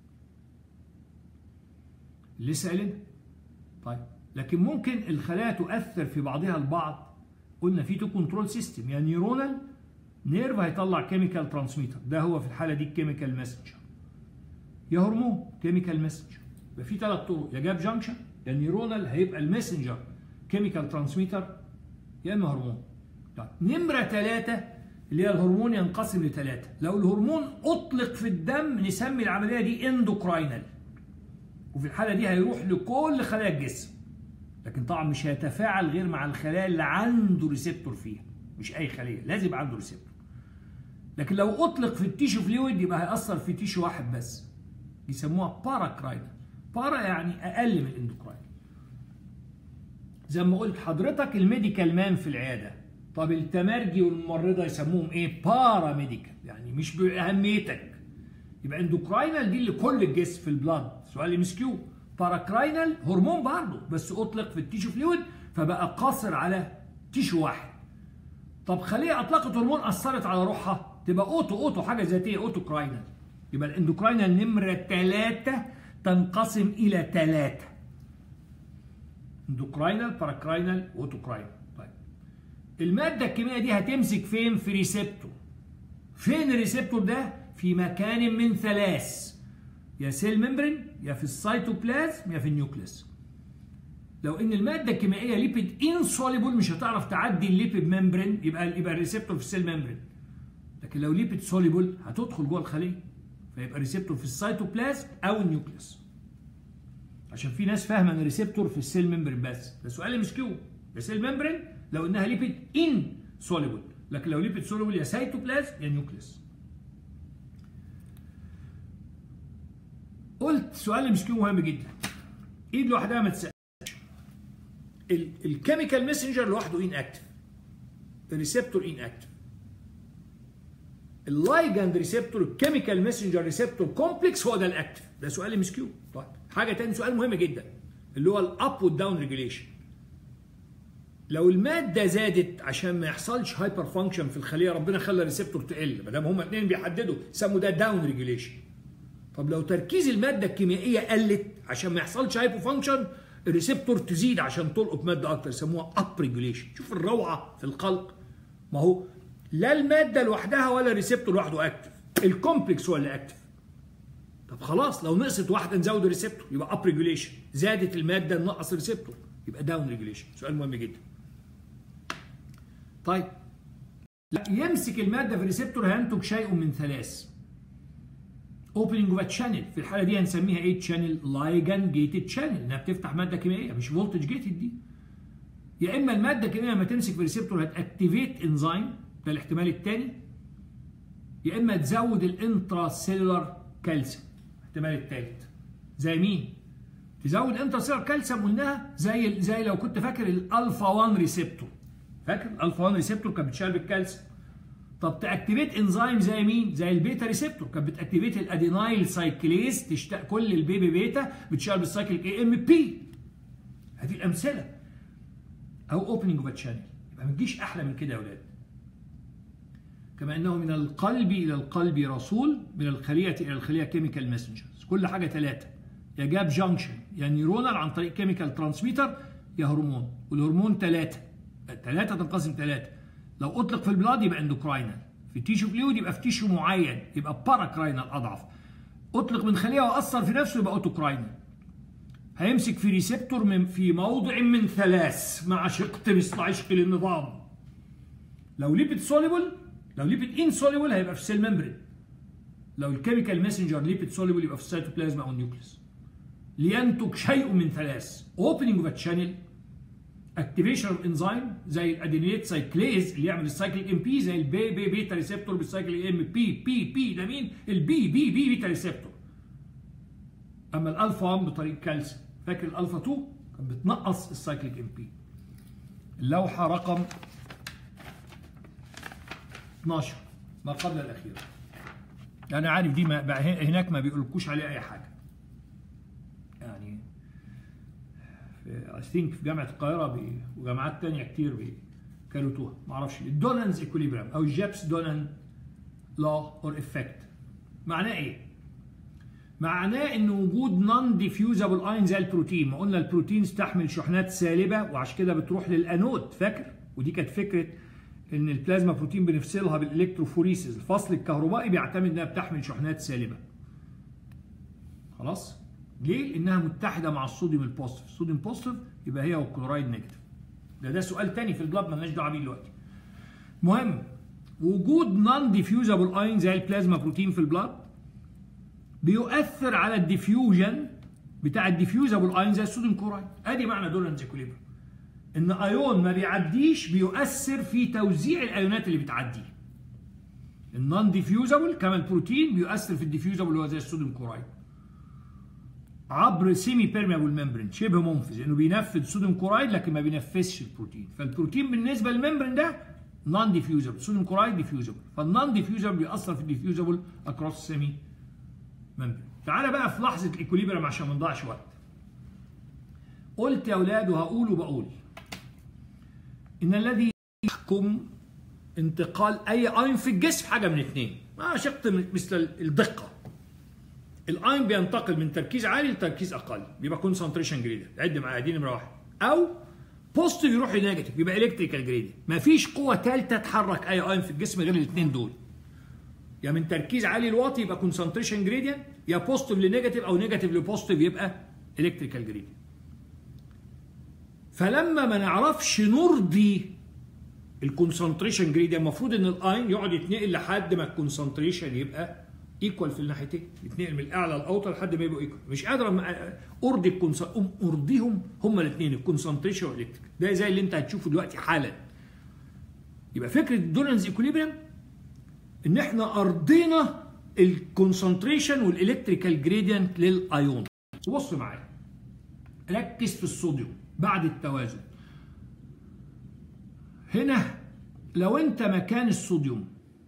لسه قايلين طيب لكن ممكن الخلايا تؤثر في بعضها البعض قلنا في تو كنترول سيستم يا نيورونال نيرف هيطلع كيميكال ترانسميتر ده هو في الحاله دي الكيميكال ماسنجر يا هرمون كيميكال ماسنجر يبقى في ثلاث طرق يا جاب جانكشن يا نيورونال هيبقى الماسنجر كيميكال ترانسميتر يا اما هرمون طيب نمره ثلاثه اللي هي الهرمون ينقسم لثلاثه لو الهرمون اطلق في الدم نسمي العمليه دي اندوكراينال وفي الحاله دي هيروح لكل خلايا الجسم لكن طبعا مش هيتفاعل غير مع الخلايا اللي عنده ريسبتور فيها مش اي خليه لازم يبقى عنده ريسبتور لكن لو اطلق في التيشو فلويد يبقى هيأثر في تيشو واحد بس يسموها باراكراينال بارا يعني اقل من الاندوكراين زي ما قلت حضرتك الميديكال مان في العياده طب التمرجي والممرضه يسموهم ايه بارا ميديكال يعني مش باهميتك يبقى اندوكراينال دي لكل الجسم في البلاد سؤال ام كيو باراكراينال هرمون برضه بس اطلق في التيشو فلويد فبقى قاصر على تيشو واحد طب خليه اطلقت هرمون اثرت على روحها تبقى اوتو اوتو حاجه ذاتيه اوتو كراينال يبقى الاندوكراينال نمره ثلاثه تنقسم الى ثلاثه اندوكراينال باراكراينال اوتوكراينال طيب الماده الكيميائيه دي هتمسك فين في ريسبتور فين الريسبتور ده في مكان من ثلاث يا سيل ممبرين يا في السيتوبلازم يا في النيوكليس لو ان الماده الكيميائيه ليبيد انسوليبل مش هتعرف تعدي الليبيد ممبرين يبقى يبقى الريسبتور في السيل ممبرين لكن لو ليبيد سوليبل هتدخل جوه الخليه فيبقى ريسبتور في السيتوبلازم او النيوكليس عشان في ناس فاهمه ان الريسبتور في السيل ممبرين بس ده سؤال ام كيو ده سيل ممبرين لو انها ليبيد ان سوليبل لكن لو ليبيد سوليبل يا سيتوبلازم يا نيوكليس قلت سؤال ام كيو مهم جدا ايد لوحدها ما تسالش الكيميكال ميسنجر لوحده ان اكتف الريسبتور ان اكتف اللايجاند ريسبتور الكيميكال ميسنجر ريسبتور كومبلكس هو ده الاكتف ده سؤال ام كيو طيب حاجه تاني سؤال مهم جدا اللي هو الاب والداون ريجوليشن لو الماده زادت عشان ما يحصلش هايبر فانكشن في الخليه ربنا خلى الريسبتور تقل ما دام هما اثنين بيحددوا سموا ده داون ريجوليشن طب لو تركيز الماده الكيميائيه قلت عشان ما يحصلش هايبو فانكشن الريسبتور تزيد عشان تلقط ماده اكتر يسموها اب ريجوليشن شوف الروعه في الخلق ما هو لا الماده لوحدها ولا الريسبتور لوحده اكتف الكومبلكس هو اللي اكتف طب خلاص لو نقصت واحده نزود الريسبتور يبقى اب ريجوليشن زادت الماده ننقص الريسبتور يبقى داون ريجوليشن سؤال مهم جدا طيب لا يمسك الماده في الريسبتور هينتج شيء من ثلاث اوبننج اوف تشانل في الحاله دي هنسميها ايه تشانل لايجان جيتد تشانل انها بتفتح ماده كيميائيه مش فولتج جيتد دي يا اما الماده الكيميائيه لما تمسك في الريسبتور هتاكتيفيت انزيم ده الاحتمال الثاني يا اما تزود الانترا سيلولار كالسيوم الاحتمال الثالث زي مين تزود انترا سيلولار كالسيوم قلناها زي زي لو كنت فاكر الالفا 1 ريسبتور فاكر الالفا 1 ريسبتور كانت بتشتغل بالكالسيوم طب تاكتيفيت انزيم زي مين زي البيتا ريسبتور كانت بتاكتيفيت الادينايل سايكليز تشتاق كل البيبي بيتا بتشتغل بالسايكل اي ام بي هذه الامثله او اوبننج اوف تشانل يبقى ما تجيش احلى من كده يا اولاد كما انه من القلب الى القلب رسول من الخليه الى الخليه كيميكال ماسنجرز كل حاجه ثلاثه يا جاب جانكشن يا نيورونال عن طريق كيميكال ترانسميتر يا هرمون والهرمون ثلاثه ثلاثه تنقسم ثلاثه لو اطلق في البلاد يبقى اندوكراينال في تيشو فلويد يبقى في تيشو معين يبقى باراكراينال اضعف اطلق من خليه واثر في نفسه يبقى اوتوكراينال هيمسك في ريسبتور من في موضع من ثلاث مع شقت مثل عشق للنظام لو ليبيد سوليبل لو ليبيد انسوليبل هيبقى في السيل ممبرين لو الكيميكال ماسنجر ليبيد سوليبل يبقى في السيتوبلازم او النيوكليس لينتج شيء من ثلاث اوبننج اوف تشانل اكتيفيشن اوف انزيم زي الادينيت سايكليز اللي يعمل السايكل ام بي زي البي بي بيتا ريسبتور بالسايكل ام بي بي بي ده مين؟ البي بي بي بيتا ريسبتور اما الالفا 1 بطريقه كالسيوم فاكر الالفا 2 كان بتنقص السايكليك ام بي اللوحه رقم 12 ما قبل الاخيره انا عارف دي ما هناك ما بيقولكوش عليها اي حاجه يعني اي ثينك في جامعه القاهره بي وجامعات تانية كتير بيكروتوها ما اعرفش الدونانز ايكوليبرام او الجابس دونان لا اور افكت معناه ايه؟ معناه ان وجود نون ديفيوزابل اين زي البروتين ما قلنا البروتين تحمل شحنات سالبه وعشان كده بتروح للانود فاكر ودي كانت فكره ان البلازما بروتين بنفصلها بالالكتروفوريسيس الفصل الكهربائي بيعتمد انها بتحمل شحنات سالبه خلاص ليه لانها متحده مع الصوديوم البوزيتيف الصوديوم بوزيتيف يبقى هي والكلورايد نيجاتيف ده ده سؤال تاني في البلاد مالناش دعوه بيه دلوقتي مهم وجود نون ديفيوزابل اين زي البلازما بروتين في البلاد بيؤثر على الديفيوجن بتاع الديفيوزابل اين زي الصوديوم كلورايد ادي معنى دولانز اكوليبرم ان ايون ما بيعديش بيؤثر في توزيع الايونات اللي بتعديه النون ديفيوزابل كما البروتين بيؤثر في الديفيوزابل اللي هو زي الصوديوم كلورايد عبر سيمي بيرميبل ممبرين شبه منفذ انه بينفذ صوديوم كلورايد لكن ما بينفذش البروتين فالبروتين بالنسبه للممبرين ده نون ديفيوزابل صوديوم كلورايد ديفيوزابل فالنون ديفيوزابل بيأثر في الديفيوزابل اكروس سيمي ممبرين تعالى بقى في لحظه الايكوليبرم عشان ما نضيعش وقت قلت يا اولاد وهقول وبقول ان الذي يحكم انتقال اي اين في الجسم حاجه من اثنين ما شقت مثل الدقه الاين بينتقل من تركيز عالي لتركيز اقل بيبقى كونسنتريشن جريدينت عد معايا دي نمره واحد او بوزيتيف يروح لنيجاتيف يبقى الكتريكال جريدينت مفيش قوه ثالثه تحرك اي اين في الجسم غير الاثنين دول يا من تركيز عالي لواطي يبقى كونسنتريشن جريدينت يا بوزيتيف لنيجاتيف او نيجاتيف لبوزيتيف يبقى الكتريكال جريدينت فلما ما نعرفش نرضي الكونسنتريشن جريدينت المفروض ان الاين يقعد يتنقل لحد ما الكونسنتريشن يبقى ايكوال في الناحيتين يتنقل من الاعلى للاوطى لحد ما يبقوا ايكوال مش قادر ارضي الكونس ارضيهم هما الاثنين الكونسنتريشن والالكتريك ده زي اللي انت هتشوفه دلوقتي حالا يبقى فكره الدولنز ايكوليبريم ان احنا ارضينا الكونسنتريشن والالكتريكال جريدينت للايون بص معايا ركز في الصوديوم بعد التوازن هنا لو انت مكان الصوديوم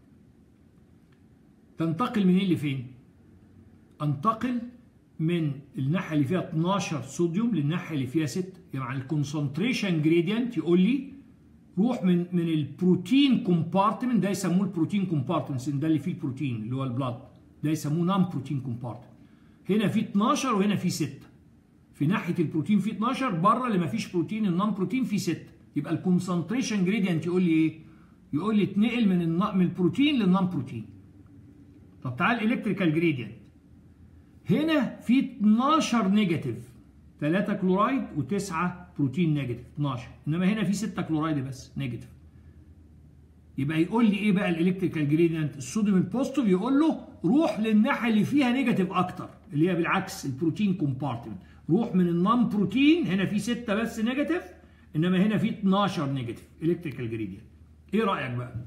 تنتقل منين لفين انتقل من الناحيه اللي فيها 12 صوديوم للناحيه اللي فيها 6 يعني الكونسنتريشن جريدينت يقول لي روح من من البروتين كومبارتمنت ده يسموه البروتين كومبارتمنت ده اللي فيه البروتين اللي هو البلاد ده يسموه نون بروتين كومبارتمنت هنا في 12 وهنا في 6 في ناحيه البروتين في 12 بره اللي ما فيش بروتين النون بروتين في 6 يبقى الكونسنتريشن جريدينت يقول لي ايه يقول لي اتنقل من من البروتين للنون بروتين طب تعال الالكتريكال جريدينت هنا في 12 نيجاتيف 3 كلورايد و9 بروتين نيجاتيف 12 انما هنا في 6 كلورايد بس نيجاتيف يبقى يقول لي ايه بقى الالكتريكال جريدينت الصوديوم البوزيتيف يقول له روح للناحيه اللي فيها نيجاتيف اكتر اللي هي بالعكس البروتين كومبارتمنت روح من النون بروتين هنا في 6 بس نيجاتيف انما هنا في 12 نيجاتيف الكتريكال جريدينت ايه رايك بقى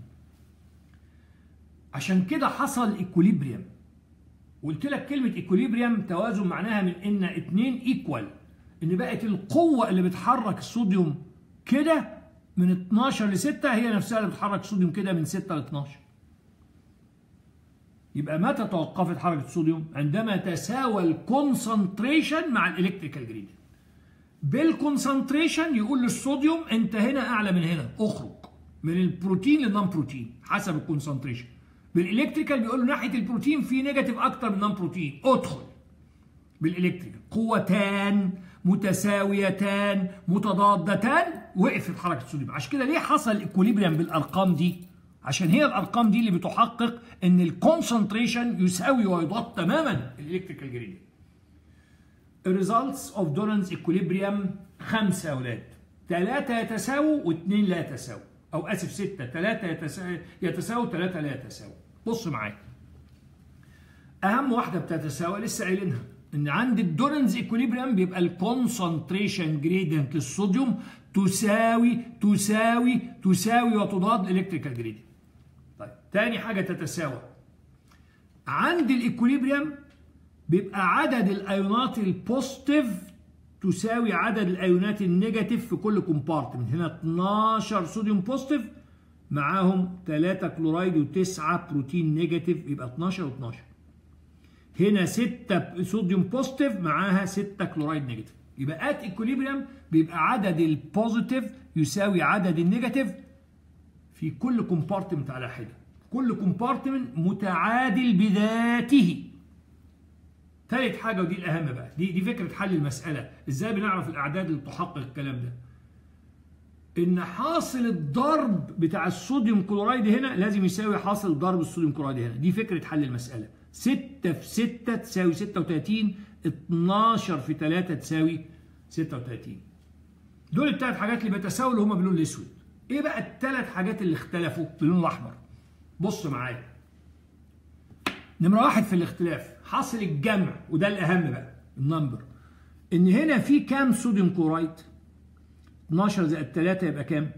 عشان كده حصل ايكوليبريم قلت لك كلمه ايكوليبريم توازن معناها من ان اتنين ايكوال ان بقت القوه اللي بتحرك الصوديوم كده من 12 ل 6 هي نفسها اللي بتحرك الصوديوم كده من 6 ل 12 يبقى متى توقفت حركه الصوديوم عندما تساوى الكونسنتريشن مع الالكتريكال جريدينت بالكونسنتريشن يقول للصوديوم انت هنا اعلى من هنا اخرج من البروتين للنون بروتين حسب الكونسنتريشن بالالكتريكال بيقول له ناحيه البروتين في نيجاتيف اكتر من نون بروتين ادخل بالالكتريكال قوتان متساويتان متضادتان وقفت حركه الصوديوم عشان كده ليه حصل الايكوليبريم بالارقام دي عشان هي الارقام دي اللي بتحقق ان الكونسنتريشن يساوي ويضاد تماما الالكتريكال جريدينت الريزلتس اوف دولانز ايكوليبريم خمسه يا اولاد ثلاثه يتساووا واثنين لا يتساووا او اسف سته ثلاثه يتساووا يتساووا ثلاثه لا يتساووا بص معايا اهم واحده بتتساوى لسه قايلينها ان عند الدولانز ايكوليبريم بيبقى الكونسنتريشن جريدينت للصوديوم تساوي تساوي تساوي وتضاد الالكتريكال جريدينت طيب تاني حاجه تتساوى عند الايكوليبريم بيبقى عدد الايونات البوزيتيف تساوي عدد الايونات النيجاتيف في كل كومبارتمنت هنا 12 صوديوم بوزيتيف معاهم 3 كلورايد و9 بروتين نيجاتيف يبقى 12 و12 هنا 6 صوديوم بوزيتيف معاها 6 كلورايد نيجاتيف يبقى ات ايكوليبريم بيبقى عدد البوزيتيف يساوي عدد النيجاتيف في كل كومبارتمنت على حده كل كومبارتمنت متعادل بذاته ثالث حاجه ودي الاهم بقى دي دي فكره حل المساله ازاي بنعرف الاعداد اللي تحقق الكلام ده ان حاصل الضرب بتاع الصوديوم كلورايد هنا لازم يساوي حاصل ضرب الصوديوم كلورايد هنا دي فكره حل المساله 6 في 6 تساوي 36 12 في 3 تساوي 36 دول الثلاث حاجات اللي بيتساووا اللي هم باللون الاسود ايه بقى الثلاث حاجات اللي اختلفوا باللون الاحمر بص معايا نمره واحد في الاختلاف حاصل الجمع وده الاهم بقى النمبر ان هنا في كام صوديوم كلورايد 12 زائد 3 يبقى كام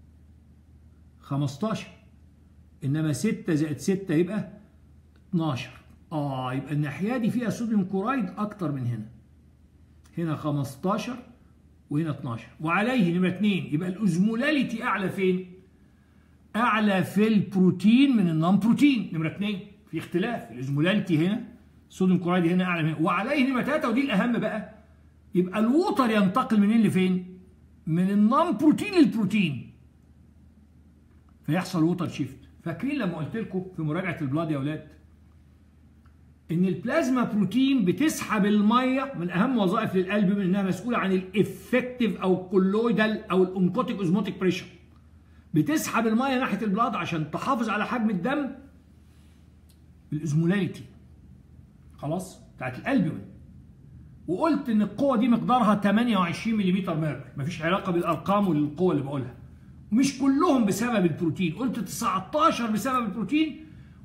15 انما 6 زائد 6 يبقى 12 اه يبقى الناحيه دي فيها صوديوم كلورايد اكتر من هنا هنا 15 وهنا 12 وعليه نمره 2 يبقى الاوزمولاليتي اعلى فين اعلى في البروتين من النون بروتين نمره 2 في اختلاف الاوزمولاليتي هنا صوديوم كلورايد هنا اعلى من هنا وعليه نمره 3 ودي الاهم بقى يبقى الووتر ينتقل منين لفين من النون بروتين للبروتين فيحصل ووتر شيفت فاكرين لما قلت لكم في مراجعه البلاد يا اولاد ان البلازما بروتين بتسحب الميه من اهم وظائف للقلب من انها مسؤوله عن الافكتيف او الكولويدال او الانكوتيك اوزموتيك بريشر بتسحب الميه ناحيه البلاد عشان تحافظ على حجم الدم الاوزمولاليتي خلاص بتاعت القلب وقلت ان القوه دي مقدارها 28 ملم ميركوري مفيش علاقه بالارقام والقوه اللي بقولها مش كلهم بسبب البروتين قلت 19 بسبب البروتين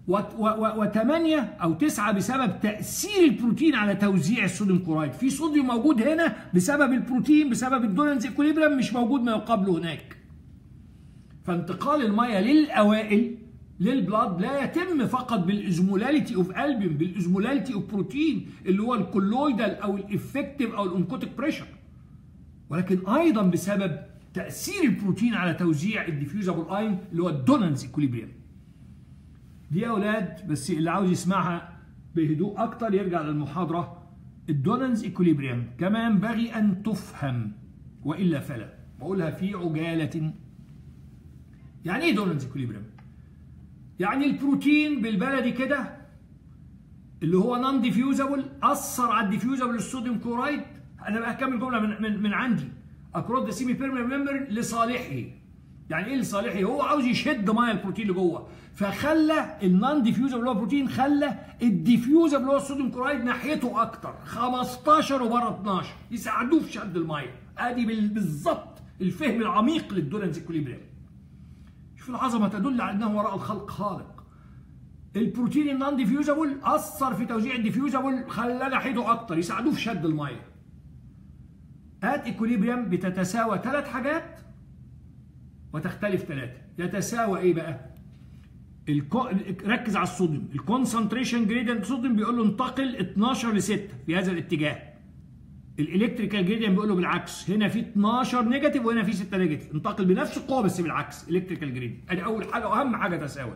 وثمانية أو تسعة بسبب تأثير البروتين على توزيع الصوديوم كلورايد في صوديوم موجود هنا بسبب البروتين بسبب الدونانز اكوليبريم مش موجود ما يقابله هناك فانتقال المية للأوائل للبلاد لا يتم فقط بالازمولاليتي اوف البيوم بالازمولاليتي اوف بروتين اللي هو الكولويدال او الافكتيف او الانكوتيك بريشر ولكن ايضا بسبب تاثير البروتين على توزيع الديفيوزابل اين اللي هو الدونانز اكوليبريم دي يا اولاد بس اللي عاوز يسمعها بهدوء اكتر يرجع للمحاضره الدونانز اكوليبريم كما ينبغي ان تفهم والا فلا بقولها في عجاله يعني ايه دونانز اكوليبريم يعني البروتين بالبلدي كده اللي هو نون ديفيوزابل اثر على الديفيوزابل الصوديوم كلورايد انا بقى هكمل جمله من, من, من عندي اكروس ذا سيمي بيرمننت ممبر لصالحه يعني ايه لصالحه هو عاوز يشد ميه البروتين اللي جوه فخلى النون ديفيوزابل اللي هو البروتين خلى الديفيوزابل اللي هو الصوديوم كلورايد ناحيته اكتر 15 وبره 12 يساعدوه في شد الميه ادي بالظبط الفهم العميق للدولنز اكوليبريم شوف العظمه تدل على انه وراء الخلق خالق البروتين النون ديفيوزابل اثر في توزيع الديفيوزابل خلى ناحيته اكتر يساعدوه في شد الميه ات ايكوليبريم بتتساوى ثلاث حاجات وتختلف ثلاثه يتساوى ايه بقى الكو... ركز على الصوديوم الكونسنتريشن جريدينت صوديوم بيقول له انتقل 12 ل 6 في هذا الاتجاه الالكتريكال جريدينت بيقول له بالعكس هنا في 12 نيجاتيف وهنا في 6 نيجاتيف انتقل بنفس القوه بس بالعكس الكتريكال جريدينت ادي اول حاجه واهم حاجه تساوت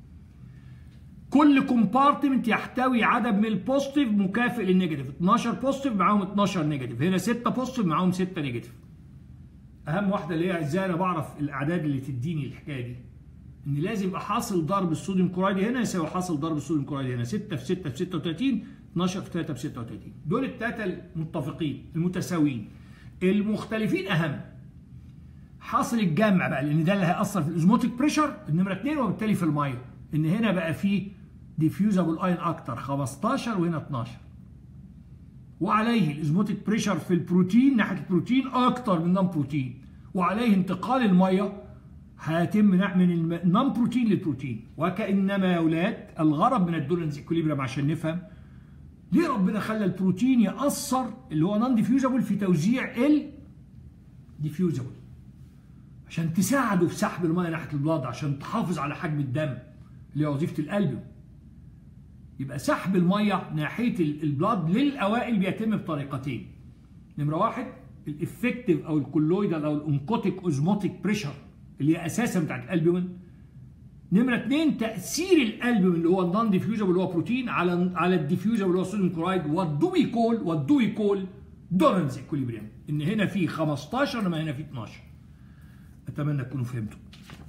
كل كومبارتمنت يحتوي عدد من البوزيتيف مكافئ للنيجاتيف 12 بوزيتيف معاهم 12 نيجاتيف هنا 6 بوزيتيف معاهم 6 نيجاتيف اهم واحده اللي هي ازاي انا بعرف الاعداد اللي تديني الحكايه دي ان لازم يبقى حاصل ضرب الصوديوم كلورايد هنا يساوي حاصل ضرب الصوديوم كلورايد هنا 6 في 6 في 36 12 في 3 في 36 دول الثلاثه المتفقين المتساويين المختلفين اهم حاصل الجمع بقى لان ده اللي هيأثر في الازموتيك بريشر النمره 2 وبالتالي في الميه ان هنا بقى في ديفيوزابل اين اكتر 15 وهنا 12 وعليه الازموتيك بريشر في البروتين ناحيه البروتين اكتر من النون بروتين وعليه انتقال الميه هيتم من النون بروتين للبروتين وكانما يا اولاد الغرض من الدولنز اكوليبريم عشان نفهم ليه ربنا خلى البروتين ياثر اللي هو نون ديفيوزابل في توزيع ال ديفيوزابل عشان تساعده في سحب الميه ناحيه البلاد عشان تحافظ على حجم الدم اللي هي وظيفه القلب يبقى سحب الميه ناحيه البلاد للاوائل بيتم بطريقتين نمره واحد الافكتيف او الكولويدال او الانكوتيك اوزموتيك بريشر اللي هي اساسا بتاعت الالبومين نمره اثنين تاثير الالبومين اللي هو النون ديفيوزبل اللي هو بروتين على على الديفيوزبل اللي هو صوديوم كلورايد وات دو وي كول وات دو وي كول دورنز اكوليبريم ان هنا في 15 انما هنا في 12 اتمنى تكونوا فهمتوا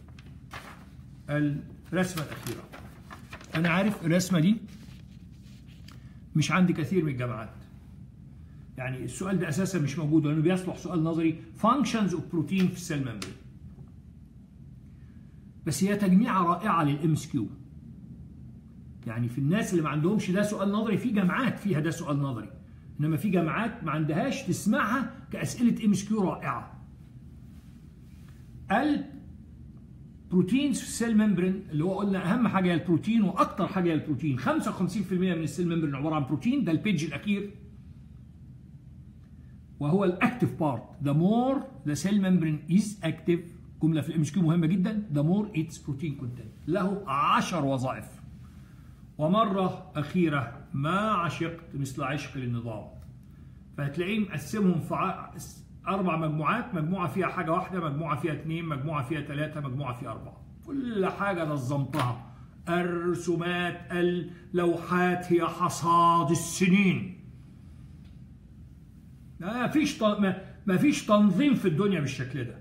الرسمه الاخيره انا عارف الرسمه دي مش عند كثير من الجامعات يعني السؤال ده اساسا مش موجود لانه بيصلح سؤال نظري functions of protein في السيل ممبرين بس هي تجميعه رائعه للام اس كيو يعني في الناس اللي ما عندهمش ده سؤال نظري في جامعات فيها ده سؤال نظري انما في جامعات ما عندهاش تسمعها كاسئله ام اس كيو رائعه البروتينز في السيل ممبرين اللي هو قلنا اهم حاجه هي البروتين واكثر حاجه هي البروتين 55% من السيل ممبرين عباره عن بروتين ده البيج الاخير وهو الاكتف بارت the more the cell membrane is active جمله في الام كيو مهمه جدا the more its protein content له 10 وظائف ومره اخيره ما عشقت مثل عشق للنظام فهتلاقيه مقسمهم في اربع مجموعات مجموعه فيها حاجه واحده مجموعه فيها اثنين مجموعه فيها ثلاثه مجموعه فيها اربعه كل حاجه نظمتها الرسومات اللوحات هي حصاد السنين ما فيش ما فيش تنظيم في الدنيا بالشكل ده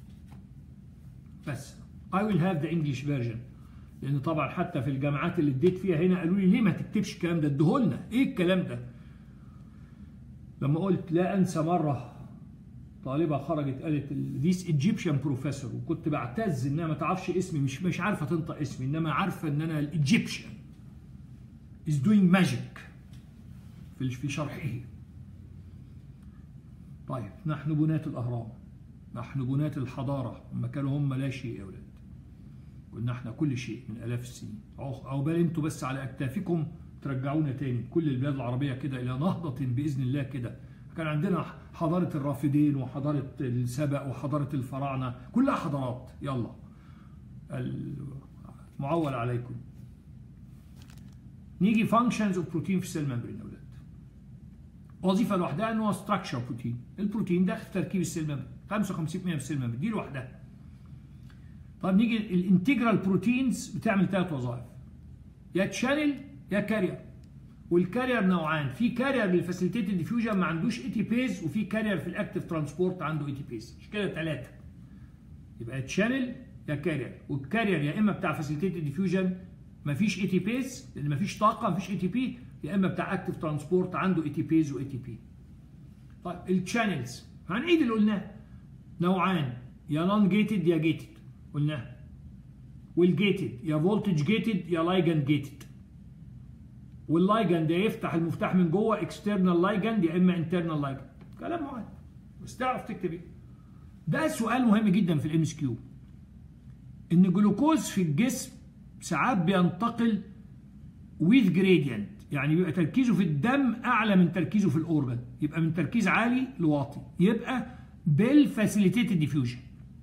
بس I will have the English version لان طبعا حتى في الجامعات اللي اديت فيها هنا قالوا لي ليه ما تكتبش الكلام ده اديهولنا ايه الكلام ده لما قلت لا انسى مره طالبه خرجت قالت ذيس ايجيبشن بروفيسور وكنت بعتز انها ما تعرفش اسمي مش مش عارفه تنطق اسمي انما عارفه ان انا الايجيبشن is doing magic في في شرحه طيب نحن بناة الاهرام نحن بناة الحضاره هم كانوا هم لا شيء يا اولاد قلنا احنا كل شيء من الاف السنين او بل انتوا بس على اكتافكم ترجعونا تاني كل البلاد العربيه كده الى نهضه باذن الله كده كان عندنا حضاره الرافدين وحضاره السبأ وحضاره الفراعنه كلها حضارات يلا المعول عليكم نيجي فانكشنز اوف بروتين في السيل ممبرين يا اولاد وظيفه لوحدها ان هو ستراكشر بروتين البروتين داخل في تركيب السيل ممبرين 55% في السيل ممبرين دي لوحدها طب نيجي الانتجرال بروتينز بتعمل ثلاث وظائف يا تشانل يا كارير والكارير نوعان في كارير للفاسيليتيتد ديفيوجن ما عندوش اي تي بيز وفي كارير في الاكتف ترانسبورت عنده اي تي بيز مش كده ثلاثه يبقى تشانل يا كارير والكارير يا اما بتاع فاسيليتيتد ديفيوجن ما فيش اي تي بيز لان ما فيش طاقه ما فيش اي تي بي يا اما بتاع اكتف ترانسبورت عنده اي تي بيز واي تي بي طيب الشانلز هنعيد اللي قلناه نوعان يا نون جيتد يا جيتد قلناها والجيتد يا فولتج جيتد يا لايجند جيتد واللايجند يفتح المفتاح من جوه اكسترنال لايجند يا اما انترنال لايجند كلام معين بس تعرف تكتب ايه ده سؤال مهم جدا في الام اس كيو ان الجلوكوز في الجسم ساعات بينتقل with gradient يعني بيبقى تركيزه في الدم اعلى من تركيزه في الاورجن يبقى من تركيز عالي لواطي يبقى بالفاسيليتيتد ديفيوجن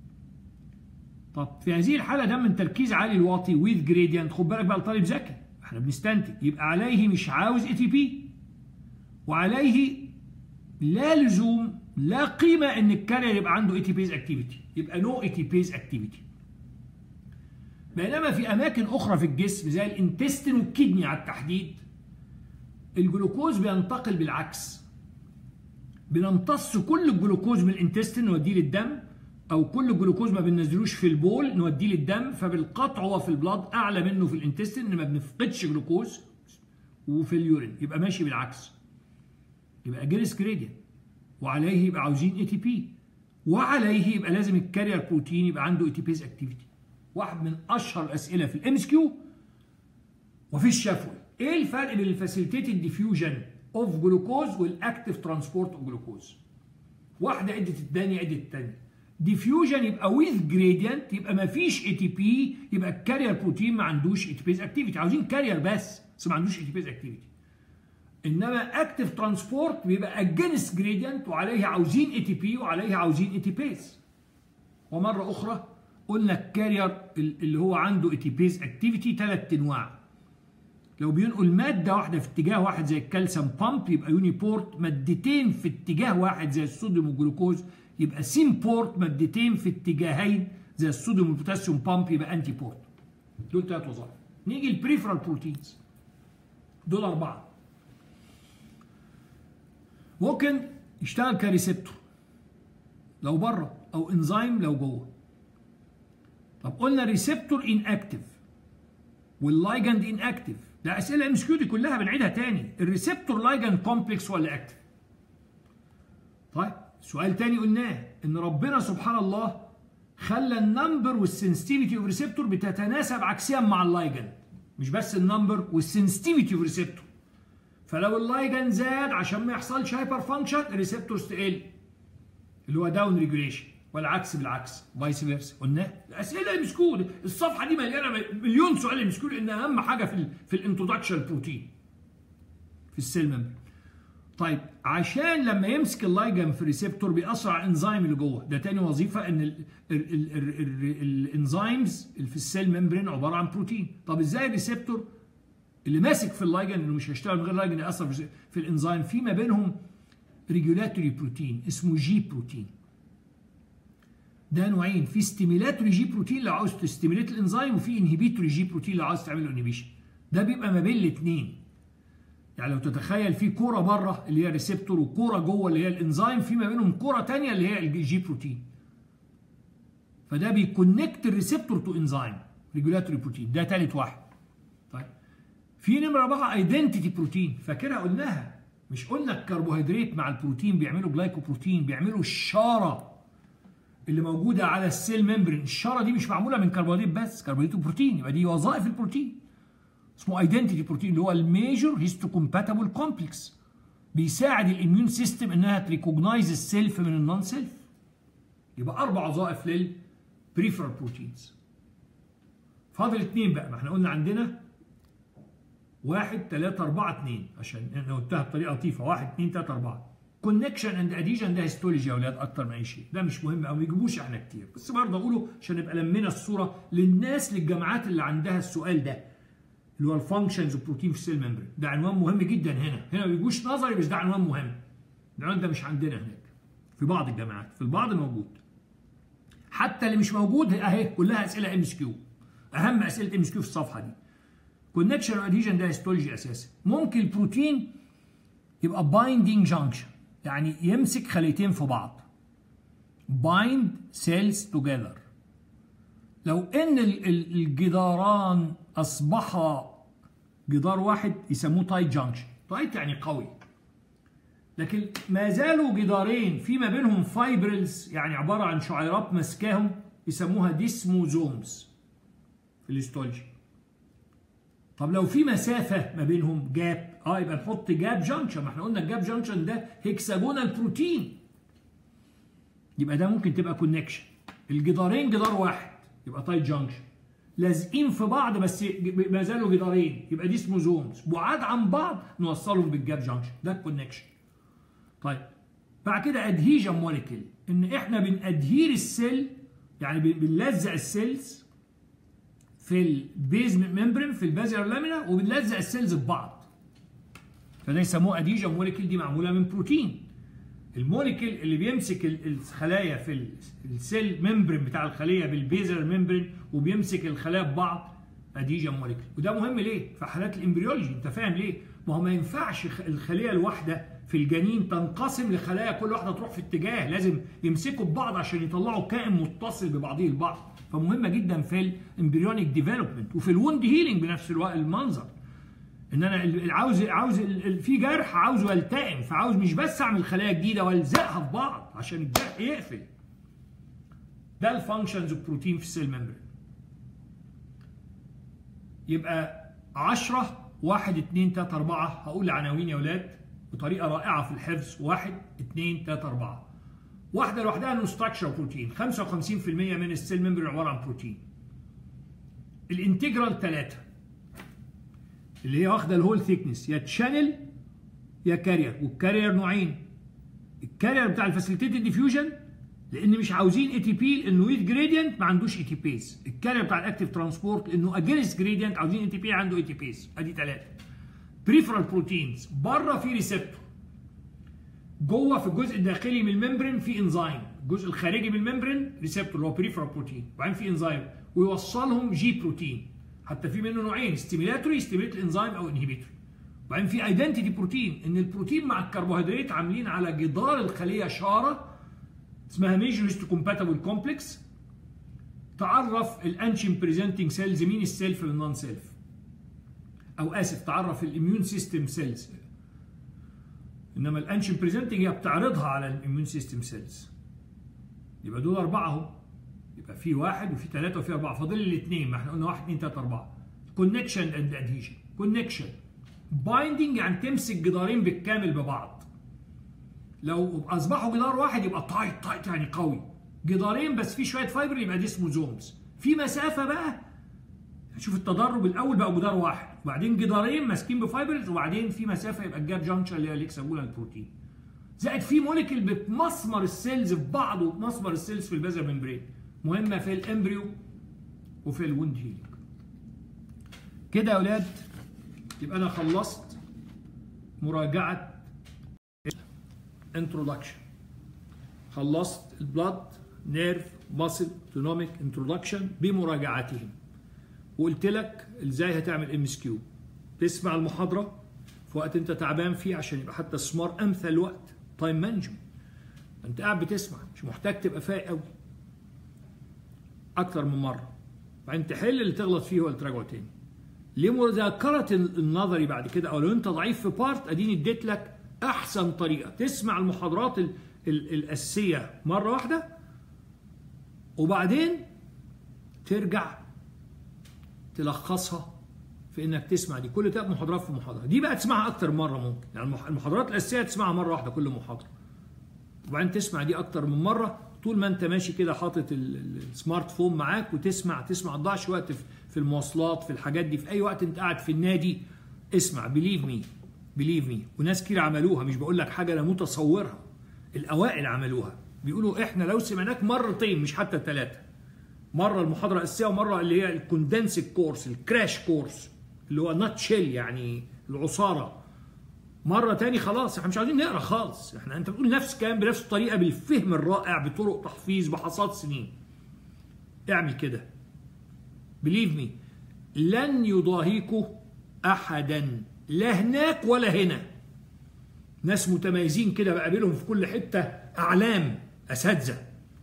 طب في هذه الحاله ده من تركيز عالي الواطي ويز جريدينت خد بالك بقى الطالب ذكي احنا بنستنتج يبقى عليه مش عاوز اي تي بي وعليه لا لزوم لا قيمه ان الكارير يبقى عنده اي تي بيز اكتيفيتي يبقى نو اي تي بيز اكتيفيتي بينما في اماكن اخرى في الجسم زي الانتستين والكدني على التحديد الجلوكوز بينتقل بالعكس بنمتص كل الجلوكوز من الانتستين نوديه للدم او كل جلوكوز ما بننزلوش في البول نوديه للدم فبالقطع هو في البلاد اعلى منه في الانتستين ان ما بنفقدش جلوكوز وفي اليورين يبقى ماشي بالعكس يبقى جريس جريدينت وعليه يبقى عاوزين اي تي بي وعليه يبقى لازم الكارير بروتين يبقى عنده اي تي بيز اكتيفيتي واحد من اشهر الاسئله في الام اس كيو وفي الشفوي ايه الفرق بين الفاسيليتيتد ديفيوجن اوف جلوكوز والاكتيف ترانسبورت اوف جلوكوز واحده ادت الثانيه ادت الثانيه ديفيوجن يبقى ويز جريدينت يبقى ما فيش اي تي بي يبقى الكارير بروتين ما عندوش اي تي بيز اكتيفيتي عاوزين كارير بس بس ما عندوش اي تي بيز اكتيفيتي انما اكتيف ترانسبورت بيبقى اجينست جريدينت وعليه عاوزين اي تي بي وعليه عاوزين اي تي بيز ومره اخرى قلنا الكارير اللي هو عنده اي تي بيز اكتيفيتي ثلاث انواع لو بينقل ماده واحده في اتجاه واحد زي الكالسيوم بامب يبقى يونيبورت مادتين في اتجاه واحد زي الصوديوم والجلوكوز يبقى سين بورت مادتين في اتجاهين زي الصوديوم والبوتاسيوم بامب يبقى انتي بورت دول ثلاث وظائف نيجي البريفرال بروتينز دول اربعه ممكن يشتغل كريسبتور لو بره او انزيم لو جوه طب قلنا ريسبتور ان اكتف واللايجند ان اكتف ده اسئله ام دي كلها بنعيدها تاني الريسبتور لايجند كومبلكس ولا اكتف طيب سؤال تاني قلناه ان ربنا سبحان الله خلى النمبر والسنسيتيفيتي اوف ريسبتور بتتناسب عكسيا مع اللايجند مش بس النمبر والسنسيتيفيتي اوف ريسبتور فلو اللايجند زاد عشان ما يحصلش هايبر فانكشن الريسبتورز تقل اللي هو داون ريجوليشن والعكس بالعكس فايس فيرسا قلنا الاسئله المسكول الصفحه دي مليانه مليون سؤال مسكول لان اهم حاجه في ال في الانترودكشن بروتين في السيل ممبر طيب عشان لما يمسك اللايجن في ريسبتور بيأثر على الانزيم اللي جوه ده تاني وظيفه ان الانزيمز اللي في السيل ممبرين عباره عن بروتين طب ازاي الريسبتور اللي ماسك في اللايجن اللي مش هيشتغل من غير لايجن يأثر في الانزيم في ما بينهم ريجولاتوري بروتين اسمه جي بروتين ده نوعين في ستيميلاتوري جي بروتين لو عاوز تستيميليت الانزيم وفي انهبيتوري جي بروتين لو عاوز تعمل له انهبيشن ده بيبقى ما بين الاثنين يعني لو تتخيل في كوره بره اللي هي ريسبتور وكوره جوه اللي هي الانزيم في ما بينهم كوره ثانيه اللي هي الجي بروتين فده بيكونكت الريسبتور تو انزيم ريجولاتوري بروتين ده ثالث واحد طيب في نمره بقى ايدنتيتي بروتين فاكرها قلناها مش قلنا الكربوهيدرات مع البروتين بيعملوا جلايكوبروتين بيعملوا الشاره اللي موجوده على السيل ممبرين الشاره دي مش معموله من كربوهيدرات بس كربوهيدرات وبروتين يبقى دي وظائف البروتين اسمه ايدنتيتي بروتين اللي هو الميجر هيستو كومباتبل كومبلكس بيساعد الاميون سيستم انها تريكوجنايز السيلف من النون سيلف يبقى اربع وظائف للبريفرال بروتينز فاضل اتنين بقى ما احنا قلنا عندنا واحد تلاتة أربعة اتنين عشان انا قلتها بطريقة لطيفة واحد اتنين تلاتة أربعة كونكشن اند اديجن ده هيستولوجي يا اولاد اكتر من اي شيء ده مش مهم او ما يجيبوش احنا كتير بس برضه اقوله عشان نبقى لمينا الصوره للناس للجامعات اللي عندها السؤال ده اللي هو الفانكشنز بروتين في السيل ممبرين ده عنوان مهم جدا هنا هنا ما بيجوش نظري بس ده عنوان مهم العنوان ده مش عندنا هناك في بعض الجامعات في البعض موجود حتى اللي مش موجود اهي كلها اسئله ام اس كيو اهم اسئله ام اس كيو في الصفحه دي كونكشن اديجن ده هيستولوجي اساسا ممكن البروتين يبقى بايندينج جانكشن يعني يمسك خليتين في بعض bind cells together لو ان الجداران اصبحا جدار واحد يسموه تايت جانكشن تايت يعني قوي لكن ما زالوا جدارين في ما بينهم فايبرلز يعني عباره عن شعيرات ماسكاهم يسموها ديسموزومز في الاستولجي طب لو في مسافه ما بينهم جاب اه يبقى نحط جاب جانكشن ما احنا قلنا الجاب جانكشن ده هيكساجونال بروتين يبقى ده ممكن تبقى كونكشن الجدارين جدار واحد يبقى تايت جانكشن لازقين في بعض بس ما زالوا جدارين يبقى دي اسمه زومز بعاد عن بعض نوصلهم بالجاب جانكشن ده الكونكشن طيب بعد كده ادهيجن موليكيول ان احنا بنادهير السيل يعني بنلزق السيلز في البيزمنت ممبرين في البازيلر لامينا وبنلزق السيلز ببعض فده يسموه اديجن موليكيول دي معموله من بروتين الموليكيول اللي بيمسك الخلايا في السيل ممبرين بتاع الخليه بالبيزر ممبرين وبيمسك الخلايا ببعض اديجن موليكيول وده مهم ليه في حالات الامبريولوجي انت فاهم ليه ما هو ما ينفعش الخليه الواحده في الجنين تنقسم لخلايا كل واحده تروح في اتجاه لازم يمسكوا ببعض عشان يطلعوا كائن متصل ببعضه البعض فمهمه جدا في الامبريونيك ديفلوبمنت وفي الوند هيلينج بنفس الوقت المنظر ان انا عاوز عاوز في جرح عاوزه يلتئم فعاوز مش بس اعمل خلايا جديده والزقها في بعض عشان الجرح يقفل ده الفانكشنز اوف بروتين في السيل ممبرين يبقى 10 1 2 3 4 هقول العناوين يا اولاد بطريقه رائعه في الحفظ 1 2 3 4 واحده لوحدها انه ستراكشر بروتين 55% من السيل ممبرين عباره عن بروتين الانتجرال 3 اللي هي واخده الهول ثيكنس يا تشانل يا كارير والكارير نوعين الكارير بتاع الفاسيليتيتد ديفيوجن لان مش عاوزين اي تي بي لانه ويت جريدينت ما عندوش اي تي بيز الكارير بتاع الاكتيف ترانسبورت لانه اجينست جريدينت عاوزين اي تي بي عنده اي تي بيز ادي ثلاثه بريفرال بروتينز بره في ريسبتور جوه في الجزء الداخلي من الممبرين في انزيم الجزء الخارجي من الممبرين ريسبتور اللي هو بريفرال بروتين وبعدين في انزيم ويوصلهم جي بروتين حتى في منه نوعين ستيميلاتوري ستيميليت انزيم او انهبيتوري وبعدين في ايدنتيتي بروتين ان البروتين مع الكربوهيدرات عاملين على جدار الخليه اشاره اسمها ميجر هيستو كومباتبل كومبلكس تعرف الانشين بريزنتنج سيلز مين السيلف من النون سيلف او اسف تعرف الاميون سيستم سيلز انما الانشين بريزنتنج هي بتعرضها على الاميون سيستم سيلز يبقى دول اربعه اهو يبقى في واحد وفي ثلاثه وفي اربعه فاضل الاثنين ما احنا قلنا واحد اثنين ثلاثه اربعه كونكشن اند ادهيجن كونكشن بايندنج يعني تمسك جدارين بالكامل ببعض لو اصبحوا جدار واحد يبقى تايت تايت يعني قوي جدارين بس في شويه فايبر يبقى دي اسمه زومز في مسافه بقى شوف التدرج الاول بقى جدار واحد وبعدين جدارين ماسكين بفايبرز وبعدين في مسافه يبقى الجاب جانكشن اللي هي الاكسابولا البروتين زائد في موليكيول بتمسمر السيلز في بعض وبتمسمر السيلز في البازل ممبرين مهمه في الامبريو وفي الوند هيلينج كده يا اولاد يبقى انا خلصت مراجعه انترودكشن خلصت البلاد نيرف ماسل تونوميك انترودكشن بمراجعتهم وقلت لك ازاي هتعمل ام اس كيو تسمع المحاضره في وقت انت تعبان فيه عشان يبقى حتى السمار امثل وقت تايم مانجمنت انت قاعد بتسمع مش محتاج تبقى فايق قوي اكتر من مره بعدين تحل اللي تغلط فيه ولا تراجعه تاني لمذاكره النظري بعد كده او لو انت ضعيف في بارت اديني اديت لك احسن طريقه تسمع المحاضرات ال ال الاساسيه مره واحده وبعدين ترجع تلخصها في انك تسمع دي كل ثلاث محاضرات في محاضره دي بقى تسمعها اكتر مره ممكن يعني المحاضرات الاساسيه تسمعها مره واحده كل محاضره وبعدين تسمع دي اكتر من مره طول ما انت ماشي كده حاطط السمارت فون معاك وتسمع تسمع ما تضيعش وقت في المواصلات في الحاجات دي في اي وقت انت قاعد في النادي اسمع بليف مي بليف مي وناس كتير عملوها مش بقول لك حاجه انا متصورها الاوائل عملوها بيقولوا احنا لو سمعناك مرتين مش حتى ثلاثه مره المحاضره الاساسيه ومره اللي هي الكوندنس كورس الكراش كورس اللي هو نات شيل يعني العصاره مره تاني خلاص احنا مش عايزين نقرا خالص احنا انت بتقول نفس الكلام بنفس الطريقه بالفهم الرائع بطرق تحفيظ بحصاد سنين اعمل كده بليف مي لن يضاهيكوا احدا لا هناك ولا هنا ناس متميزين كده بقابلهم في كل حته اعلام اساتذه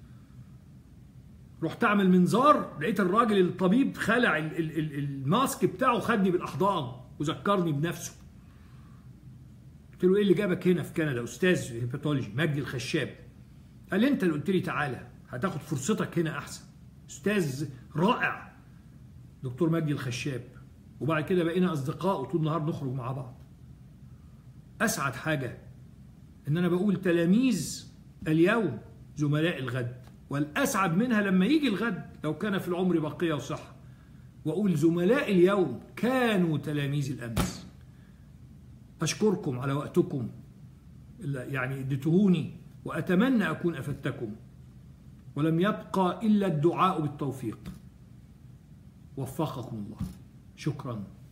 رحت اعمل منظار لقيت الراجل الطبيب خلع ال ال ال الماسك بتاعه خدني بالاحضان وذكرني بنفسه قلت له ايه اللي جابك هنا في كندا استاذ هيباتولوجي مجدي الخشاب قال لي انت اللي قلت لي تعالى هتاخد فرصتك هنا احسن استاذ رائع دكتور مجدي الخشاب وبعد كده بقينا اصدقاء وطول النهار نخرج مع بعض اسعد حاجه ان انا بقول تلاميذ اليوم زملاء الغد والاسعد منها لما يجي الغد لو كان في العمر بقيه وصحه واقول زملاء اليوم كانوا تلاميذ الامس اشكركم على وقتكم يعني اديتهوني واتمنى اكون افدتكم ولم يبقى الا الدعاء بالتوفيق وفقكم الله شكرا